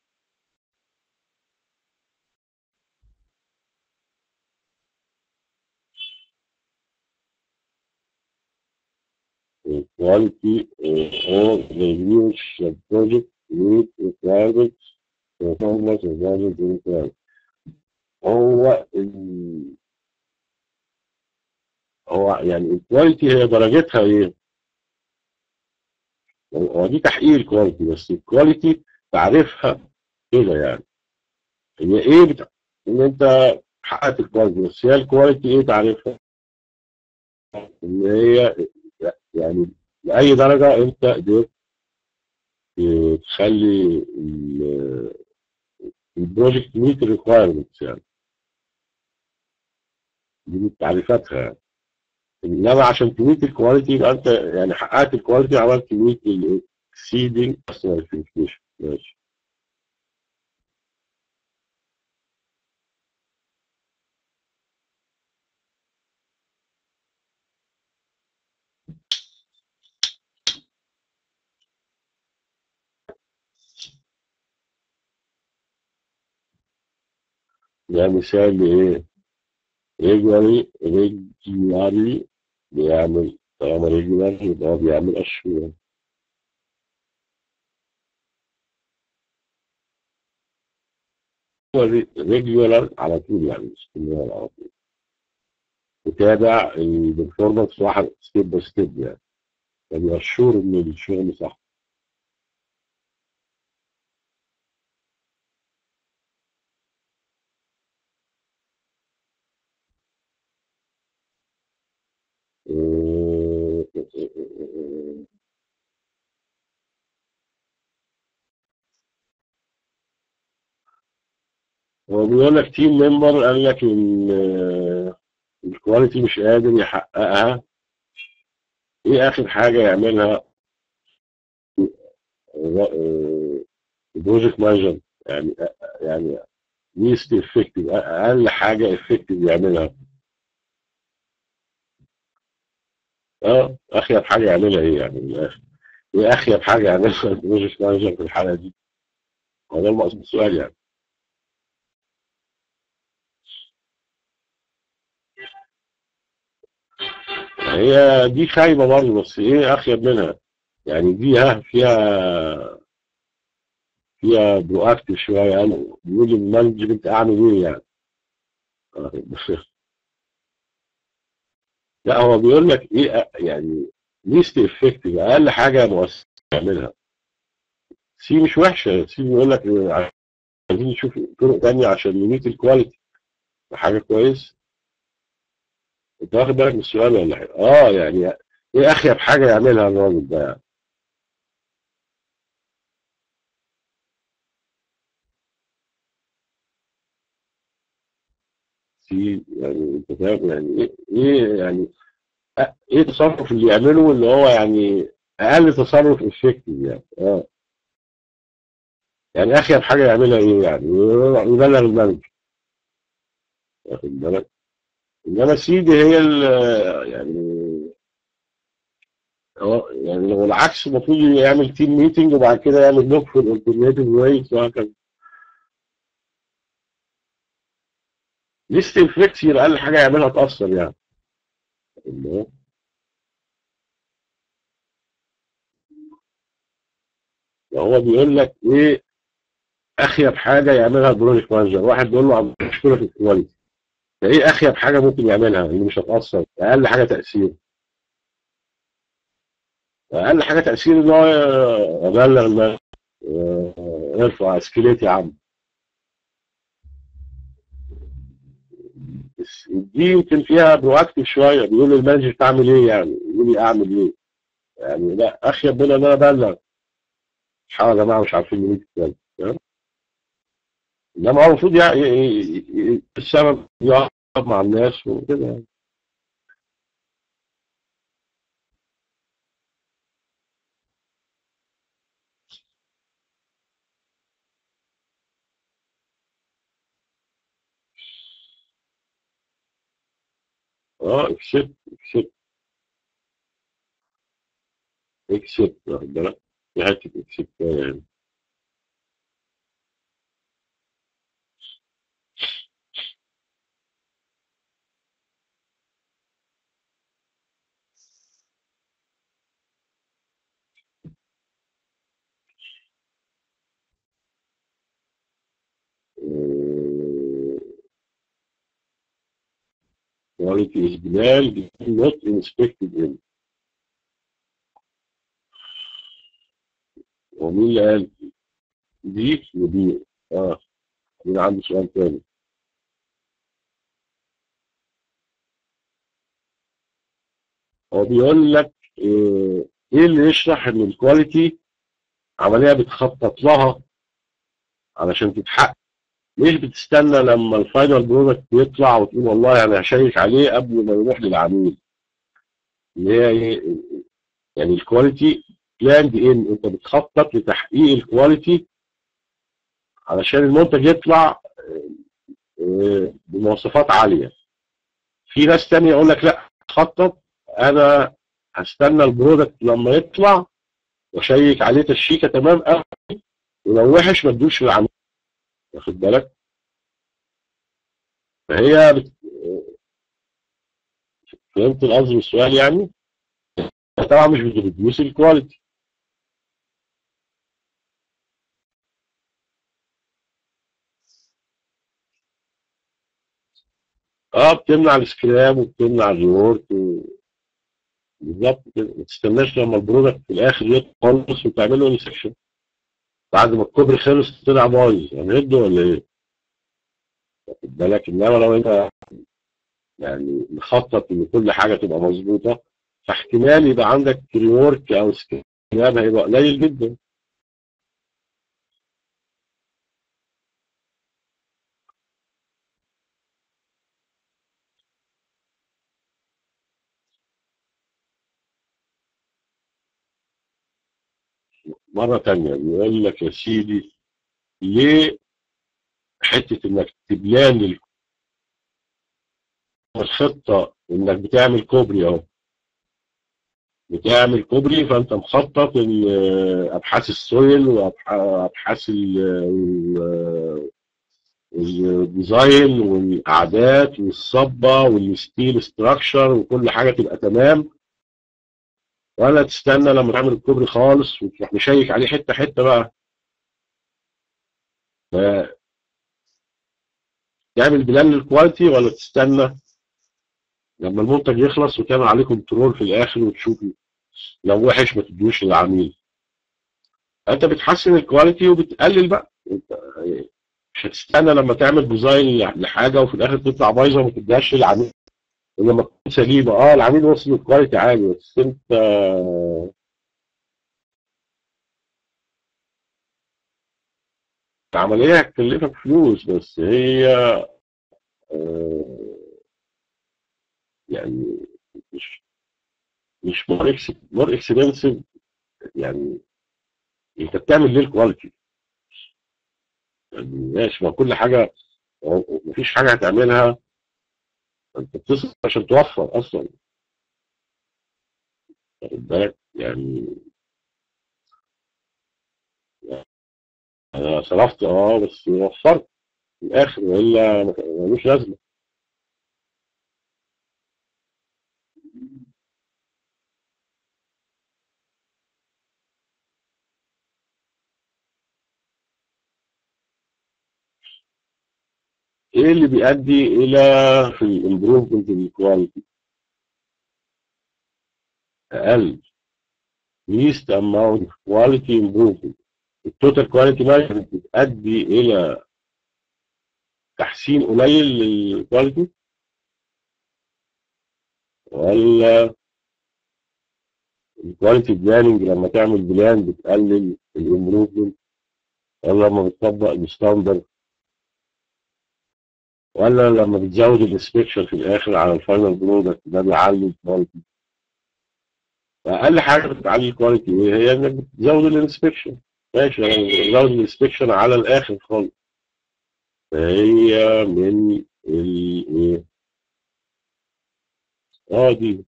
Speaker 2: quality uh, or the use of project meet requirements performance and value requirements هو ال... هو يعني الكواليتي هي درجتها ايه؟ هو دي تحقيق الكواليتي بس الكواليتي تعريفها كده يعني هي ايه بت... ان انت حققت الكواليتي بس هي الكواليتي ايه تعريفها؟ ان هي يعني لأي درجة أنت قدرت تخلي البروجكت ميت الريكوايرمنتس يعني دي من تعريفاتها يعني انما عشان تميت الكواليتي يبقى انت يعني حققت الكواليتي عملت تميت الاكسيدنج كاستمر كوميونيكيشن ماشي ده مثال لايه؟ ريجولاري ريجولاري بيعمل طالما ريجولار يبقى هو بيعمل اشهر هو ريجولار على طول يعني استمرار على طول وتابع البرفورمانس واحد ستيب باي ستيب يعني يعني اشهر ان الشغل صح هو بيقول لك تيم ممبر قال لك ان آه، الكواليتي مش قادر يحققها ايه اخر حاجه يعملها البروجكت مانجر يعني يعني ليست افكتيف اقل حاجه افكتيف يعملها اه اخيب حاجه يعملها ايه يعني من الاخر ايه اخيب حاجه يعملها البروجكت مانجر في الحاله دي هو ده المقصود السؤال يعني هي دي خايبه برضه بس ايه اخيب منها يعني دي ها فيها فيها برو اكتف شويه يعني بيقول المانجمنت اعمل ايه يعني آه، بس لا هو بيقول لك ايه يعني ليست افكتيف اقل حاجه مؤثره تعملها سي مش وحشه سي بيقول لك عايزين نشوف طرق تانية عشان نميت الكواليتي حاجه كويس انت واخد بالك من السؤال ولا حاجه اه يعني ايه اخيب حاجه يعملها الراجل ده يعني سي يعني انت فاهم يعني ايه ايه يعني أ- ايه التصرف اللي يعمله اللي هو يعني اقل تصرف افكتيف يعني اه يعني اخيب حاجه يعملها ايه يعني يبلغ الملك واخد بالك انما سيدي هي ال يعني هو يعني لو العكس المفروض يعمل تيم ميتنج وبعد كده يعمل لوك في الالترناتيف ويت وهكذا ليست الفليكسي اقل حاجه يعملها تاثر يعني اللي هو هو بيقول لك ايه اخيب حاجه يعملها البروجكت مانجر واحد بيقول له عم مشكله في الكواليتي ايه اخيب حاجه ممكن يعملها اللي مش هتاثر اقل حاجه تاثير اقل حاجه تاثير ان هو ابلغ الناس آه، ارفع اسكليت يا عم بس دي يمكن فيها برو اكتف شويه بيقول للمانجر تعمل ايه يعني يقول لي اعمل ايه يعني لا اخيب من ان انا ابلغ حاول يا جماعه مش عارفين نميت الكلام تمام؟ انما هو المفروض يعني ي- ي- ي- السبب يقعد مع الناس وكده يعني اه اكسبت اكسبت اكسبت واخد بالك في حته اكسبت يعني quality is Bilal not inspected in ومين اللي قال دي ودي اه مين عنده سؤال تاني هو بيقول لك آه، ايه اللي يشرح ان الكواليتي عمليه بتخطط لها علشان تتحقق ليش بتستنى لما الفاينل برودكت يطلع وتقول والله انا هشيك عليه قبل ما يروح للعميل اللي هي ايه يعني الكواليتي بلاند ان انت بتخطط لتحقيق الكواليتي علشان المنتج يطلع آه، بمواصفات عاليه في ناس تانية يقول لك لا خطط انا هستنى البرودكت لما يطلع واشيك عليه تشيكه تمام قوي ولو وحش ما تدوش للعميل واخد بالك فهي بت... فهمت القصد من السؤال يعني طبعا مش بتدوس الكواليتي اه بتمنع السكراب وبتمنع الريورك و... بالظبط كده ما تستناش لما البرودكت في الاخر يطلع خالص وتعمل له انسكشن بعد ما الكوبري خلص طلع بايظ يعني هده ولا ايه؟ واخد بالك انما لو انت يعني مخطط ان كل حاجه تبقى مظبوطه فاحتمال يبقى عندك ريورك او سكراب هيبقى قليل جدا مرة تانية بيقول لك يا سيدي ليه حتة انك تبلان الخطة انك بتعمل كوبري اهو بتعمل كوبري فانت مخطط ال- ابحاث السويل وابحاث ال- الديزاين والاعداد والصبه والستيل ستراكشر وكل حاجه تبقى تمام ولا تستنى لما تعمل الكوبري خالص وتروح مشيك عليه حته حته بقى ف- تعمل بلان للكواليتي ولا تستنى لما المنتج يخلص وتعمل عليه كنترول في الاخر وتشوف لو وحش ما تدوش للعميل انت بتحسن الكواليتي وبتقلل بقى انت مش هتستنى لما تعمل ديزاين لحاجه وفي الاخر تطلع بايظه وما تديهاش للعميل ولما تكون سليمه اه العميل وصل للكواليتي عالي بس انت العمليه هتكلفك فلوس بس هي آه، يعني مش مش مور مور اكسبنسيف يعني انت بتعمل ليه الكواليتي يعني ماشي ما كل حاجه هو مفيش حاجه هتعملها انت بتصرف عشان توفر اصلا واخد بالك يعني انا صرفت اه بس وفرت في الاخر والا ما- ملوش لازمه ايه اللي بيؤدي الى في الامبروفمنت الكواليتي اقل least amount of quality improvement التوتال كواليتي ميجرمنت بتؤدي الى تحسين قليل للكواليتي ولا الكواليتي بلاننج لما تعمل بلان بتقلل الامبروفمنت ولا لما بتطبق الستاندرد ولا لما بتزود الانسبكشن في الاخر على الفاينل برودكت ده بيعلي الكواليتي اقل حاجه بتعلي الكواليتي ايه هي انك بتزود الانسبكشن ماشي يعني بتزود الانسبكشن على الاخر خالص فهي من ال ايه اه دي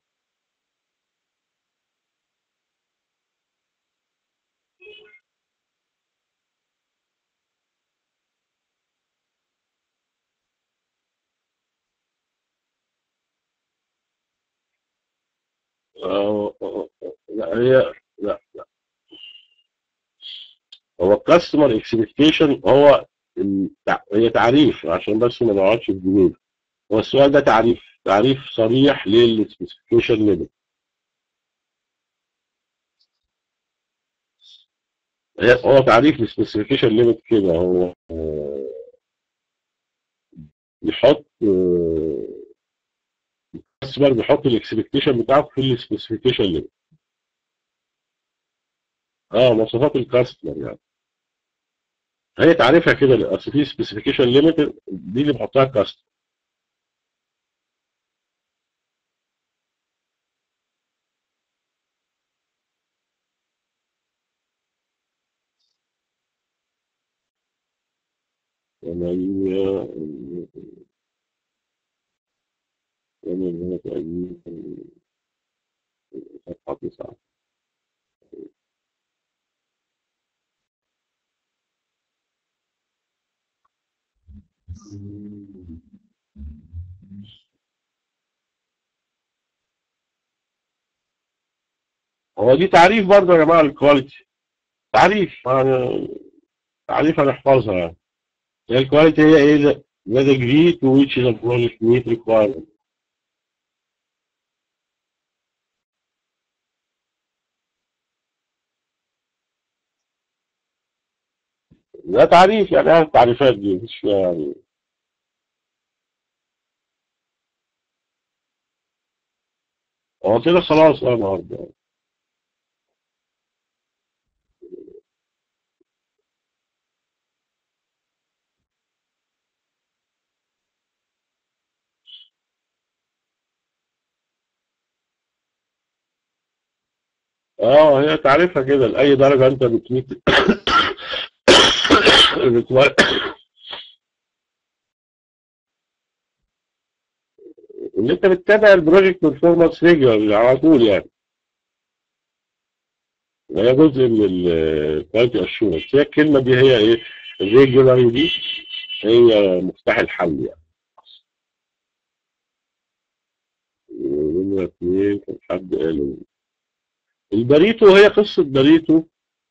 Speaker 2: آه آه آه لا هي لا هو الكاستمر اكسبكتيشن هو التع- هي تعريف عشان بس ما نقعدش في جميل هو السؤال ده تعريف تعريف صريح للسبيسيفيكيشن ليميت هو تعريف للسبيسيفيكيشن ليميت كده هو آه، بيحط آه، الكاستمر بيحط الاكسبكتيشن بتاعه في السبيسيفيكيشن ليميت اه مواصفات الكاستمر يعني هي تعريفها كده اصل في سبيسيفيكيشن ليميت دي اللي بحطها الكاستمر ثمانية ثمانية تقريبا صفحة تسعة هو دي تعريف برضه يا جماعة الكواليتي تعريف يعني تعريف هنحفظها يعني هي الكواليتي هي ايه the degree to which the product meet requirement ده تعريف يعني ايه التعريفات دي مش فيها يعني هو كده خلاص اه النهارده اه هي تعرفها كده لاي درجه انت بتميت الريكواير ان انت بتتابع البروجكت بيرفورمانس ريجولار على طول يعني هي جزء من الكواليتي اشورنس هي الكلمه دي هي ايه الريجولار دي هي مفتاح الحل يعني نمرة اتنين كان حد قاله البريتو هي قصة بريتو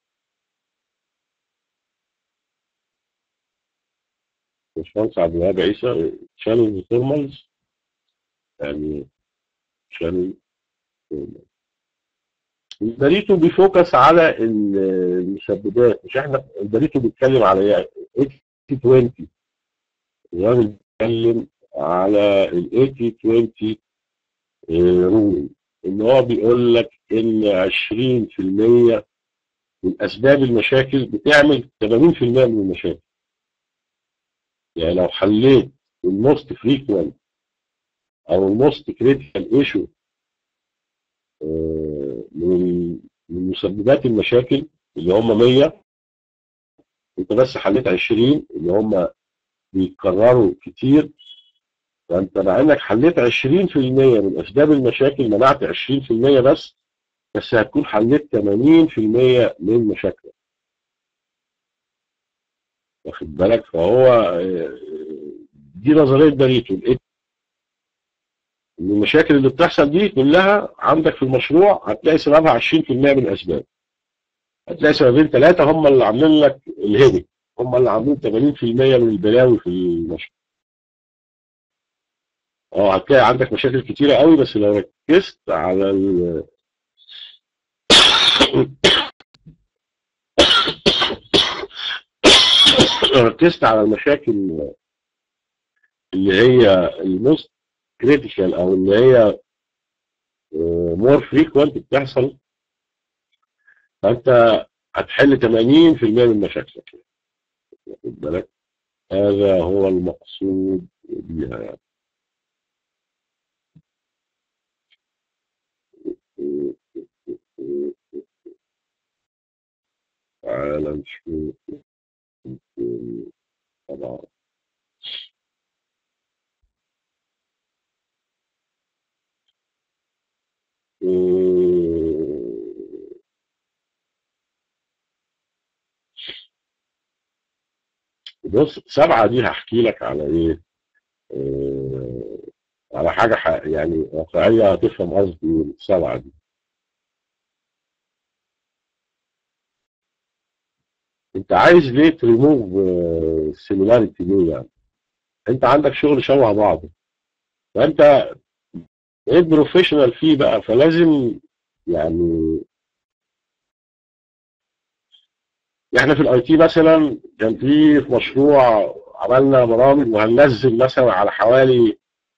Speaker 2: باشمهندس عبد الوهاب عيسى شانل فورمالز يعني شانل فورمالز البريتو بيفوكس على المسببات مش احنا البريتو بيتكلم على ايه 80 20 الراجل بيتكلم على ال 80 20 رول ان هو بيقول لك ان 20% من اسباب المشاكل بتعمل 80% من المشاكل يعني لو حليت الموست فريكوينت او الموست كريتيكال ايشو من من مسببات المشاكل اللي هم 100 انت بس حليت 20 اللي هم بيتكرروا كتير فانت مع انك حليت 20% من اسباب المشاكل منعت 20% بس بس هتكون حليت 80% من مشاكلك واخد بالك فهو دي نظريه بريتو المشاكل اللي بتحصل دي كلها عندك في المشروع هتلاقي سببها 20% من الاسباب هتلاقي سببين ثلاثه هم اللي عاملين لك الهيدك هم اللي عاملين 80% من البلاوي في المشروع اه هتلاقي عندك مشاكل كتيره قوي بس لو ركزت على ال لو ركزت على المشاكل اللي هي الموست كريتيكال او اللي هي مور فريكوينت بتحصل فانت هتحل 80% من مشاكلك واخد بالك هذا هو المقصود بها يعني تعالى نشوف طبعا بص سبعة دي هحكي لك على ايه آه على حاجة يعني واقعية هتفهم قصدي السبعة دي انت عايز ليه تريموف السيميلاريتي ليه يعني انت عندك شغل شبه بعضه فانت ايه بروفيشنال فيه بقى فلازم يعني احنا في الاي تي مثلا كان في في مشروع عملنا برامج وهننزل مثلا على حوالي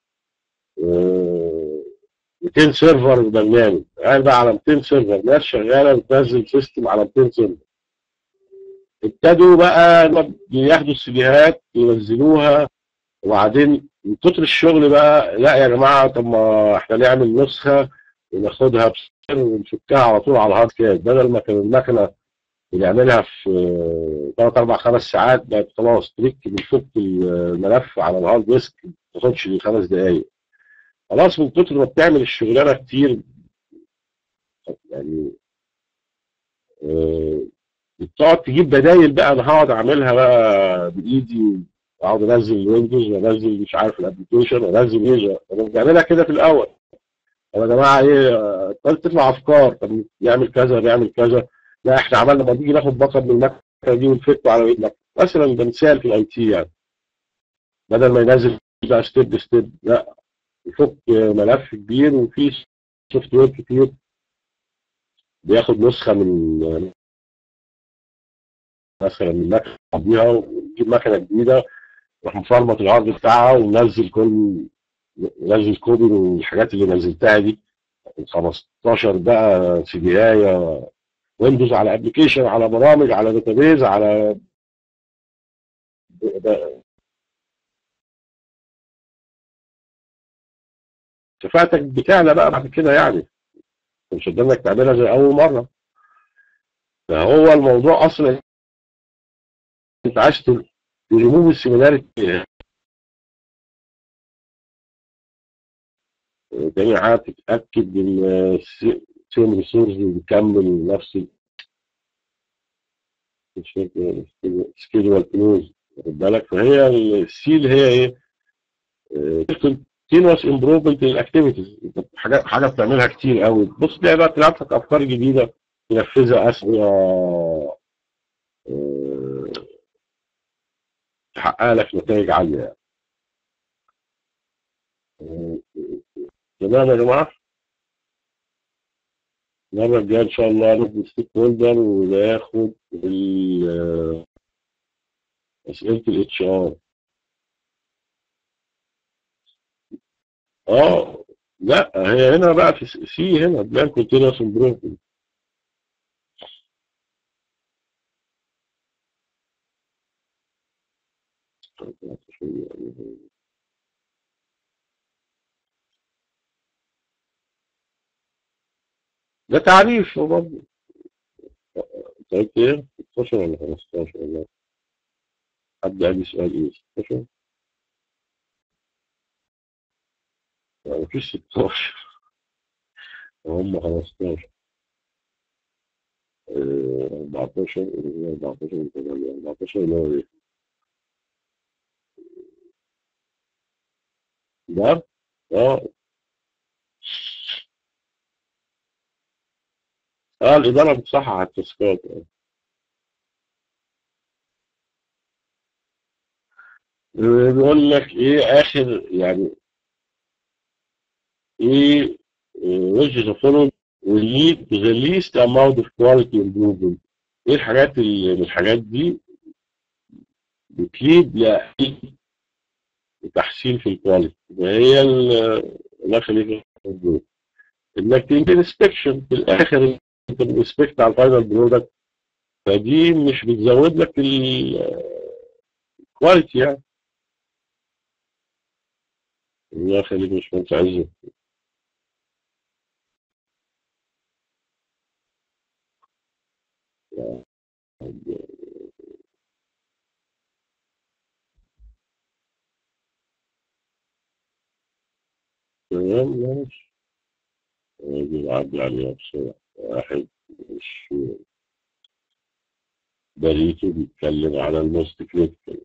Speaker 2: 200 سيرفر برنامج قال بقى على 200 سيرفر ناس شغاله بتنزل سيستم على 200 سيرفر ابتدوا بقى ياخدوا السيديهات ينزلوها وبعدين من كتر الشغل بقى لا يا جماعه طب ما احنا نعمل نسخه وناخدها بسعر ونفكها على طول على الهارد كات بدل ما كان المكنه بنعملها في 3 4 5 ساعات بقت خلاص تريك بنفك الملف على الهارد ديسك ما تاخدش خمس دقائق خلاص من كتر ما بتعمل الشغلانه كتير يعني بتقعد تجيب بدايل بقى انا هقعد اعملها بقى بايدي اقعد انزل الويندوز وانزل مش عارف الابلكيشن وانزل ايه انا بعملها كده في الاول طب يا جماعه ايه تطلع افكار طب يعمل كذا بيعمل كذا لا احنا عملنا ما نيجي ناخد باك اب من المكنه دي ونفكه على ايدنا مثلا ده مثال في الاي تي يعني بدل ما ينزل بقى ستيب ستيب لا يفك ملف كبير وفي سوفت وير كتير بياخد نسخه من مثلا من مكنه قبلها ونجيب مكنه جديده نروح مفرمط العرض بتاعها وننزل كل ننزل كوبي من الحاجات اللي نزلتها دي 15 بقى سي دي اي ويندوز على ابلكيشن على برامج على داتابيز على كفاءتك بتعلى بقى بعد كده يعني مش قدامك تعملها زي اول مره فهو الموضوع اصلا انت عايز تريموف السيميلاريتي تاني حاجه تتاكد ان السيم ريسورس بيكمل نفس سكيدول كلوز واخد بالك فهي السيل هي ايه؟ كونتينوس امبروفمنت للاكتيفيتيز حاجه حاجه بتعملها كتير قوي بص تلاقي بقى تلعب لك افكار جديده تنفذها اسرع آه، تحقق لك نتائج عاليه يعني. آه، تمام يا جماعه المره الجايه ان شاء الله ندي ستيك هولدر وناخد ال- اسئله الاتش ار اه لا هي هنا بقى في سي هنا بلان كونتينوس امبروفمنت ده تعريف برضه انت قلت ايه 16 ولا 15 ولا حد قال لي سؤال ايه 16 لا مفيش 16 هم 15 آه، 14 14 14 اللي هو ايه ده اه اه الإدارة بتصحح على التاسكات آه، بيقول لك ايه اخر يعني ايه آه، which is the following will lead to the least amount of quality improvement ايه الحاجات اللي من الحاجات دي بتليد لأقل تحسين في الكواليتي وهي ال- الله يخليك موجود. انك تعمل انسبكشن في الاخر انت بتنسبكت على الفاينل برودكت فدي مش بتزود لك الكواليتي يعني الله يخليك مش مهندس عزه تمام ماشي نجي نعدي عليها بسرعة واحد مش بريتو بيتكلم على الموست كريتيكال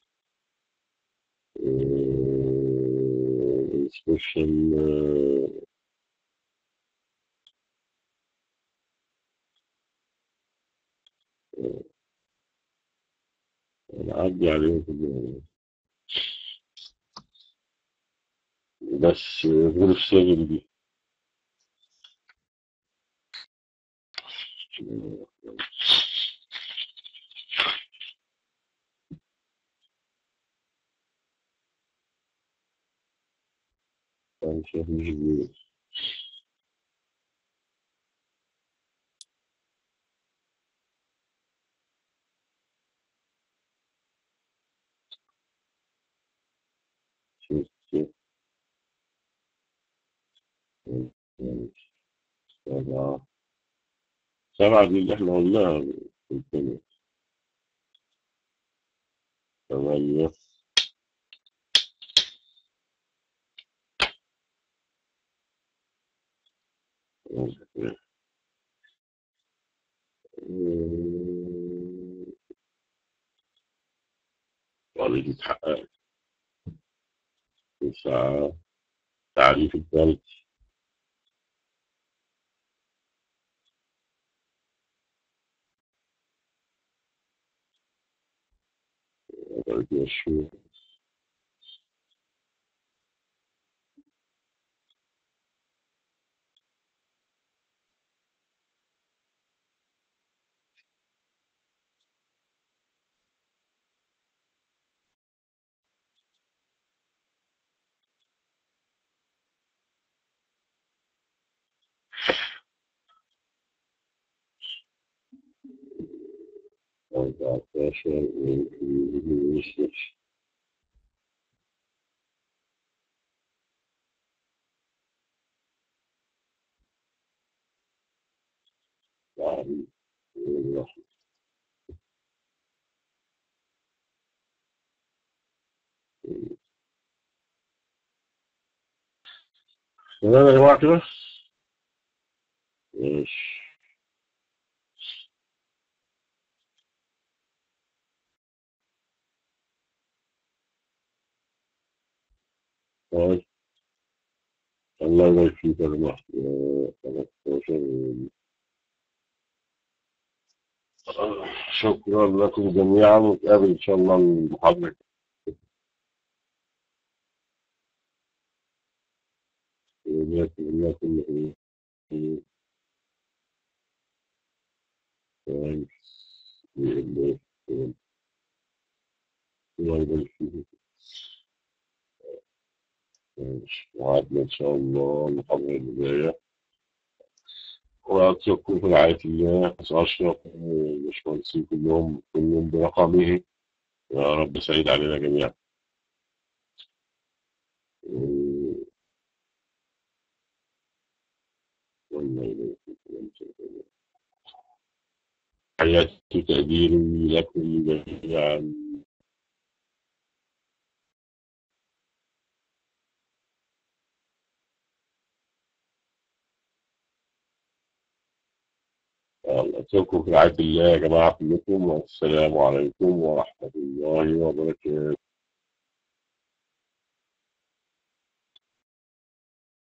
Speaker 2: سبيشال نعدي عليهم كلهم بس غير السجن دي مش مش كبير شوف شوف سبعة سبعة دي اللي احنا قلناها في الفيلم ثمانية وعليك تحقق تسعة تعريف الكواليتي عشرين أربعتاشر وعشرين الرحمن تمام يا جماعة كده ماشي طيب الله يبارك فيك يا جماعة يا 15 شكرا لكم جميعا ونتقابل إن شاء الله المحاضرة وإياكم الله كل خير تمام الله يبارك فيك ماشي. وعدنا إن شاء الله المحاضرة اللي جاية وأترككم في رعاية الله أشرف والباشمهندسين كلهم كلهم برقمه يا رب سعيد علينا جميعا والله يبارك فيكم. حياتي تقديري لكم جميعا أترككم في رعاية الله يا جماعة كلكم والسلام عليكم ورحمة الله وبركاته